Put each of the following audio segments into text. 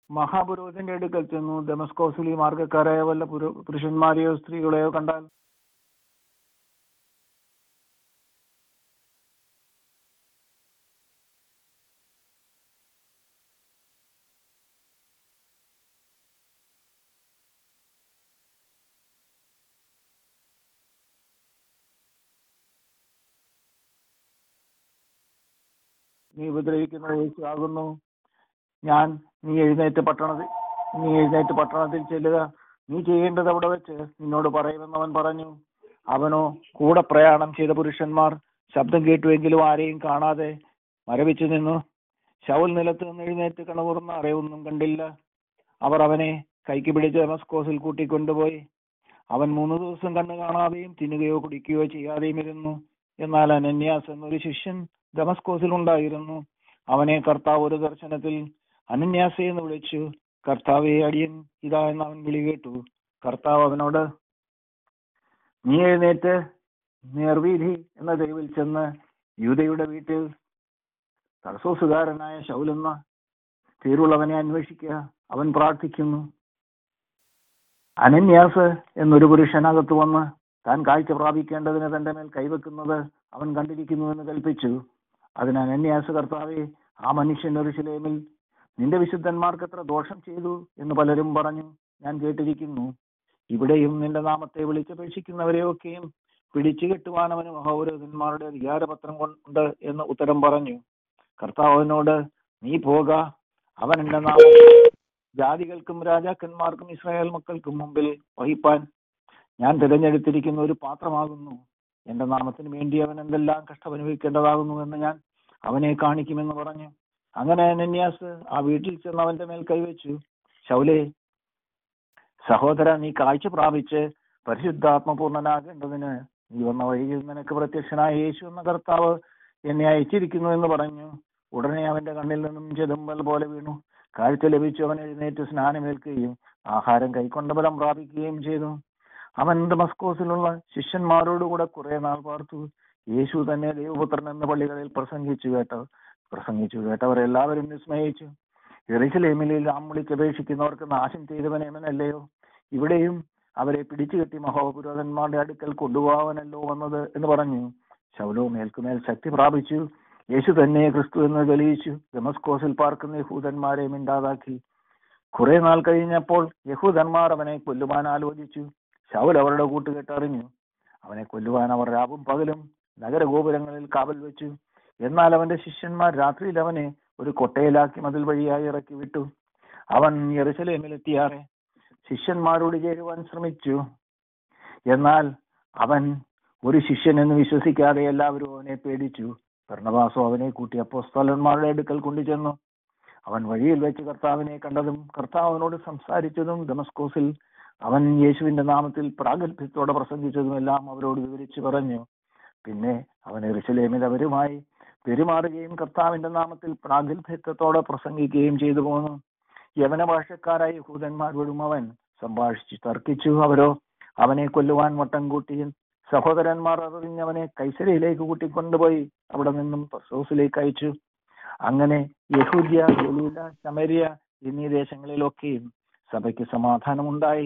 മഹാപുരോഹിതന്റെ അടുക്കൽ ചെന്നു ദമസ്കോസിൽ ഈ മാർഗക്കാരായ വല്ല പുരു- പുരുഷന്മാരെയോ സ്ത്രീകളെയോ കണ്ടാൽ നീ ഉപദ്രവിക്കുന്ന യേശു ആകുന്നു ഞാൻ നീ എഴുന്നേറ്റ് പട്ടണത്തിൽ നീ എഴുന്നേറ്റ് പട്ടണത്തിൽ ചെല്ലുക നീ ചെയ്യേണ്ടത് അവിടെ വെച്ച് നിന്നോട് പറയുമെന്ന് അവൻ പറഞ്ഞു അവനോ കൂടെ പ്രയാണം ചെയ്ത പുരുഷന്മാർ ശബ്ദം കേട്ടുവെങ്കിലും ആരെയും കാണാതെ മരവിച്ചു നിന്നു ശൗൽ നിലത്ത് നിന്ന് എഴുന്നേറ്റ് കണകുറന്ന അറിവൊന്നും കണ്ടില്ല അവർ അവനെ കൈക്ക് പിടിച്ച് ഡെമസ്കോസിൽ കൂട്ടിക്കൊണ്ടുപോയി അവൻ മൂന്ന് ദിവസം കണ്ണു കാണാതെയും തിന്നുകയോ കുടിക്കുകയോ ചെയ്യാതെയും ഇരുന്നു എന്നാൽ അനന്യാസ് എന്നൊരു ശിഷ്യൻ ദമസ്കോസിൽ ഉണ്ടായിരുന്നു അവനെ കർത്താവ് ഒരു ദർശനത്തിൽ അനന്യാസെ എന്ന് വിളിച്ചു കർത്താവെ അടിയൻ ഇതാ എന്ന് അവൻ വിളി കേട്ടു കർത്താവ് അവനോട് നീ എഴുന്നേറ്റ് നേർവീധി എന്ന തെരുവിൽ ചെന്ന് യൂതയുടെ വീട്ടിൽ തർസോസുകാരനായ ശൗലെന്ന പേരുള്ളവനെ അന്വേഷിക്കുക അവൻ പ്രാർത്ഥിക്കുന്നു അനന്യാസ് എന്നൊരു പുരുഷനകത്ത് വന്ന് താൻ കാഴ്ച പ്രാപിക്കേണ്ടതിന് തന്റെ മേൽ കൈവെക്കുന്നത് അവൻ കണ്ടിരിക്കുന്നു എന്ന് കൽപ്പിച്ചു അതിന് അനന്യാസ് കർത്താവെ ആ മനുഷ്യൻ ഒരു ശിലേമിൽ നിന്റെ വിശുദ്ധന്മാർക്ക് എത്ര ദോഷം ചെയ്തു എന്ന് പലരും പറഞ്ഞു ഞാൻ കേട്ടിരിക്കുന്നു ഇവിടെയും നിന്റെ നാമത്തെ വിളിച്ചപേക്ഷിക്കുന്നവരെയൊക്കെയും പിടിച്ചു കെട്ടുവാൻ അവന് മഹോരഥന്മാരുടെ അധികാരപത്രം കൊണ്ട് എന്ന് ഉത്തരം പറഞ്ഞു കർത്താവിനോട് നീ പോക അവൻ എന്റെ നാമം ജാതികൾക്കും രാജാക്കന്മാർക്കും ഇസ്രായേൽ മക്കൾക്കും മുമ്പിൽ വഹിപ്പാൻ ഞാൻ തിരഞ്ഞെടുത്തിരിക്കുന്ന ഒരു പാത്രമാകുന്നു എന്റെ നാമത്തിന് വേണ്ടി അവൻ എന്തെല്ലാം കഷ്ടമനുഭവിക്കേണ്ടതാകുന്നു എന്ന് ഞാൻ അവനെ കാണിക്കുമെന്ന് പറഞ്ഞു അങ്ങനെ അനന്യാസ് ആ വീട്ടിൽ ചെന്ന് അവന്റെ മേൽ കൈവച്ചു ശൗലേ സഹോദര നീ കാഴ്ച പ്രാപിച്ച് പരിശുദ്ധാത്മപൂർണനാകേണ്ടതിന് നീ വന്ന വഴിയിൽ നിനക്ക് പ്രത്യക്ഷനായ യേശു എന്ന കർത്താവ് എന്നെ അയച്ചിരിക്കുന്നു എന്ന് പറഞ്ഞു ഉടനെ അവന്റെ കണ്ണിൽ നിന്നും ചെതുമ്പൽ പോലെ വീണു കാഴ്ച ലഭിച്ചു അവൻ എഴുന്നേറ്റ് സ്നാനമേൽക്കുകയും ആഹാരം കൈക്കൊണ്ട ബലം പ്രാപിക്കുകയും ചെയ്തു അവൻ ദമസ്കോസിലുള്ള ശിഷ്യന്മാരോടുകൂടെ കുറെ നാൾ പാർത്തു യേശു തന്നെ ദൈവപുത്രൻ എന്ന പള്ളികളിൽ പ്രസംഗിച്ചു കേട്ട പ്രസംഗിച്ചു കേട്ടവർ എല്ലാവരും വിസ്മയിച്ചു എറിശലേമിൽ നാം വിളിച്ചപേക്ഷിക്കുന്നവർക്ക് നാശം ചെയ്തവനേമനല്ലയോ ഇവിടെയും അവരെ പിടിച്ചുകെട്ടി മഹോപുരോധന്മാരുടെ അടുക്കൽ കൊണ്ടുപോകാനല്ലോ വന്നത് എന്ന് പറഞ്ഞു ശൗലോ മേൽക്കുമേൽ ശക്തി പ്രാപിച്ചു യേശു തന്നെ ക്രിസ്തു എന്ന് തെളിയിച്ചു ദമസ്കോസിൽ പാർക്കുന്ന യഹൂദന്മാരെ മിണ്ടാതാക്കി കുറെ നാൾ കഴിഞ്ഞപ്പോൾ യഹൂദന്മാർ അവനെ കൊല്ലുവാൻ ആലോചിച്ചു ശൗൽ അവരുടെ കൂട്ടുകെട്ട് അറിഞ്ഞു അവനെ കൊല്ലുവാൻ അവർ രാവും പകലും നഗരഗോപുരങ്ങളിൽ കാവൽ വെച്ചു എന്നാൽ അവന്റെ ശിഷ്യന്മാർ രാത്രിയിൽ അവനെ ഒരു കൊട്ടയിലാക്കി മതിൽ വഴിയായി ഇറക്കി വിട്ടു അവൻ യെറുശലേമിലെത്തിയാറെ ശിഷ്യന്മാരോട് ചേരുവാൻ ശ്രമിച്ചു എന്നാൽ അവൻ ഒരു ശിഷ്യൻ എന്ന് വിശ്വസിക്കാതെ എല്ലാവരും അവനെ പേടിച്ചു ഭരണവാസോ അവനെ കൂട്ടി അപ്പോസ്തലന്മാരുടെ അടുക്കൽ കൊണ്ടുചെന്നു അവൻ വഴിയിൽ വെച്ച് കർത്താവിനെ കണ്ടതും കർത്താവിനോട് സംസാരിച്ചതും ഡെമസ്കോസിൽ അവൻ യേശുവിന്റെ നാമത്തിൽ പ്രാഗൽഭ്യത്തോടെ പ്രസംഗിച്ചതും എല്ലാം അവരോട് വിവരിച്ചു പറഞ്ഞു പിന്നെ അവൻ എറിശലേമിൽ അവരുമായി പെരുമാറുകയും കർത്താവിന്റെ നാമത്തിൽ പ്രാഗൽഭ്യത്തോടെ പ്രസംഗിക്കുകയും ചെയ്തു പോന്നു യവന ഭാഷക്കാരായ യഹൂദന്മാരോടും അവൻ സംഭാഷിച്ചു തർക്കിച്ചു അവരോ അവനെ കൊല്ലുവാൻ വട്ടം കൂട്ടി സഹോദരന്മാർ അറിഞ്ഞവനെ കൈസരയിലേക്ക് കൂട്ടിക്കൊണ്ടുപോയി അവിടെ നിന്നും പസോസിലേക്ക് അയച്ചു അങ്ങനെ യഹൂദ്യ ഗലീല ശമരിയ എന്നീ ദേശങ്ങളിലൊക്കെയും സഭയ്ക്ക് സമാധാനമുണ്ടായി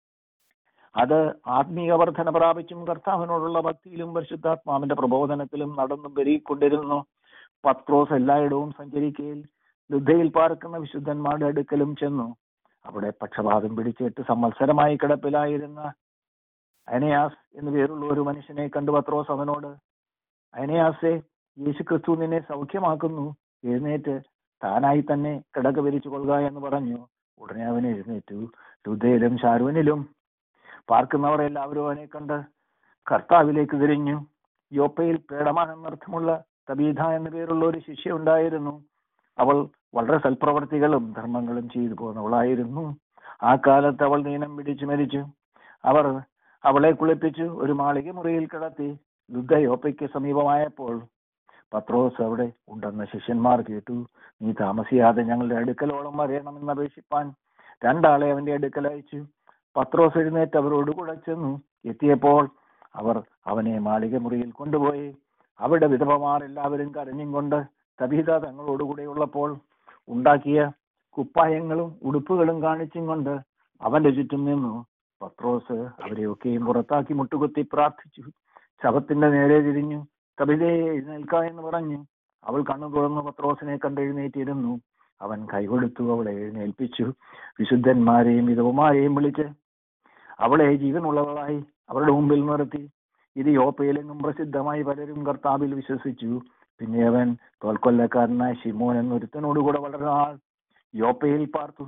അത് ആത്മീയ വർധന പ്രാപിച്ചും കർത്താവിനോടുള്ള ഭക്തിയിലും പരിശുദ്ധാത്മാവിന്റെ പ്രബോധനത്തിലും നടന്നും പെരുകിക്കൊണ്ടിരുന്നു പത്രോസ് എല്ലായിടവും സഞ്ചരിക്കയിൽ ലുദ്ധയിൽ പാർക്കുന്ന വിശുദ്ധന്മാരുടെ അടുക്കലും ചെന്നു അവിടെ പക്ഷപാതം പിടിച്ച് എട്ട് സംവത്സരമായി കിടപ്പിലായിരുന്ന അനയാസ് എന്നു പേരുള്ള ഒരു മനുഷ്യനെ കണ്ടു പത്രോസ് അവനോട് അനയാസെ യേശു ക്രിസ്തു നിന്നെ സൗഖ്യമാക്കുന്നു എഴുന്നേറ്റ് താനായി തന്നെ കിടക്ക വിരിച്ചു കൊള്ളുക എന്ന് പറഞ്ഞു ഉടനെ അവൻ എഴുന്നേറ്റു ലുദ്ധയിലും ഷാരൂനിലും പാർക്കുന്നവർ എല്ലാവരും അവനെ കണ്ട് കർത്താവിലേക്ക് തിരിഞ്ഞു യോപ്പയിൽ പേടമാൻ എന്നർത്ഥമുള്ള തബീധ എന്നു പേരുള്ള ഒരു ശിഷ്യ ഉണ്ടായിരുന്നു അവൾ വളരെ സൽപ്രവർത്തികളും ധർമ്മങ്ങളും ചെയ്തു പോന്നവളായിരുന്നു ആ കാലത്ത് അവൾ നീനം പിടിച്ചു മരിച്ചു അവർ അവളെ കുളിപ്പിച്ചു ഒരു മാളിക മുറിയിൽ കിടത്തി ലുദ്ധ യോപ്പയ്ക്ക് സമീപമായപ്പോൾ പത്രോസ് അവിടെ ഉണ്ടെന്ന് ശിഷ്യന്മാർ കേട്ടു നീ താമസിയാതെ ഞങ്ങളുടെ അടുക്കലോളം വരണമെന്ന് അപേക്ഷിപ്പാൻ രണ്ടാളെ അവന്റെ അടുക്കൽ അയച്ചു പത്രോസ് എഴുന്നേറ്റ് അവരോട് കൂടെ ചെന്നു എത്തിയപ്പോൾ അവർ അവനെ മാളിക മുറിയിൽ കൊണ്ടുപോയി അവിടെ വിധവമാർ എല്ലാവരും കരഞ്ഞും കൊണ്ട് തബീത തങ്ങളോടുകൂടെ ഉള്ളപ്പോൾ ഉണ്ടാക്കിയ കുപ്പായങ്ങളും ഉടുപ്പുകളും കാണിച്ചും കൊണ്ട് അവന്റെ ചുറ്റും നിന്നു പത്രോസ് അവരെയൊക്കെയും പുറത്താക്കി മുട്ടുകുത്തി പ്രാർത്ഥിച്ചു ശവത്തിന്റെ നേരെ തിരിഞ്ഞു കപിലേ എഴുന്നേൽക്ക എന്ന് പറഞ്ഞു അവൾ കണ്ണു തുറന്ന് പത്രോസിനെ കണ്ട് എഴുന്നേറ്റിരുന്നു അവൻ കൈകൊടുത്തു അവളെ എഴുന്നേൽപ്പിച്ചു വിശുദ്ധന്മാരെയും വിധവമാരെയും വിളിച്ച് അവളെ ജീവനുള്ളവളായി അവരുടെ മുമ്പിൽ നിർത്തി ഇത് യോപ്പയിലെങ്ങും പ്രസിദ്ധമായി പലരും കർത്താവിൽ വിശ്വസിച്ചു പിന്നെ അവൻ തോൽക്കൊല്ലക്കാരനായ ഷിമോൻ എന്നൊരുത്തനോടുകൂടെ വളരെ നാൾ യോപ്പയിൽ പാർത്തു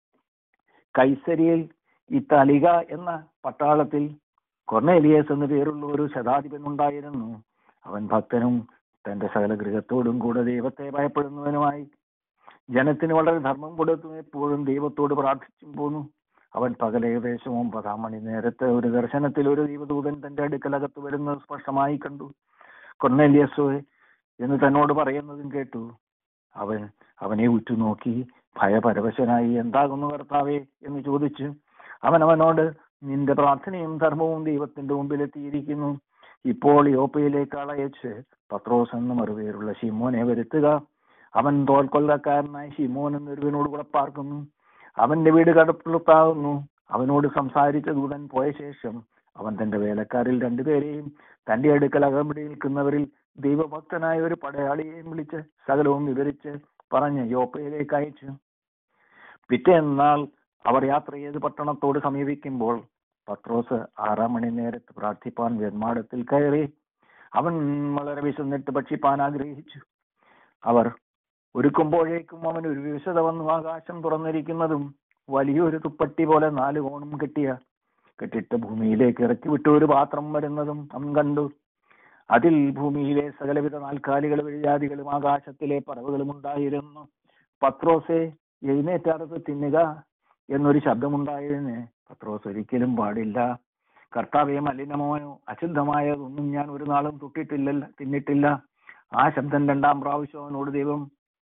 കൈസരിയിൽ ഇത്താലിക എന്ന പട്ടാളത്തിൽ കൊർണേലിയസ് എന്നു പേരുള്ള ഒരു ശതാധിപൻ ഉണ്ടായിരുന്നു അവൻ ഭക്തനും തന്റെ സകല ഗൃഹത്തോടും കൂടെ ദൈവത്തെ ഭയപ്പെടുന്നവനുമായി ജനത്തിന് വളരെ ധർമ്മം കൊടുത്തും എപ്പോഴും ദൈവത്തോട് പ്രാർത്ഥിച്ചും പോന്നു അവൻ പകൽ ഏകദേശം ഒമ്പതാം മണി നേരത്തെ ഒരു ദർശനത്തിൽ ഒരു ദൈവദൂതൻ തന്റെ അടുക്കലകത്ത് വരുന്നത് സ്പഷ്ടമായി കണ്ടു കൊർണേലിയസോ എന്ന് തന്നോട് പറയുന്നതും കേട്ടു അവൻ അവനെ ഉറ്റുനോക്കി ഭയപരവശനായി എന്താകുന്നു കർത്താവേ എന്ന് ചോദിച്ചു അവൻ അവനോട് നിന്റെ പ്രാർത്ഥനയും ധർമ്മവും ദൈവത്തിന്റെ മുമ്പിൽ എത്തിയിരിക്കുന്നു ഇപ്പോൾ യോപ്പയിലേക്ക് അളയച്ച് പത്രോസ് എന്ന് മറുപേരുള്ള ഷിമോനെ വരുത്തുക അവൻ തോൽക്കൊല്ലക്കാരനായ ഷിമോൻ എന്നൊരുവനോട് കൂടെ പാർക്കുന്നു അവന്റെ വീട് കടപ്പുറത്താകുന്നു അവനോട് സംസാരിച്ച ദൂതൻ പോയ ശേഷം അവൻ തന്റെ വേലക്കാരിൽ രണ്ടുപേരെയും തന്റെ അടുക്കൽ അകമ്പടി നിൽക്കുന്നവരിൽ ദൈവഭക്തനായ ഒരു പടയാളിയെയും വിളിച്ച് സകലവും വിവരിച്ച് പറഞ്ഞ് യോപ്പയിലേക്ക് അയച്ചു പിറ്റേന്നാൾ അവർ യാത്ര ചെയ്ത് പട്ടണത്തോട് സമീപിക്കുമ്പോൾ പത്രോസ് ആറാം മണി നേരത്ത് പ്രാർത്ഥിപ്പാൻ വെൺമാടത്തിൽ കയറി അവൻ വളരെ വിശന്നിട്ട് ഭക്ഷിപ്പാൻ ആഗ്രഹിച്ചു അവർ ഒരുക്കുമ്പോഴേക്കും അവൻ ഒരു വിശത വന്നു ആകാശം തുറന്നിരിക്കുന്നതും വലിയൊരു തുപ്പട്ടി പോലെ നാല് കോണും കെട്ടിയ കെട്ടിട്ട് ഭൂമിയിലേക്ക് ഇറക്കി വിട്ട ഒരു പാത്രം വരുന്നതും അവൻ കണ്ടു അതിൽ ഭൂമിയിലെ സകലവിധ നാൽക്കാലികൾ വിഴാദികളും ആകാശത്തിലെ പറവുകളും ഉണ്ടായിരുന്നു പത്രോസെ എഴുന്നേറ്റാറത്ത് തിന്നുക എന്നൊരു ശബ്ദമുണ്ടായതിന് പത്രോസ് ഒരിക്കലും പാടില്ല കർത്താവെ മലിനമോയോ അശുദ്ധമായതൊന്നും ഞാൻ ഒരു നാളും തൊട്ടിട്ടില്ല തിന്നിട്ടില്ല ആ ശബ്ദം രണ്ടാം പ്രാവശ്യം അവനോട് ദൈവം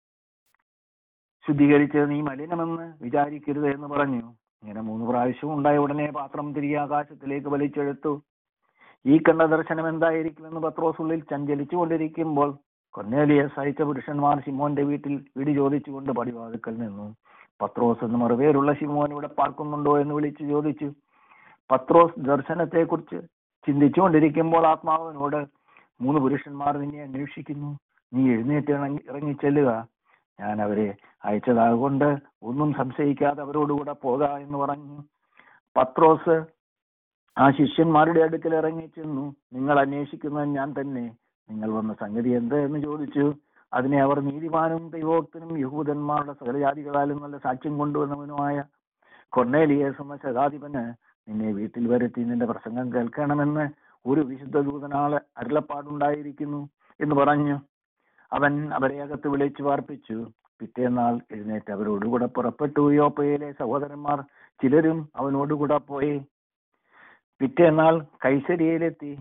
ശുദ്ധീകരിച്ച് നീ മലിനമെന്ന് വിചാരിക്കരുത് എന്ന് പറഞ്ഞു ഇങ്ങനെ മൂന്ന് പ്രാവശ്യം ഉണ്ടായ ഉടനെ പാത്രം തിരികെ ആകാശത്തിലേക്ക് വലിച്ചെടുത്തു ഈ കണ്ട ദർശനം എന്തായിരിക്കുമെന്ന് പത്രോസ് ഉള്ളിൽ ചഞ്ചലിച്ചു കൊണ്ടിരിക്കുമ്പോൾ കൊന്നേലിയസ് അയച്ച പുരുഷന്മാർ ശിമോന്റെ വീട്ടിൽ വീട് ചോദിച്ചുകൊണ്ട് പടിവാതുക്കൽ നിന്നു പത്രോസ് എന്ന് മറുപേരുള്ള ശിമോൻ ഇവിടെ പാർക്കുന്നുണ്ടോ എന്ന് വിളിച്ചു ചോദിച്ചു പത്രോസ് ദർശനത്തെ കുറിച്ച് ചിന്തിച്ചുകൊണ്ടിരിക്കുമ്പോൾ ആത്മാവിനോട് മൂന്ന് പുരുഷന്മാർ നിന്നെ അന്വേഷിക്കുന്നു നീ എഴുന്നേറ്റ് ഇറങ്ങി ഇറങ്ങിച്ചെല്ലുക ഞാൻ അവരെ അയച്ചതാകൊണ്ട് ഒന്നും സംശയിക്കാതെ അവരോടുകൂടെ പോക എന്ന് പറഞ്ഞു പത്രോസ് ആ ശിഷ്യന്മാരുടെ അടുക്കൽ ഇറങ്ങി ചെന്നു നിങ്ങൾ അന്വേഷിക്കുന്നത് ഞാൻ തന്നെ നിങ്ങൾ വന്ന സംഗതി എന്ത് എന്ന് ചോദിച്ചു അതിനെ അവർ നീതിമാനും ദൈവോക്തനും യഹൂദന്മാരുടെ സകലജാതികളാലും നല്ല സാക്ഷ്യം കൊണ്ടുവന്നവനുമായ കൊർണേലിയസ് എന്ന ശതാധിപന് നിന്നെ വീട്ടിൽ വരുത്തി നിന്റെ പ്രസംഗം കേൾക്കണമെന്ന് ഒരു വിശുദ്ധ ദൂതനാളെ അരുളപ്പാടുണ്ടായിരിക്കുന്നു എന്ന് പറഞ്ഞു അവൻ അവരെ അകത്ത് വിളിച്ചു പാർപ്പിച്ചു പിറ്റേന്നാൾ എഴുന്നേറ്റ് അവരോടുകൂടെ പുറപ്പെട്ടു യോപ്പയിലെ സഹോദരന്മാർ ചിലരും അവനോടുകൂടെ പോയി പിറ്റേന്നാൾ കൈസരിയയിലെത്തി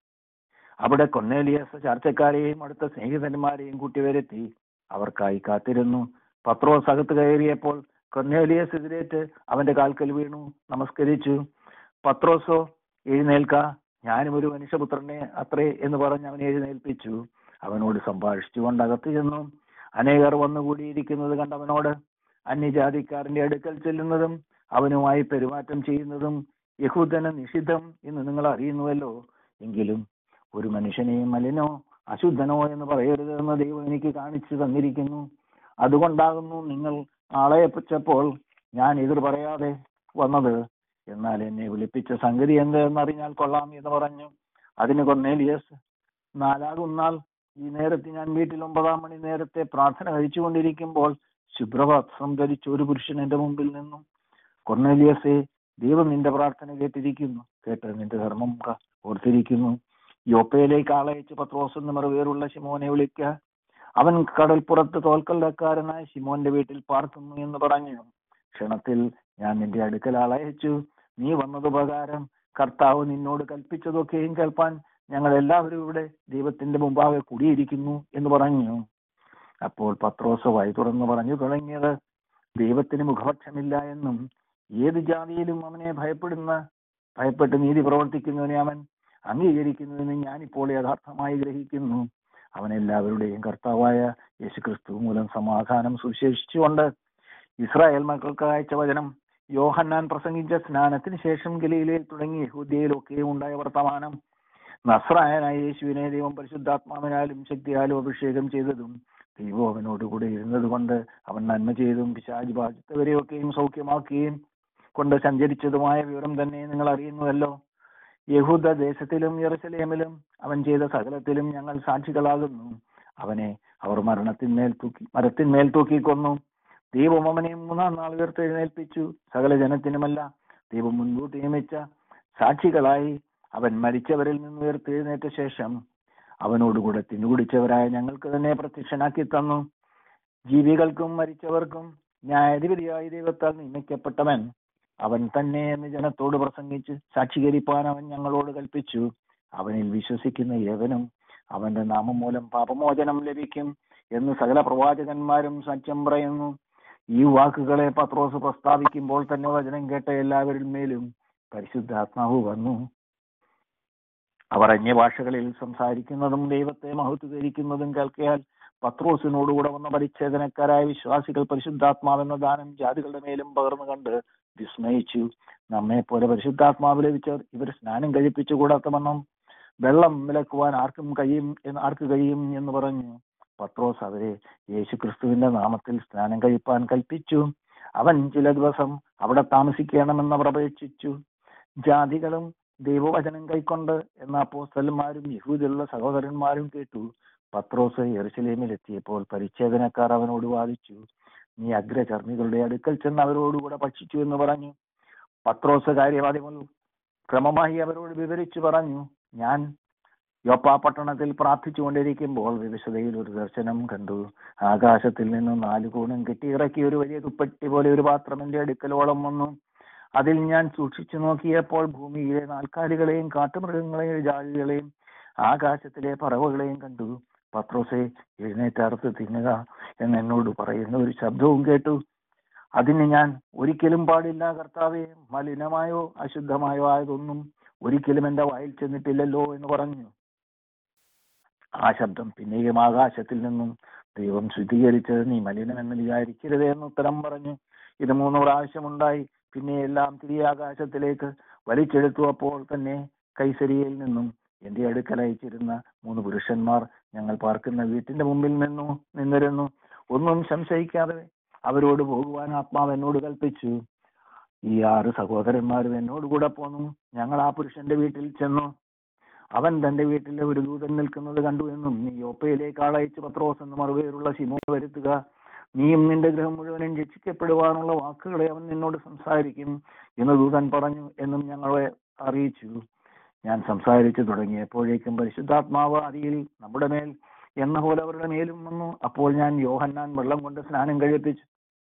അവിടെ കൊന്നേലിയസ് ചർച്ചക്കാരെയും അടുത്ത സ്നേഹിതന്മാരെയും കൂട്ടി വരുത്തി അവർക്കായി കാത്തിരുന്നു പത്രോസ് അകത്ത് കയറിയപ്പോൾ കൊന്നേലിയസ് എതിരേറ്റ് അവന്റെ കാൽക്കൽ വീണു നമസ്കരിച്ചു പത്രോസോ എഴുന്നേൽക്ക ഞാനും ഒരു മനുഷ്യപുത്രനെ അത്രേ എന്ന് പറഞ്ഞ് അവനെ എഴുന്നേൽപ്പിച്ചു അവനോട് സംഭാഷിച്ചുകൊണ്ട് അകത്ത് ചെന്നു അനേകർ വന്നുകൂടിയിരിക്കുന്നത് കണ്ടവനോട് അന്യജാതിക്കാരന്റെ അടുക്കൽ ചെല്ലുന്നതും അവനുമായി പെരുമാറ്റം ചെയ്യുന്നതും യഹൂദന നിഷിദ്ധം എന്ന് നിങ്ങൾ അറിയുന്നുവല്ലോ എങ്കിലും ഒരു മനുഷ്യനെയും മലിനോ അശുദ്ധനോ എന്ന് പറയരുത് എന്ന് ദൈവം എനിക്ക് കാണിച്ചു തന്നിരിക്കുന്നു അതുകൊണ്ടാകുന്നു നിങ്ങൾ ആളയപ്പിച്ചപ്പോൾ ഞാൻ എതിർ പറയാതെ വന്നത് എന്നാൽ എന്നെ വിളിപ്പിച്ച സംഗതി എന്ത് എന്നറിഞ്ഞാൽ കൊള്ളാം എന്ന് പറഞ്ഞു അതിന് കൊന്നേലിയസ് നാലാകുന്നാൾ ഈ നേരത്ത് ഞാൻ വീട്ടിൽ ഒമ്പതാം മണി നേരത്തെ പ്രാർത്ഥന കഴിച്ചുകൊണ്ടിരിക്കുമ്പോൾ ശുഭ്രവസ്ത്രം ധരിച്ച ഒരു പുരുഷൻ എന്റെ മുമ്പിൽ നിന്നും കൊർണേലിയസെ ദൈവം നിന്റെ പ്രാർത്ഥന കേട്ടിരിക്കുന്നു കേട്ട് നിന്റെ ധർമ്മം ക- ഓർത്തിരിക്കുന്നു യോപ്പയിലേക്ക് ആളയച്ച് പത്രോസ് എന്ന് മറുപേരുള്ള ശിമോനെ വിളിക്ക അവൻ കടൽപ്പുറത്ത് തോൽക്കല്ലക്കാരനായ ശിമോന്റെ വീട്ടിൽ പാർക്കുന്നു എന്ന് പറഞ്ഞു ക്ഷണത്തിൽ ഞാൻ നിന്റെ അടുക്കൽ ആളയച്ചു നീ വന്നത് ഉപകാരം കർത്താവ് നിന്നോട് കൽപ്പിച്ചതൊക്കെയും കേൾപ്പാൻ ഞങ്ങൾ എല്ലാവരും ഇവിടെ ദൈവത്തിന്റെ മുമ്പാകെ കൂടിയിരിക്കുന്നു എന്ന് പറഞ്ഞു അപ്പോൾ പത്രോസ് വായി തുറന്ന് പറഞ്ഞു തുടങ്ങിയത് ദൈവത്തിന് മുഖപക്ഷമില്ല എന്നും ഏത് ജാതിയിലും അവനെ ഭയപ്പെടുന്ന ഭയപ്പെട്ട് നീതി പ്രവർത്തിക്കുന്നതിനെ അവൻ അംഗീകരിക്കുന്നതിന് ഞാനിപ്പോൾ യഥാർത്ഥമായി ഗ്രഹിക്കുന്നു അവൻ എല്ലാവരുടെയും കർത്താവായ യേശുക്രിസ്തു മൂലം സമാധാനം സുവിശേഷിച്ചുകൊണ്ട് ഇസ്രായേൽ മക്കൾക്ക് അയച്ച വചനം യോഹന്നാൻ പ്രസംഗിച്ച സ്നാനത്തിന് ശേഷം ഗലീലയിൽ തുടങ്ങി യഹൂദിയയിലൊക്കെയും ഉണ്ടായ വർത്തമാനം നസ്രായനായ യേശുവിനെ ദൈവം പരിശുദ്ധാത്മാവിനാലും ശക്തിയാലും അഭിഷേകം ചെയ്തതും ദൈവം അവനോട് കൂടെ ഇരുന്നത് കൊണ്ട് അവൻ നന്മ ചെയ്തും പിശാജ് ബാധിച്ചവരെയൊക്കെയും സൗഖ്യമാക്കുകയും കൊണ്ട് സഞ്ചരിച്ചതുമായ വിവരം തന്നെ നിങ്ങൾ അറിയുന്നുവല്ലോ യഹൂദ ദേശത്തിലും യെറുസലേമിലും അവൻ ചെയ്ത സകലത്തിലും ഞങ്ങൾ സാക്ഷികളാകുന്നു അവനെ അവർ മരണത്തിന്മേൽ തൂക്കി മരത്തിന്മേൽ തൂക്കിക്കൊന്നു ദൈവം അവനെ മൂന്നാം നാൾ ഉയർത്തെഴുന്നേൽപ്പിച്ചു സകല ജനത്തിനുമല്ല ദൈവം മുൻകൂട്ടി നിയമിച്ച സാക്ഷികളായി അവൻ മരിച്ചവരിൽ നിന്ന് ഉയർത്തെഴുന്നേറ്റ ശേഷം അവനോടുകൂടെ തിന്നുകുടിച്ചവരായ ഞങ്ങൾക്ക് തന്നെ പ്രത്യക്ഷനാക്കി തന്നു ജീവികൾക്കും മരിച്ചവർക്കും ന്യായാധിപതിയായി ദൈവത്താൽ നിയമിക്കപ്പെട്ടവൻ അവൻ തന്നെ എന്ന് ജനത്തോട് പ്രസംഗിച്ച് സാക്ഷീകരിപ്പാൻ അവൻ ഞങ്ങളോട് കൽപ്പിച്ചു അവനിൽ വിശ്വസിക്കുന്ന ഏവനും അവന്റെ നാമം മൂലം പാപമോചനം ലഭിക്കും എന്ന് സകല പ്രവാചകന്മാരും സത്യം പറയുന്നു ഈ വാക്കുകളെ പത്രോസ് പ്രസ്താവിക്കുമ്പോൾ തന്നെ വചനം കേട്ട എല്ലാവരുടെ മേലും പരിശുദ്ധാത്മാവ് വന്നു അവർ അന്യഭാഷകളിൽ സംസാരിക്കുന്നതും ദൈവത്തെ മഹത്വീകരിക്കുന്നതും കേൾക്കയാൽ പത്രോസിനോടുകൂടെ വന്ന പരിച്ഛേദനക്കാരായ വിശ്വാസികൾ പരിശുദ്ധാത്മാവെന്ന ദാനം ജാതികളുടെ മേലും പകർന്നു കണ്ട് വിസ്മയിച്ചു നമ്മെ പോലെ പരിശുദ്ധാത്മാവ് ലഭിച്ചവർ ഇവർ സ്നാനം കഴിപ്പിച്ചു കൂടാത്തവണ്ണം വെള്ളം വിലക്കുവാൻ ആർക്കും കഴിയും എന്ന് ആർക്ക് കഴിയും എന്ന് പറഞ്ഞു പത്രോസ് അവരെ യേശു ക്രിസ്തുവിന്റെ നാമത്തിൽ സ്നാനം കഴിപ്പാൻ കൽപ്പിച്ചു അവൻ ചില ദിവസം അവിടെ താമസിക്കണമെന്ന് അവർ അപേക്ഷിച്ചു ജാതികളും ദൈവവചനം കൈക്കൊണ്ട് എന്ന അപ്പോസ്തലന്മാരും യഹൂദിലുള്ള സഹോദരന്മാരും കേട്ടു പത്രോസ് യെറുസലേമിൽ എത്തിയപ്പോൾ പരിച്ഛേദനക്കാർ അവനോട് വാദിച്ചു നീ അഗ്രചർമ്മികളുടെ അടുക്കൽ ചെന്ന് അവരോടുകൂടെ ഭക്ഷിച്ചു എന്ന് പറഞ്ഞു പത്രോസ് കാര്യവാദികൾ ക്രമമായി അവരോട് വിവരിച്ചു പറഞ്ഞു ഞാൻ യോപ്പ പട്ടണത്തിൽ പ്രാർത്ഥിച്ചുകൊണ്ടിരിക്കുമ്പോൾ വിവിശതയിൽ ഒരു ദർശനം കണ്ടു ആകാശത്തിൽ നിന്നും നാല് കൂണും കെട്ടിയിറക്കി ഒരു വലിയ കുപ്പട്ടി പോലെ ഒരു പാത്രം എന്റെ അടുക്കലോളം വന്നു അതിൽ ഞാൻ സൂക്ഷിച്ചു നോക്കിയപ്പോൾ ഭൂമിയിലെ നാൽക്കാലികളെയും കാട്ടുമൃഗങ്ങളെയും ജാതികളെയും ആകാശത്തിലെ പറവകളെയും കണ്ടു പത്രോസെ എഴുന്നേറ്റ് അറുത്ത് തിന്നുക എന്ന് എന്നോട് പറയുന്ന ഒരു ശബ്ദവും കേട്ടു അതിന് ഞാൻ ഒരിക്കലും പാടില്ല കർത്താവെ മലിനമായോ അശുദ്ധമായോ ആയതൊന്നും ഒരിക്കലും എന്റെ വായിൽ ചെന്നിട്ടില്ലല്ലോ എന്ന് പറഞ്ഞു ആ ശബ്ദം പിന്നെയും ആകാശത്തിൽ നിന്നും ദൈവം ശുദ്ധീകരിച്ചത് നീ മലിനമെന്ന് വിചാരിക്കരുത് എന്ന് ഉത്തരം പറഞ്ഞു ഇത് മൂന്ന് പ്രാവശ്യമുണ്ടായി പിന്നെ എല്ലാം തിരികെ ആകാശത്തിലേക്ക് വലിച്ചെടുത്തു അപ്പോൾ തന്നെ കൈസരിയിൽ നിന്നും എന്റെ അടുക്കൽ അയച്ചിരുന്ന മൂന്ന് പുരുഷന്മാർ ഞങ്ങൾ പാർക്കുന്ന വീട്ടിന്റെ മുമ്പിൽ നിന്നു നിന്നിരുന്നു ഒന്നും സംശയിക്കാതെ അവരോട് പോകുവാൻ ആത്മാവ് എന്നോട് കൽപ്പിച്ചു ഈ ആറ് സഹോദരന്മാരും എന്നോട് കൂടെ പോന്നു ഞങ്ങൾ ആ പുരുഷന്റെ വീട്ടിൽ ചെന്നു അവൻ തന്റെ വീട്ടിലെ ഒരു ദൂതൻ നിൽക്കുന്നത് കണ്ടു എന്നും നീ യോപ്പയിലേക്ക് ആളയച്ച് പത്രോസ് എന്ന് മറുപേരുള്ള ശിമോ വരുത്തുക നീയും നിന്റെ ഗൃഹം മുഴുവനും രക്ഷിക്കപ്പെടുവാനുള്ള വാക്കുകളെ അവൻ നിന്നോട് സംസാരിക്കും എന്ന് ദൂതൻ പറഞ്ഞു എന്നും ഞങ്ങളെ അറിയിച്ചു ഞാൻ സംസാരിച്ചു തുടങ്ങിയപ്പോഴേക്കും പരിശുദ്ധാത്മാവ് അതിയിൽ നമ്മുടെ മേൽ എന്ന പോലെ അവരുടെ മേലും വന്നു അപ്പോൾ ഞാൻ യോഹന്നാൻ വെള്ളം കൊണ്ട് സ്നാനം കഴിപ്പിച്ചു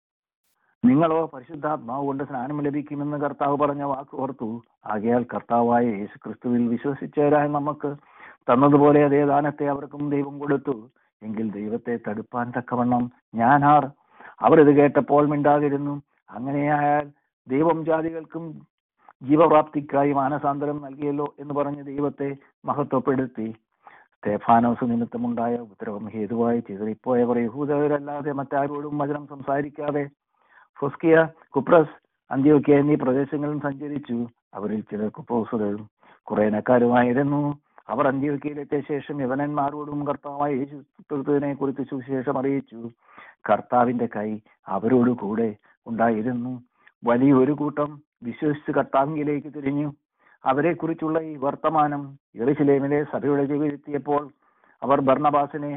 നിങ്ങളോ പരിശുദ്ധാത്മാവ് കൊണ്ട് സ്നാനം ലഭിക്കുമെന്ന് കർത്താവ് പറഞ്ഞ വാക്ക് ഓർത്തു ആകയാൽ കർത്താവായ യേശു ക്രിസ്തുവിൽ വിശ്വസിച്ചവരായ നമുക്ക് തന്നതുപോലെ അതേ ദാനത്തെ അവർക്കും ദൈവം കൊടുത്തു എങ്കിൽ ദൈവത്തെ തടുപ്പാൻ തക്കവണ്ണം ഞാനാർ അവർ ഇത് കേട്ടപ്പോൾ മിണ്ടാതിരുന്നു അങ്ങനെയായാൽ ദൈവം ജാതികൾക്കും ജീവപ്രാപ്തിക്കായി മാനസാന്തരം നൽകിയല്ലോ എന്ന് പറഞ്ഞ് ദൈവത്തെ മഹത്വപ്പെടുത്തി സ്തേഫാനോസ് നിമിത്തമുണ്ടായ ഉപദ്രവം ഹേതുവായി ചിതറിപ്പോയവർ യഹൂദരല്ലാതെ മറ്റാരോടും വചനം സംസാരിക്കാതെ ഫൊസ്കിയ കുപ്രസ് അന്ത്യോക്യ എന്നീ പ്രദേശങ്ങളും സഞ്ചരിച്ചു അവരിൽ ചിലർ കുപ്രോസുകളും കുറേനക്കാരുമായിരുന്നു അവർ അന്ത്യോക്യയിലെത്തിയ ശേഷം യവനന്മാരോടും കർത്താവായ യേശു ക്രിസ്തുവിനെ കുറിച്ച് സുവിശേഷം അറിയിച്ചു കർത്താവിന്റെ കൈ അവരോട് കൂടെ ഉണ്ടായിരുന്നു വലിയൊരു കൂട്ടം വിശ്വസിച്ച് കർത്താവിലേക്ക് തിരിഞ്ഞു അവരെ കുറിച്ചുള്ള ഈ വർത്തമാനം യെറുശലേമിലെ സഭയുടെ ചെവിയെത്തിയപ്പോൾ അവർ ഭർണബാസിനെ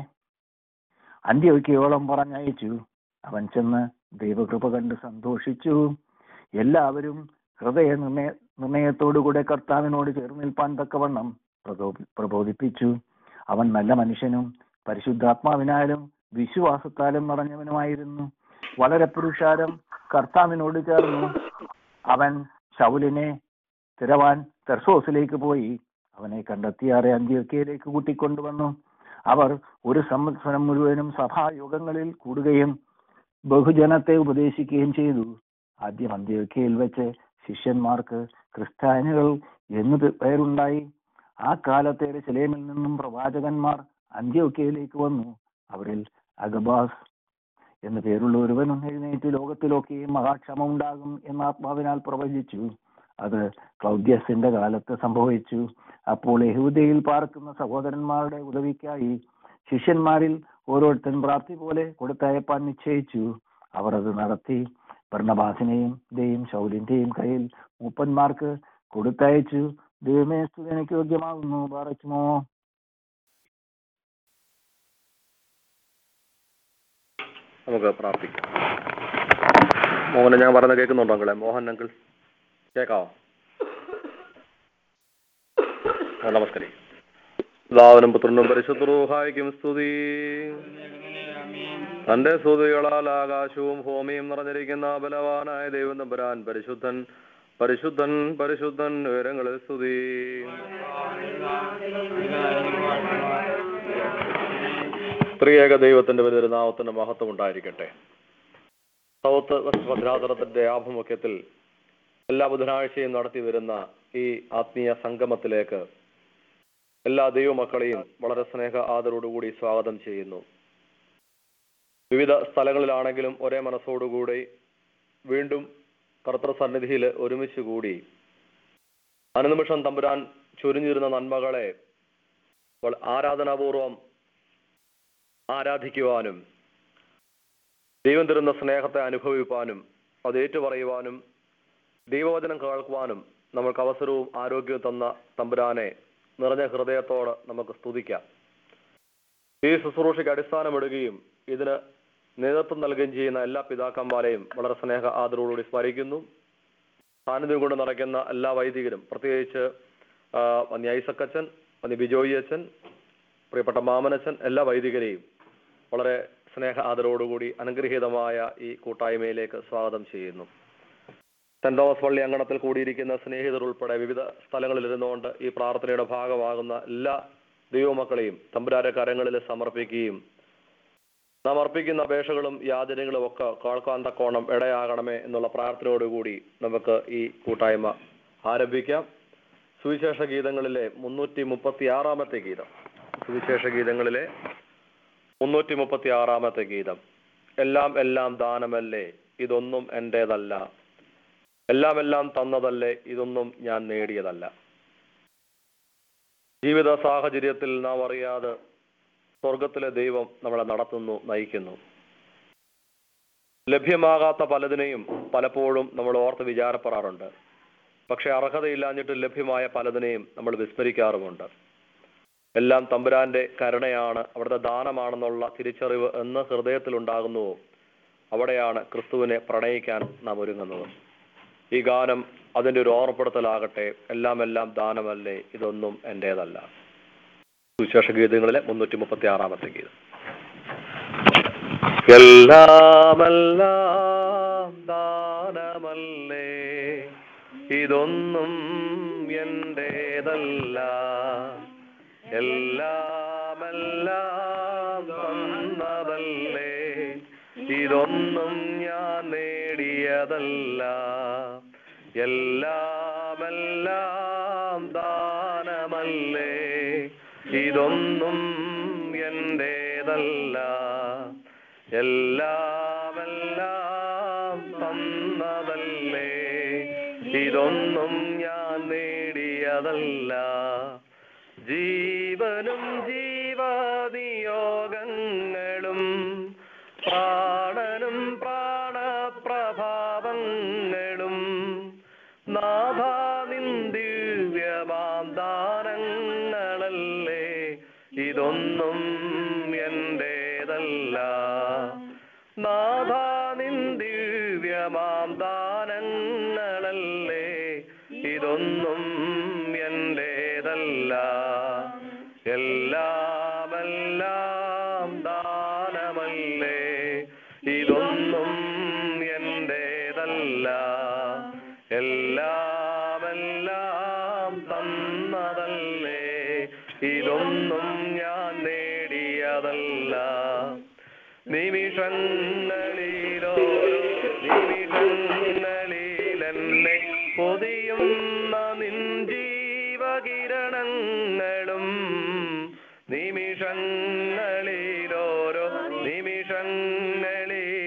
അന്ത്യോക്യയോളം പറഞ്ഞയച്ചു അവൻ ചെന്ന് ദൈവകൃപ കണ്ട് സന്തോഷിച്ചു എല്ലാവരും ഹൃദയ നിർണയ നിർണയത്തോടുകൂടെ കർത്താവിനോട് ചേർന്ന് നിൽപ്പാൻ തക്കവണ്ണം പ്രകോപി പ്രബോധിപ്പിച്ചു അവൻ നല്ല മനുഷ്യനും പരിശുദ്ധാത്മാവിനാലും വിശ്വാസത്താലും നിറഞ്ഞവനുമായിരുന്നു വളരെ പുരുഷാരം കർത്താവിനോട് ചേർന്നു അവൻ ശൗലിനെ തിരവാൻ തെർസോസിലേക്ക് പോയി അവനെ കണ്ടെത്തിയാറെ അന്ത്യോക്കയിലേക്ക് കൂട്ടിക്കൊണ്ടുവന്നു അവർ ഒരു സംവത്സരം മുഴുവനും സഭായോഗങ്ങളിൽ കൂടുകയും ബഹുജനത്തെ ഉപദേശിക്കുകയും ചെയ്തു ആദ്യം അന്ത്യോക്കയിൽ വെച്ച് ശിഷ്യന്മാർക്ക് ക്രിസ്ത്യാനികൾ എന്നു പേരുണ്ടായി ആ കാലത്തെ ചെലേമിൽ നിന്നും പ്രവാചകന്മാർ അന്ത്യോക്കയിലേക്ക് വന്നു അവരിൽ അഗബാസ് എന്ന് പേരുള്ള ഒരുവനും എഴുന്നേറ്റ് ലോകത്തിലൊക്കെയും മഹാക്ഷമ ഉണ്ടാകും എന്ന് ആത്മാവിനാൽ പ്രവചിച്ചു അത് ക്ലൗദ്യസിന്റെ കാലത്ത് സംഭവിച്ചു അപ്പോൾ യഹൂദയിൽ പാർക്കുന്ന സഹോദരന്മാരുടെ ഉദവിക്കായി ശിഷ്യന്മാരിൽ ഓരോരുത്തൻ പ്രാപ്തി പോലെ കൊടുത്തയപ്പാൻ നിശ്ചയിച്ചു അവർ അത് നടത്തി ഭരണബാസിനെയും ഇതേയും ശൗലിന്റെയും കയ്യിൽ മൂപ്പന്മാർക്ക് കൊടുത്തയച്ചു ദൈവമേ സ്തുതി എനിക്ക് യോഗ്യമാകുന്നു പാറയ്ക്കുമോ നമുക്ക് പ്രാർത്ഥിക്കാം മോഹൻ ഞാൻ പറയുന്നത് കേൾക്കുന്നുണ്ടോ അങ്കിളെ മോഹൻ അങ്കിൾ കേൾക്കാവോ ആ, നമസ്കാരം പിതാവിനും പുത്രനും പരിശുദ്ധൂഹായിക്കും സ്തുതി തന്റെ സ്തുതികളാൽ ആകാശവും ഭൂമിയും നിറഞ്ഞിരിക്കുന്ന ബലവാനായ ദൈവം തമ്പുരാൻ പരിശുദ്ധൻ പരിശുദ്ധൻ പരിശുദ്ധൻ ഉയരങ്ങളിൽ സ്തുതി ത്രിയേക ദൈവത്തിന്റെ വലിയൊരു നാമത്തിന്റെ മഹത്വം ഉണ്ടായിരിക്കട്ടെ സൗത്ത് വെസ്റ്റ് ഭദ്രാതലത്തിന്റെ ആഭിമുഖ്യത്തിൽ എല്ലാ ബുധനാഴ്ചയും നടത്തി വരുന്ന ഈ ആത്മീയ സംഗമത്തിലേക്ക് എല്ലാ ദൈവമക്കളെയും വളരെ സ്നേഹ ആദരോടുകൂടി സ്വാഗതം ചെയ്യുന്നു വിവിധ സ്ഥലങ്ങളിലാണെങ്കിലും ഒരേ മനസ്സോടുകൂടി വീണ്ടും കർത്തൃ സന്നിധിയിൽ ഒരുമിച്ച് കൂടി അനുനിമിഷം തമ്പുരാൻ ചൊരിഞ്ഞിരുന്ന നന്മകളെ വള- ആരാധനാപൂർവം ആരാധിക്കുവാനും ദൈവം തരുന്ന സ്നേഹത്തെ അനുഭവിപ്പാനും അത് ഏറ്റുപറയുവാനും ദൈവവചനം കേൾക്കുവാനും നമുക്ക് അവസരവും ആരോഗ്യവും തന്ന തമ്പുരാനെ നിറഞ്ഞ ഹൃദയത്തോട് നമുക്ക് സ്തുതിക്കാം ഈ ശുശ്രൂഷയ്ക്ക് അടിസ്ഥാനമിടുകയും ഇതിന് നേതൃത്വം നൽകുകയും ചെയ്യുന്ന എല്ലാ പിതാക്കന്മാരെയും വളരെ സ്നേഹ ആദരവോടുകൂടി സ്മരിക്കുന്നു സാന്നിധ്യം കൊണ്ട് നിറയ്ക്കുന്ന എല്ലാ വൈദികരും പ്രത്യേകിച്ച് ആ, വന്യ ഐസക്കച്ചൻ വന്യ ബിജോയി അച്ഛൻ പ്രിയപ്പെട്ട മാമനച്ചൻ എല്ലാ വൈദികരെയും വളരെ സ്നേഹ ആദരവോടുകൂടി അനുഗ്രഹീതമായ ഈ കൂട്ടായ്മയിലേക്ക് സ്വാഗതം ചെയ്യുന്നു സെന്റ് തോമസ് പള്ളി അങ്കണത്തിൽ കൂടിയിരിക്കുന്ന സ്നേഹിതർ ഉൾപ്പെടെ വിവിധ സ്ഥലങ്ങളിൽ ഇരുന്നുകൊണ്ട് ഈ പ്രാർത്ഥനയുടെ ഭാഗമാകുന്ന എല്ലാ ദൈവമക്കളെയും തമ്പുരാന്റെ കരങ്ങളിൽ സമർപ്പിക്കുകയും നാം അർപ്പിക്കുന്ന അപേക്ഷകളും യാചനകളും ഒക്കെ കേൾക്കാൻ തക്കോണം ഇടയാകണമേ എന്നുള്ള പ്രാർത്ഥനയോടുകൂടി നമുക്ക് ഈ കൂട്ടായ്മ ആരംഭിക്കാം സുവിശേഷ ഗീതങ്ങളിലെ മുന്നൂറ്റി മുപ്പത്തി ആറാമത്തെ ഗീതം സുവിശേഷ ഗീതങ്ങളിലെ മുന്നൂറ്റി മുപ്പത്തി ആറാമത്തെ ഗീതം എല്ലാം എല്ലാം ദാനമല്ലേ ഇതൊന്നും എന്റേതല്ല എല്ലാം എല്ലാം തന്നതല്ലേ ഇതൊന്നും ഞാൻ നേടിയതല്ല ജീവിത സാഹചര്യത്തിൽ നാം അറിയാതെ സ്വർഗത്തിലെ ദൈവം നമ്മളെ നടത്തുന്നു നയിക്കുന്നു ലഭ്യമാകാത്ത പലതിനെയും പലപ്പോഴും നമ്മൾ ഓർത്ത് വിചാരപ്പെടാറുണ്ട് പക്ഷെ അർഹതയില്ലാഞ്ഞിട്ട് ലഭ്യമായ പലതിനെയും നമ്മൾ വിസ്മരിക്കാറുമുണ്ട് എല്ലാം തമ്പുരാന്റെ കരുണയാണ് അവിടുത്തെ ദാനമാണെന്നുള്ള തിരിച്ചറിവ് എന്ന് ഹൃദയത്തിൽ ഉണ്ടാകുന്നുവോ അവിടെയാണ് ക്രിസ്തുവിനെ പ്രണയിക്കാൻ നാം ഒരുങ്ങുന്നത് ഈ ഗാനം അതിന്റെ ഒരു ഓർമ്മപ്പെടുത്തലാകട്ടെ എല്ലാം എല്ലാം ദാനമല്ലേ ഇതൊന്നും എന്റേതല്ല സുവിശേഷ ഗീതങ്ങളിലെ മുന്നൂറ്റി മുപ്പത്തി ആറാമത്തെ ഗീതം എല്ലാമെല്ലാം ദാനമല്ലേ ഇതൊന്നും എന്റേതല്ല എല്ലാമെല്ലാം തന്നതല്ലേ ഇതൊന്നും ഞാൻ നേടിയതല്ല എല്ലാമെല്ലാം ദാനമല്ലേ ഇതൊന്നും എന്റേതല്ല എല്ലാമെല്ലാം തന്നതല്ലേ ഇതൊന്നും ഞാൻ നേടിയതല്ല ജീവനും ജീവനിയോഗങ്ങളും പ്രാണനും പ്രാണപ്രഭാവങ്ങളും നാഥാ നിന്ദിവ്യമാം ദാനങ്ങളല്ലേ ഇതൊന്നും എന്റേതല്ല നാഥാ നിന്ദിവ്യമാം ദാനങ്ങളല്ലേ ഇതൊന്നും എന്റേതല്ല എല്ലാമെല്ലാം ദാനമല്ലേ ഇതൊന്നും എന്റേതല്ല എല്ലാമെല്ലാം തന്നതല്ലേ ഇതൊന്നും ഞാൻ നേടിയതല്ല നിമിഷങ്ങളിലോരോ നിമിഷങ്ങളിലെന്നെ പൊതിയുന്ന നിൻ ജീവകിരണങ്ങളും നിമിഷങ്ങളിലോരോ നിമിഷങ്ങളിൽ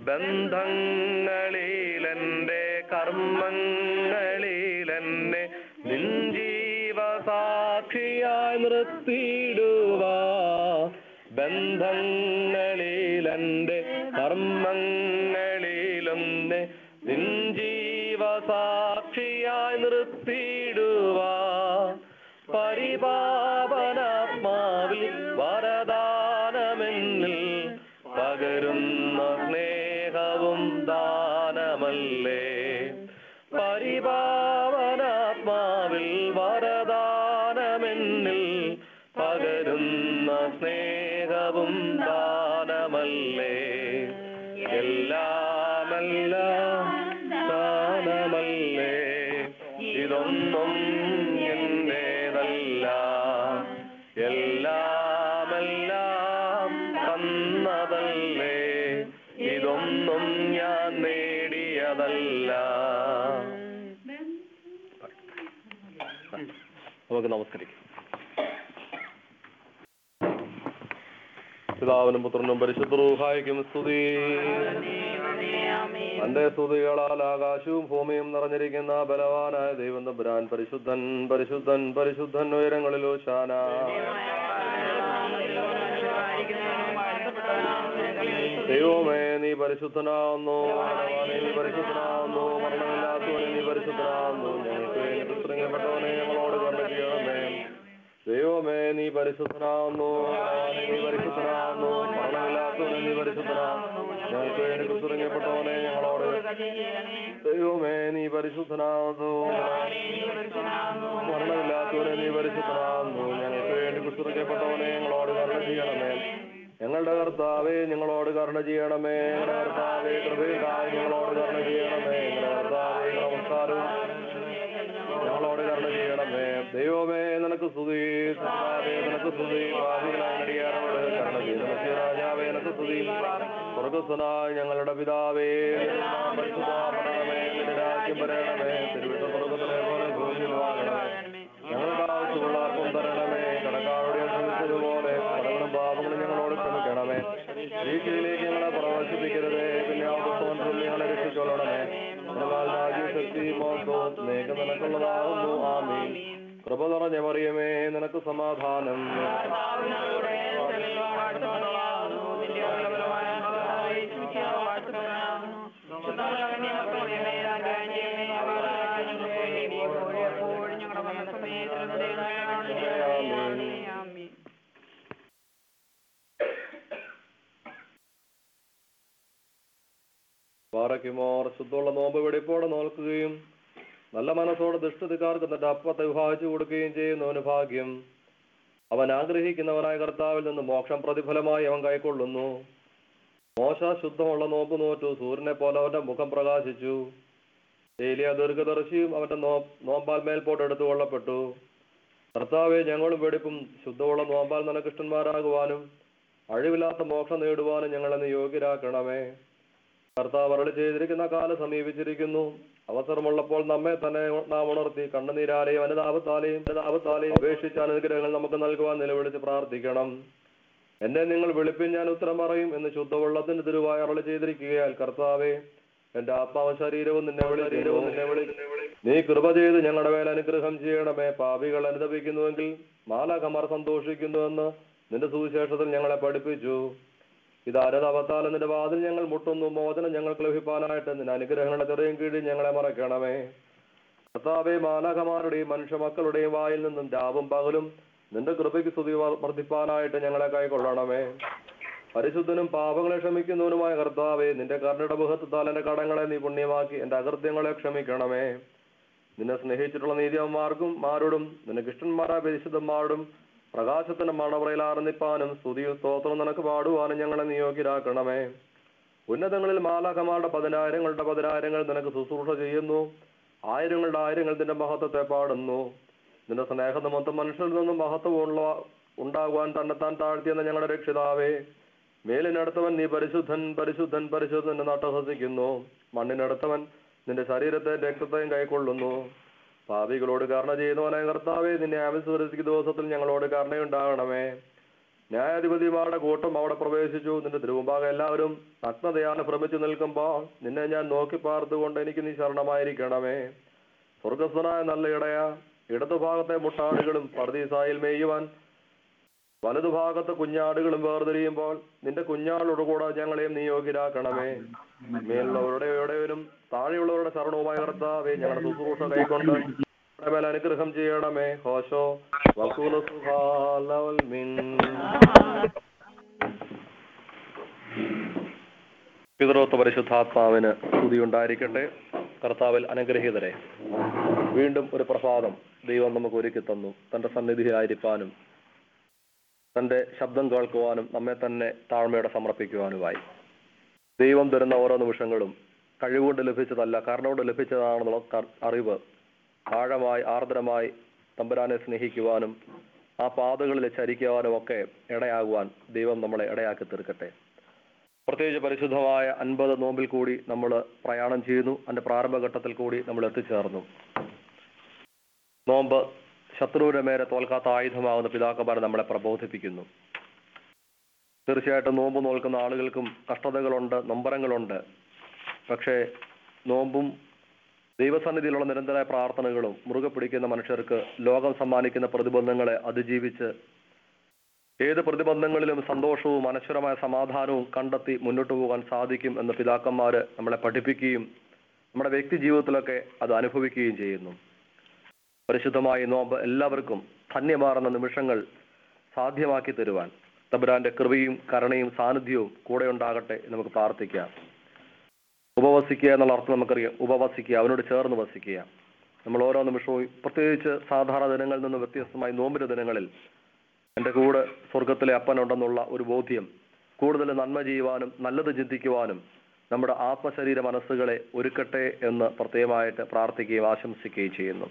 ബന്ധങ്ങളിലെന്റെ കർമ്മങ്ങളിലെന്നെ നിൻ ജീവസാക്ഷിയായി നിർത്തിയിടുവാ ബന്ധങ്ങളിലെന്റെ കർമ്മങ്ങളിലൊന്നെ നിൻ ജീവസാക്ഷിയായി നിർത്തിയിടുവാ പരിപാവനാത്മാവിൽ വരദാനമെന്നിൽ പകരുന്ന സ്നേഹവും ദാനമല്ലേ പരിപാവനാത്മാവിൽ വരദാനമെന്നിൽ പകരുന്ന സ്നേഹവും ദാനമല്ലേ എല്ലാമെല്ലാം ദാനമല്ലേ ഇതൊന്നും എന്റേതല്ല എല്ലാമെല്ലാം തന്നതല്ലേ ഇതൊന്നും ഞാൻ നേടിയതല്ല നമുക്ക് നമസ്കരിക്കാം പിതാവിനും പുത്രനും പരിശുദ്ധ റൂഹായിക്കും സ്തുതി തന്റെ സ്തുതികളാൽ ആകാശവും ഭൂമിയും നിറഞ്ഞിരിക്കുന്ന ബലവാനായ ദൈവം തമ്പുരാൻ പരിശുദ്ധൻ പരിശുദ്ധൻ പരിശുദ്ധൻ ഉയരങ്ങളിലോ ശാന ദൈവമേ നീ പരിശുദ്ധനാവുന്നു ബലവാനേ, നീ പരിശുദ്ധനാവുന്നു മരണമില്ലാത്തവനെ നീ പരിശുദ്ധനാവുന്നു ഞങ്ങൾക്ക് വേണ്ടി പുസ്തകപ്പെട്ടവനെ ഞങ്ങളോട് കണ്ടു ചെയ്യണമേ ദൈവമേ നീ പരിശുദ്ധനാവുന്നു ബലവാനേ, നീ പരിശുദ്ധനാവുന്നു മരണമില്ലാത്തവനെ നീ പരിശുദ്ധനാവുന്നു ഞങ്ങൾക്ക് വേണ്ടി പുസ്തകപ്പെട്ടവനെ ഞങ്ങളോട് ദൈവമേ നീ പരിശുദ്ധനാവുന്നു മരണമില്ലാത്തവനെ നീ പരിശുദ്ധനാവുന്നു ഞങ്ങൾക്ക് വേണ്ടി പുസ്തകപ്പെട്ടവനെ ഞങ്ങളോട് കരുണ ചെയ്യണമേ ഞങ്ങളുടെ കർത്താവേ ഞങ്ങളോട് കരുണ ചെയ്യണമേ ഞങ്ങളുടെ കർത്താവേ കൃപയുണ്ടായി ഞങ്ങളോട് കരുണ ചെയ്യണമേ ഞങ്ങളുടെ കർത്താവേ നമസ്കാരവും ഞങ്ങളോട് കരുണ ചെയ്യണമേ ദൈവമേ നിനക്ക് സ്തുതി കർത്താവേ നിനക്ക് സ്തുതി ഭാവികളായ നടിയാരോട് കരുണ ചെയ്ത രാജാവേ നിനക്ക് സ്തുതി സ്വർഗസ്വനായ ഞങ്ങളുടെ പിതാവേ നിന്റെ നാമം പരിശുദ്ധമാക്കണമേ നിന്റെ രാജ്യം വരണമേ തിരുവിട്ട സ്വർഗത്തിലെ പോലെ ഭൂമിയിൽ വാങ്ങണമേ ഞങ്ങൾക്ക് ആവശ്യമുള്ള ആർക്കും തരണമേ കടക്കാരുടെ ക്ഷമിച്ചതുപോലെ കടകളും പാപങ്ങളും ഞങ്ങളോട് ക്ഷമിക്കണമേ വീഴ്ചയിലേക്ക് ഞങ്ങളെ പ്രവേശിപ്പിക്കരുതേ പിന്നെ ആ പുസ്തകത്തിൽ ഞങ്ങളെ രക്ഷിച്ചോളണമേ പ്രകാൽ രാജ്യശക്തി മോത്തവും നേക്ക് നിനക്കുള്ളതാകുന്നു ആമീൻ കൃപ നിറഞ്ഞ മറിയമേ നിനക്ക് സമാധാനം പാറയ്ക്കുമോർ ശുദ്ധമുള്ള നോമ്പ് വെടിപ്പോടെ നോൽക്കുകയും നല്ല മനസ്സോടെ ദുഷ്ടതക്കാർക്ക് തന്റെ അപ്പത്തെ വിഭാഗിച്ചു കൊടുക്കുകയും ചെയ്യുന്നവന് ഭാഗ്യം അവൻ ആഗ്രഹിക്കുന്നവനായ കർത്താവിൽ നിന്ന് മോക്ഷം പ്രതിഫലമായി അവൻ കൈക്കൊള്ളുന്നു മോശ ശുദ്ധമുള്ള നോമ്പ് നോറ്റു സൂര്യനെ പോലെ അവന്റെ മുഖം പ്രകാശിച്ചു ഏലിയ ദീർഘദർശിയും അവന്റെ നോ നോമ്പാൽ മേൽപോട്ട് എടുത്തു കൊള്ളപ്പെട്ടു കർത്താവെ ഞങ്ങളും വെടിപ്പും ശുദ്ധമുള്ള നോമ്പാൽ നിനക്കിഷ്ടന്മാരാകുവാനും അഴിവില്ലാത്ത മോക്ഷം നേടുവാനും ഞങ്ങളെ നീ യോഗ്യരാക്കണമേ കർത്താവ് അരളി ചെയ്തിരിക്കുന്ന കാലം സമീപിച്ചിരിക്കുന്നു അവസരമുള്ളപ്പോൾ നമ്മെ തന്നെ നാം ഉണർത്തി കണ്ണുനീരാലെയും അനുതാപത്താലെയും അനുതാപത്താലെയും അപേക്ഷിച്ച അനുഗ്രഹങ്ങൾ നമുക്ക് നൽകുവാൻ നിലവിളിച്ച് പ്രാർത്ഥിക്കണം എന്നെ നിങ്ങൾ വിളിപ്പിൻ ഞാൻ ഉത്തരം പറയും എന്ന് ശുദ്ധവെള്ളത്തിന് തിരുവായി അരളി ചെയ്തിരിക്കുകയാൽ കർത്താവെ എന്റെ ആത്മാവും ശരീരവും നിന്നെ വിളിക്കുന്നു നിന്നെ വിളി നീ കൃപ ചെയ്ത് ഞങ്ങളുടെ മേൽ അനുഗ്രഹം ചെയ്യണമേ പാപികൾ അനുദപിക്കുന്നുവെങ്കിൽ മാലാകമാർ സന്തോഷിക്കുന്നുവെന്ന് നിന്റെ സുവിശേഷത്തിൽ ഞങ്ങളെ പഠിപ്പിച്ചു ഇത് അരതവത്താൽ നിന്റെ വാതിൽ ഞങ്ങൾ മുട്ടുന്നു മോചനം ഞങ്ങൾക്ക് ലഭിക്കാനായിട്ട് നിന്റെ അനുഗ്രഹങ്ങളുടെ ചെറിയ കീഴിൽ ഞങ്ങളെ മറക്കണമേ കർത്താവെ മാലാഖമാരുടെയും മനുഷ്യമക്കളുടെയും വായിൽ നിന്നും രാവും പകലും നിന്റെ കൃപയ്ക്ക് സ്തുതി വർ- വർദ്ധിപ്പാനായിട്ട് ഞങ്ങളെ കൈക്കൊള്ളണമേ പരിശുദ്ധനും പാപങ്ങളെ ക്ഷമിക്കുന്നവനുമായ കർത്താവെ നിന്റെ കരുണയുടെ മുഖത്താൽ എന്റെ കടങ്ങളെ നീ പുണ്യമാക്കി എന്റെ അകൃത്യങ്ങളെ ക്ഷമിക്കണമേ നിന്നെ സ്നേഹിച്ചിട്ടുള്ള നീതിയന്മാർക്കും മാരോടും നിനക്ക് ഇഷ്ടന്മാരായ പരിശുദ്ധന്മാരോടും പ്രകാശത്തിന്റെ മണവറയിൽ ആർന്നിപ്പാനും സ്തുതിയും സ്തോത്രം നിനക്ക് പാടുവാനും ഞങ്ങളെ നിയോഗ്യരാക്കണമേ ഉന്നതങ്ങളിൽ മാലാഖമാരുടെ പതിനായിരങ്ങളുടെ പതിനായിരങ്ങൾ നിനക്ക് ശുശ്രൂഷ ചെയ്യുന്നു ആയിരങ്ങളുടെ ആയിരങ്ങൾ നിന്റെ മഹത്വത്തെ പാടുന്നു നിന്റെ സ്നേഹം മൊത്തം മനുഷ്യരിൽ നിന്നും മഹത്വമുള്ള ഉണ്ടാകുവാൻ തന്നെത്താൻ താഴ്ത്തിയെന്ന ഞങ്ങളുടെ രക്ഷിതാവേ മേലിനടുത്തവൻ നീ പരിശുദ്ധൻ പരിശുദ്ധൻ പരിശുദ്ധൻ എന്ന് അട്ടഹസിക്കുന്നു മണ്ണിനടുത്തവൻ നിന്റെ ശരീരത്തെ രക്തത്തെയും കൈക്കൊള്ളുന്നു പാപികളോട് കരുണ ചെയ്യുന്നവനായ കർത്താവേ നിന്നെ ആവിസ്വരസിക്കുന്ന ദിവസത്തിൽ ഞങ്ങളോട് കരുണയുണ്ടാകണമേ ന്യായാധിപതിമാരുടെ കൂട്ടം അവിടെ പ്രവേശിച്ചു നിന്റെ തിരുമുമ്പാകെ എല്ലാവരും നഗ്നതയാണ് ഭ്രമിച്ചു നിൽക്കുമ്പോൾ നിന്നെ ഞാൻ നോക്കി പാർത്തുകൊണ്ട് എനിക്ക് നീ ശരണമായിരിക്കണമേ സ്വർഗസ്ഥനായ നല്ല ഇടയ ഇടതുഭാഗത്തെ മുട്ടാടുകളും പർദീസായിൽ മേയുവാൻ വലതുഭാഗത്ത് കുഞ്ഞാടുകളും വേർതിരിയുമ്പോൾ നിന്റെ കുഞ്ഞാടോട് കൂടെ ഞങ്ങളെയും നീ യോഗ്യരാക്കണമേ മേലുള്ളവരുടെ എവിടെയും താഴെയുള്ളവരുടെ ശരണവുമായ കർത്താവേ ഞങ്ങളുടെ ശുശ്രൂഷ കൈക്കൊണ്ട് ഞങ്ങളുടെ മേൽ അനുഗ്രഹം ചെയ്യണമേ ഹോശോ വസൂല സുഹാലവൽ മിൻ പിതൃത്വ പരിശുദ്ധാത്മാവിന് സ്തുതി ഉണ്ടായിരിക്കട്ടെ കർത്താവിൽ അനുഗ്രഹീതരെ വീണ്ടും ഒരു പ്രഭാതം ദൈവം നമുക്ക് ഒരുക്കി തന്നു തന്റെ സന്നിധിയിലായിരിക്കാനും തന്റെ ശബ്ദം കേൾക്കുവാനും നമ്മെ തന്നെ താഴ്മയോടെ സമർപ്പിക്കുവാനുമായി ദൈവം തരുന്ന ഓരോ നിമിഷങ്ങളും കഴിവുകൊണ്ട് ലഭിച്ചതല്ല കരുണ ലഭിച്ചതാണെന്നുള്ള ക- അറിവ് ആഴമായി ആർദ്രമായി തമ്പുരാനെ സ്നേഹിക്കുവാനും ആ പാതകളിൽ ചരിക്കുവാനും ഒക്കെ ഇടയാകുവാൻ ദൈവം നമ്മളെ ഇടയാക്കി തീർക്കട്ടെ പ്രത്യേകിച്ച് പരിശുദ്ധമായ അൻപത് നോമ്പിൽ കൂടി നമ്മൾ പ്രയാണം ചെയ്യുന്നു അതിന്റെ പ്രാരംഭഘട്ടത്തിൽ കൂടി നമ്മൾ എത്തിച്ചേർന്നു നോമ്പ് ശത്രുവിന്റെ മേലെ തോൽക്കാത്ത ആയുധമാകുന്ന പിതാക്കന്മാരെ നമ്മളെ പ്രബോധിപ്പിക്കുന്നു തീർച്ചയായിട്ടും നോമ്പ് നോൽക്കുന്ന ആളുകൾക്കും കഷ്ടതകളുണ്ട് നൊമ്പരങ്ങളുണ്ട് പക്ഷേ നോമ്പും ദൈവസന്നിധിയിലുള്ള നിരന്തരമായ പ്രാർത്ഥനകളും മുറുകെ പിടിക്കുന്ന മനുഷ്യർക്ക് ലോകം സമ്മാനിക്കുന്ന പ്രതിബന്ധങ്ങളെ അതിജീവിച്ച് ഏത് പ്രതിബന്ധങ്ങളിലും സന്തോഷവും അനശ്വരമായ സമാധാനവും കണ്ടെത്തി മുന്നോട്ട് പോകാൻ സാധിക്കും എന്ന് പിതാക്കന്മാര് നമ്മളെ പഠിപ്പിക്കുകയും നമ്മുടെ വ്യക്തി ജീവിതത്തിലൊക്കെ അത് അനുഭവിക്കുകയും ചെയ്യുന്നു പരിശുദ്ധമായി നോമ്പ് എല്ലാവർക്കും ധന്യമാർന്ന നിമിഷങ്ങൾ സാധ്യമാക്കി തരുവാൻ തമ്പുരാന്റെ കൃപയും കരുണയും സാന്നിധ്യവും കൂടെ ഉണ്ടാകട്ടെ എന്ന് നമുക്ക് പ്രാർത്ഥിക്കാം ഉപവസിക്കുക എന്നുള്ള അർത്ഥം നമുക്കറിയാം ഉപവസിക്കുക അവനോട് ചേർന്ന് വസിക്കുക നമ്മൾ ഓരോ നിമിഷവും പ്രത്യേകിച്ച് സാധാരണ ദിനങ്ങളിൽ നിന്ന് വ്യത്യസ്തമായി നോമ്പിന്റെ ദിനങ്ങളിൽ എൻ്റെ കൂടെ സ്വർഗത്തിലെ അപ്പനുണ്ടെന്നുള്ള ഒരു ബോധ്യം കൂടുതൽ നന്മ ചെയ്യുവാനും നല്ലത് ചിന്തിക്കുവാനും നമ്മുടെ ആത്മശരീര മനസ്സുകളെ ഒരുക്കട്ടെ എന്ന് പ്രത്യേകമായിട്ട് പ്രാർത്ഥിക്കുകയും ആശംസിക്കുകയും ചെയ്യുന്നു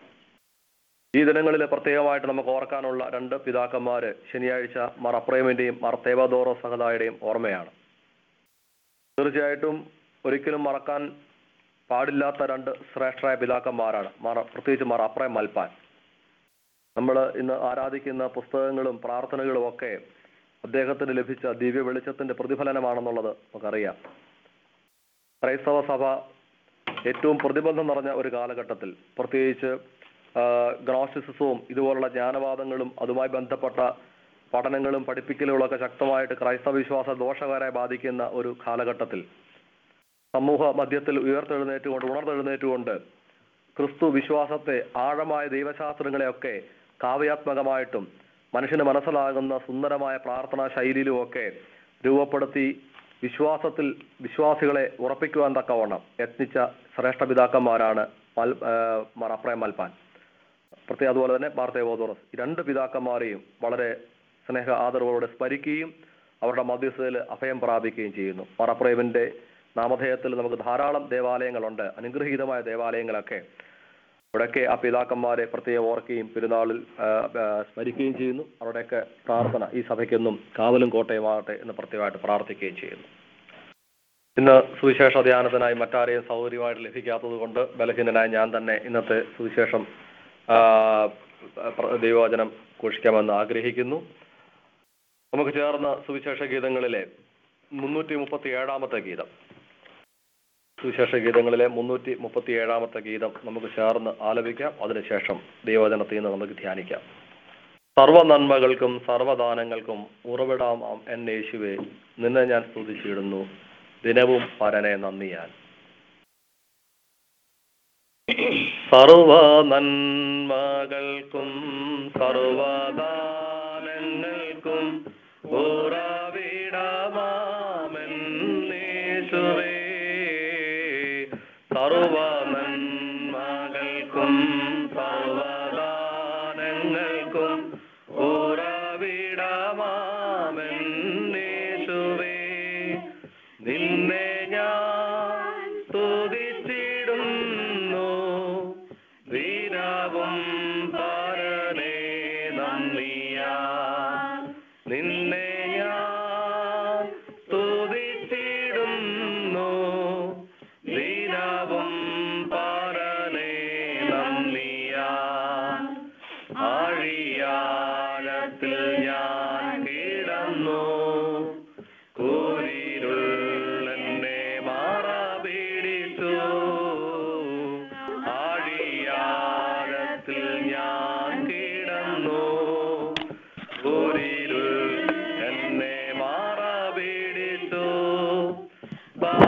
ഈ ദിനങ്ങളിൽ പ്രത്യേകമായിട്ട് നമുക്ക് ഓർക്കാനുള്ള രണ്ട് പിതാക്കന്മാര് ശനിയാഴ്ച മർ അപ്രേമിന്റെയും മർ തേവദോറോ സഹദായുടെയും ഓർമ്മയാണ് തീർച്ചയായിട്ടും ഒരിക്കലും മറക്കാൻ പാടില്ലാത്ത രണ്ട് ശ്രേഷ്ഠരായ പിതാക്കന്മാരാണ് മറ പ്രത്യേകിച്ച് മർ അപ്രേം മൽപ്പാൻ നമ്മൾ ഇന്ന് ആരാധിക്കുന്ന പുസ്തകങ്ങളും പ്രാർത്ഥനകളും ഒക്കെ അദ്ദേഹത്തിന് ലഭിച്ച ദിവ്യ വെളിച്ചത്തിന്റെ പ്രതിഫലനമാണെന്നുള്ളത് നമുക്കറിയാം ക്രൈസ്തവ സഭ ഏറ്റവും പ്രതിബന്ധം നിറഞ്ഞ ഒരു കാലഘട്ടത്തിൽ പ്രത്യേകിച്ച് ഗ്നോസ്റ്റിസിസവും ഇതുപോലുള്ള ജ്ഞാനവാദങ്ങളും അതുമായി ബന്ധപ്പെട്ട പഠനങ്ങളും പഠിപ്പിക്കലുകളും ഒക്കെ ശക്തമായിട്ട് ക്രൈസ്തവ വിശ്വാസ ദോഷകരമായി ബാധിക്കുന്ന ഒരു കാലഘട്ടത്തിൽ സമൂഹ മധ്യത്തിൽ ഉയർത്തെഴുന്നേറ്റുകൊണ്ട് ഉണർന്നെഴുന്നേറ്റുകൊണ്ട് ക്രിസ്തു വിശ്വാസത്തെ ആഴമായ ദൈവശാസ്ത്രങ്ങളെയൊക്കെ കാവ്യാത്മകമായിട്ടും മനുഷ്യന് മനസ്സിലാകുന്ന സുന്ദരമായ പ്രാർത്ഥനാ ശൈലിയിലും ഒക്കെ രൂപപ്പെടുത്തി വിശ്വാസത്തിൽ വിശ്വാസികളെ ഉറപ്പിക്കുവാൻ തക്കവണ്ണം യത്നിച്ച ശ്രേഷ്ഠ പിതാക്കന്മാരാണ് മൽ മറപ്രയം മൽപ്പാൻ പ്രത്യേക അതുപോലെ തന്നെ മാർത്തേവോദോറസ് ഈ രണ്ട് പിതാക്കന്മാരെയും വളരെ സ്നേഹ ആദരവോടെ സ്മരിക്കുകയും അവരുടെ മധ്യസ്ഥതയിൽ അഭയം പ്രാപിക്കുകയും ചെയ്യുന്നു മറപ്രേമിന്റെ നാമധേയത്തിൽ നമുക്ക് ധാരാളം ദേവാലയങ്ങളുണ്ട് അനുഗ്രഹീതമായ ദേവാലയങ്ങളൊക്കെ ഇവിടെയൊക്കെ ആ പിതാക്കന്മാരെ പ്രത്യേകം ഓർക്കുകയും പെരുന്നാളിൽ ആ, ആ, സ്മരിക്കുകയും ചെയ്യുന്നു അവരുടെയൊക്കെ പ്രാർത്ഥന ഈ സഭയ്ക്കെന്നും കാവലും കോട്ടയുമാകട്ടെ എന്ന് പ്രത്യേകമായിട്ട് പ്രാർത്ഥിക്കുകയും ചെയ്യുന്നു ഇന്ന് സുവിശേഷ ധ്യാനത്തിനായി മറ്റാരെയും സൗകര്യമായിട്ട് ലഭിക്കാത്തത് കൊണ്ട് ബലഹീനനായ ഞാൻ തന്നെ ഇന്നത്തെ സുവിശേഷം ആ, പ്ര- ദൈവവചനം ഘോഷിക്കാമെന്ന് ആഗ്രഹിക്കുന്നു നമുക്ക് ചേർന്ന സുവിശേഷ ഗീതങ്ങളിലെ മുന്നൂറ്റി മുപ്പത്തി ഏഴാമത്തെ ഗീതം സുവിശേഷ ഗീതങ്ങളിലെ മുന്നൂറ്റി മുപ്പത്തി ഏഴാമത്തെ ഗീതം നമുക്ക് ചേർന്ന് ആലപിക്കാം അതിനുശേഷം ദൈവവചനത്തിൽ നിന്ന് നമുക്ക് ധ്യാനിക്കാം സർവ നന്മകൾക്കും സർവദാനങ്ങൾക്കും ഉറവിടാം എൻ യേശുവെ നിന്നെ ഞാൻ സ്തുതിച്ചിടുന്നു ദിനവും പരനെ നന്ദിയാൻ സർവ നന്മകൾക്കും സർവദാനങ്ങൾക്കും ഉറവിടമാമെന്നേശുവേ സർവ നന്മകൾക്കും സർവദാനങ്ങൾക്കും ഉറവിടമാമെന്നേശുവേ നിന്നെ ഞാൻ സ്തുതിച്ചിടുന്നു വീരവും പരനേ നന്ദിയാ നിന്നെ ഞാൻ സ്തുതിച്ചിടുന്നു ദീനവും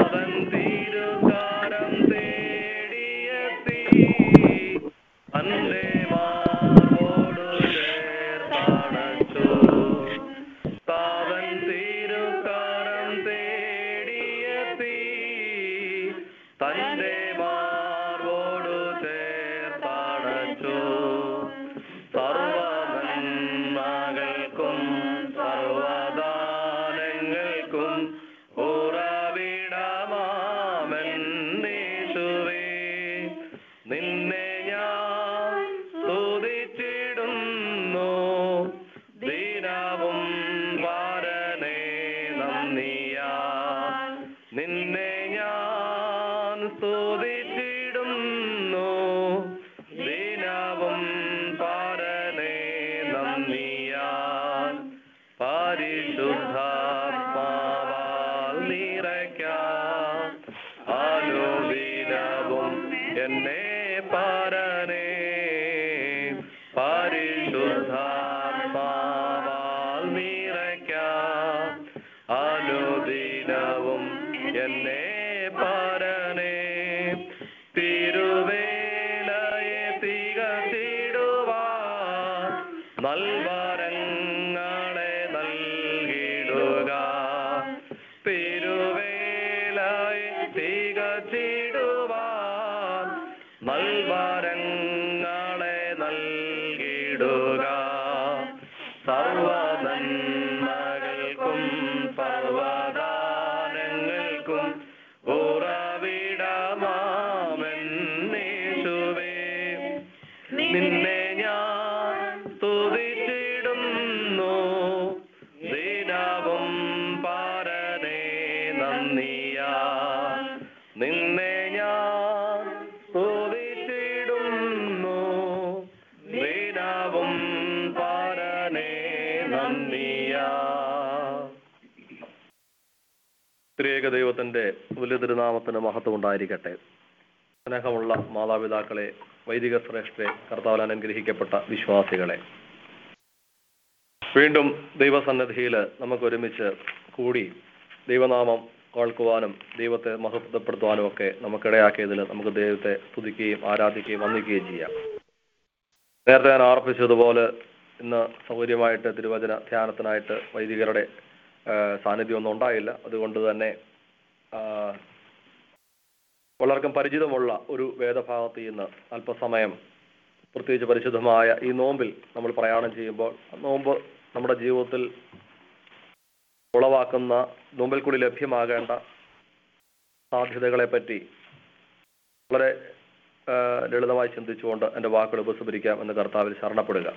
താതൻ തിരുകാരം തേടിയെത്തി തന്റെ മാർവോടു ചേർത്തണച്ചു താതൻ തിരുകാരം തേടിയെത്തി തന്റെ മാർവോടു ചേർത്തണച്ചു സർവനന്മകൾക്കും സർവദാനങ്ങൾക്കും ഉറവിടമാമെന്നീശുവേ നിന്നെ ഞാൻ സ്തുതിച്ചിടുന്നു ദിനവും വാരനെ നന്ദിയാ നിന്നെ ഞാൻ സ്തുതിച്ചിടുന്നു ദിനവും പാരനെ നന്ദിയാൻ പരിശുദ്ധാത്മാവാൽ നിറയ്ക്കാൻ അനുദിനവും എന്നെ പാരനെ പരിശുദ്ധാത്മാവാൽ നിറയ്ക്കാൻ അനുദിനവും എന്നെ പാരനെ തിരുവേലയെ തികച്ചിടുവാൻ നൽവരങ്ങളെ നൽകിടുക തിരുവേലയെ തികച്ചിടുവാൻ നൽവരങ്ങളെ നൽകിടുക സർവനന്മകൾക്കും സർവദാനങ്ങൾക്കും ഉറവിടമാമെന്നേശുവേ നിന്നെ ഞാൻ സ്തുതിച്ചിടുന്നു ദിനവും പാരനെ നന്ദിയാ നിന്നെ ഞാൻ സ്തുതിച്ചിടുന്നു ദിനവും പാരനെ നന്ദിയാ ത്രിയേക ദൈവത്തിന്റെ വലിയ തിരുനാമത്തിന് മഹത്വം ഉണ്ടായിരിക്കട്ടെ സ്നേഹമുള്ള മാതാപിതാക്കളെ വൈദിക ശ്രേഷ്ഠരെ കർത്താവിൽ അനുഗ്രഹിക്കപ്പെട്ട വിശ്വാസികളെ വീണ്ടും ദൈവസന്നിധിയിൽ നമുക്ക് ഒരുമിച്ച് കൂടി ദൈവനാമം കേൾക്കുവാനും ദൈവത്തെ മഹത്വപ്പെടുത്തുവാനും ഒക്കെ നമുക്കിടയാക്കിയതിൽ നമുക്ക് ദൈവത്തെ സ്തുതിക്കുകയും ആരാധിക്കുകയും വന്ദിക്കുകയും ചെയ്യാം നേരത്തെ ഞാൻ ആർപ്പിച്ചതുപോലെ ഇന്ന് സൗകര്യമായിട്ട് തിരുവചന ധ്യാനത്തിനായിട്ട് വൈദികരുടെ ആ, സാന്നിധ്യമൊന്നും ഉണ്ടായില്ല അതുകൊണ്ട് തന്നെ ആ, വളർക്കും പരിചിതമുള്ള ഒരു വേദഭാഗത്ത് നിന്ന് അല്പസമയം പ്രത്യേകിച്ച് പരിശുദ്ധമായ ഈ നോമ്പിൽ നമ്മൾ പ്രയാണം ചെയ്യുമ്പോൾ നോമ്പ് നമ്മുടെ ജീവിതത്തിൽ ഉളവാക്കുന്ന നോമ്പിൽ കൂടി ലഭ്യമാകേണ്ട സാധ്യതകളെ പറ്റി വളരെ ആ, ലളിതമായി ചിന്തിച്ചുകൊണ്ട് എൻ്റെ വാക്കുകൾ ഉപസംഹരിക്കാം എന്ന് കർത്താവിൽ ശരണപ്പെടുക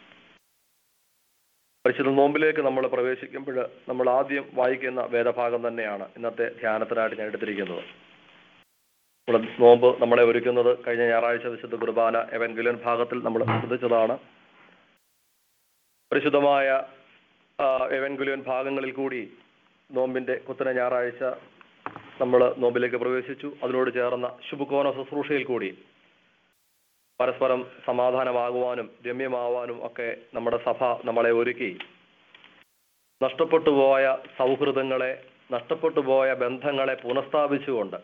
പരിശുദ്ധ നോമ്പിലേക്ക് നമ്മൾ പ്രവേശിക്കുമ്പോൾ നമ്മൾ ആദ്യം വായിക്കുന്ന വേദഭാഗം തന്നെയാണ് ഇന്നത്തെ ധ്യാനത്തിനായിട്ട് ഞാൻ എടുത്തിരിക്കുന്നത് നമ്മുടെ നോമ്പ് നമ്മളെ ഒരുക്കുന്നത് കഴിഞ്ഞ ഞായറാഴ്ച വിശുദ്ധ കുർബാന എവൻഗുലൻ ഭാഗത്തിൽ നമ്മൾ ശ്രദ്ധിച്ചതാണ് പരിശുദ്ധമായ ആ, എവൻഗുലിയൻ ഭാഗങ്ങളിൽ കൂടി നോമ്പിന്റെ കുത്തന ഞായറാഴ്ച നമ്മൾ നോമ്പിലേക്ക് പ്രവേശിച്ചു അതിനോട് ചേർന്ന ശുഭകോണ ശുശ്രൂഷയിൽ കൂടി പരസ്പരം സമാധാനമാകുവാനും രമ്യമാവാനും ഒക്കെ നമ്മുടെ സഭ നമ്മളെ ഒരുക്കി നഷ്ടപ്പെട്ടു പോയ സൗഹൃദങ്ങളെ നഷ്ടപ്പെട്ടു പോയ ബന്ധങ്ങളെ പുനഃസ്ഥാപിച്ചുകൊണ്ട്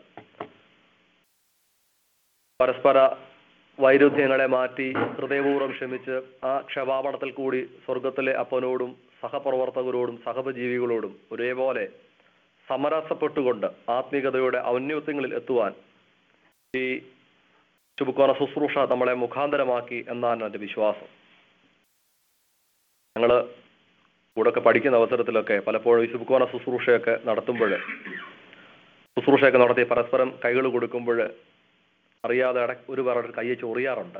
പരസ്പര വൈരുദ്ധ്യങ്ങളെ മാറ്റി ഹൃദയപൂർവ്വം ക്ഷമിച്ച് ആ ക്ഷമാപണത്തിൽ കൂടി സ്വർഗത്തിലെ അപ്പനോടും സഹപ്രവർത്തകരോടും സഹജീവികളോടും ഒരേപോലെ സമരസപ്പെട്ടുകൊണ്ട് ആത്മീയതയുടെ ഔന്നത്യങ്ങളിൽ എത്തുവാൻ ഈ ശുഭക്കോണ ശുശ്രൂഷ നമ്മളെ മുഖാന്തരമാക്കി എന്നാണ് എൻ്റെ വിശ്വാസം ഞങ്ങള് കൂടെയൊക്കെ പഠിക്കുന്ന അവസരത്തിലൊക്കെ പലപ്പോഴും ഈ ശുഭക്കോണ ശുശ്രൂഷയൊക്കെ നടത്തുമ്പോൾ ശുശ്രൂഷയൊക്കെ നടത്തി പരസ്പരം കൈകൾ കൊടുക്കുമ്പോൾ അറിയാതെ ഇട ഒരു പേരുടെ കയ്യെ ചൊറിയാറുണ്ട്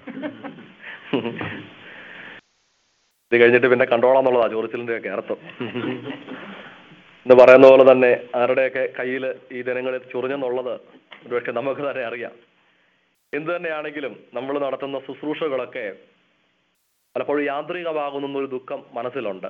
ഇത് കഴിഞ്ഞിട്ട് പിന്നെ കണ്ടോളാന്നുള്ളതാ ചോറിച്ചിലിന്റെ ഒക്കെ അർത്ഥം എന്ന് പറയുന്ന പോലെ തന്നെ ആരുടെയൊക്കെ കയ്യിൽ ഈ ദിനങ്ങളിൽ ചൊറിഞ്ഞെന്നുള്ളത് ഒരുപക്ഷെ നമുക്ക് തന്നെ അറിയാം എന്തു തന്നെയാണെങ്കിലും നമ്മൾ നടത്തുന്ന ശുശ്രൂഷകളൊക്കെ പലപ്പോഴും യാന്ത്രികമാകുന്ന ഒരു ദുഃഖം മനസ്സിലുണ്ട്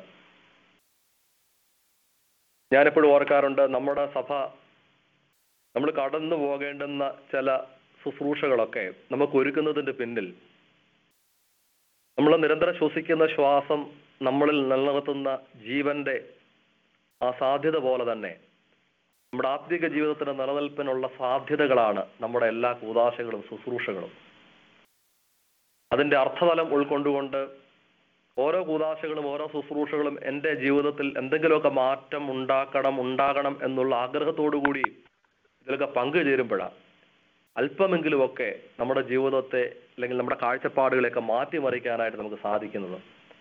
ഞാനെപ്പോഴും ഓർക്കാറുണ്ട് നമ്മുടെ സഭ നമ്മൾ കടന്നു പോകേണ്ടുന്ന ചില ശുശ്രൂഷകളൊക്കെ നമുക്ക് ഒരുക്കുന്നതിന്റെ പിന്നിൽ നമ്മൾ നിരന്തരം ശ്വസിക്കുന്ന ശ്വാസം നമ്മളിൽ നിലനിർത്തുന്ന ജീവന്റെ ആ സാധ്യത പോലെ തന്നെ നമ്മുടെ ആത്മീക ജീവിതത്തിന്റെ നിലനിൽപ്പിനുള്ള സാധ്യതകളാണ് നമ്മുടെ എല്ലാ കൂതാശകളും ശുശ്രൂഷകളും അതിന്റെ അർത്ഥതലം ഉൾക്കൊണ്ടുകൊണ്ട് ഓരോ കൂതാശകളും ഓരോ ശുശ്രൂഷകളും എൻ്റെ ജീവിതത്തിൽ എന്തെങ്കിലുമൊക്കെ മാറ്റം ഉണ്ടാക്കണം ഉണ്ടാകണം എന്നുള്ള ആഗ്രഹത്തോടു കൂടി ഇതിലൊക്കെ പങ്കുചേരുമ്പോഴാണ് അല്പമെങ്കിലുമൊക്കെ നമ്മുടെ ജീവിതത്തെ അല്ലെങ്കിൽ നമ്മുടെ കാഴ്ചപ്പാടുകളെയൊക്കെ മാറ്റിമറിക്കാനായിട്ട് നമുക്ക് സാധിക്കുന്നത്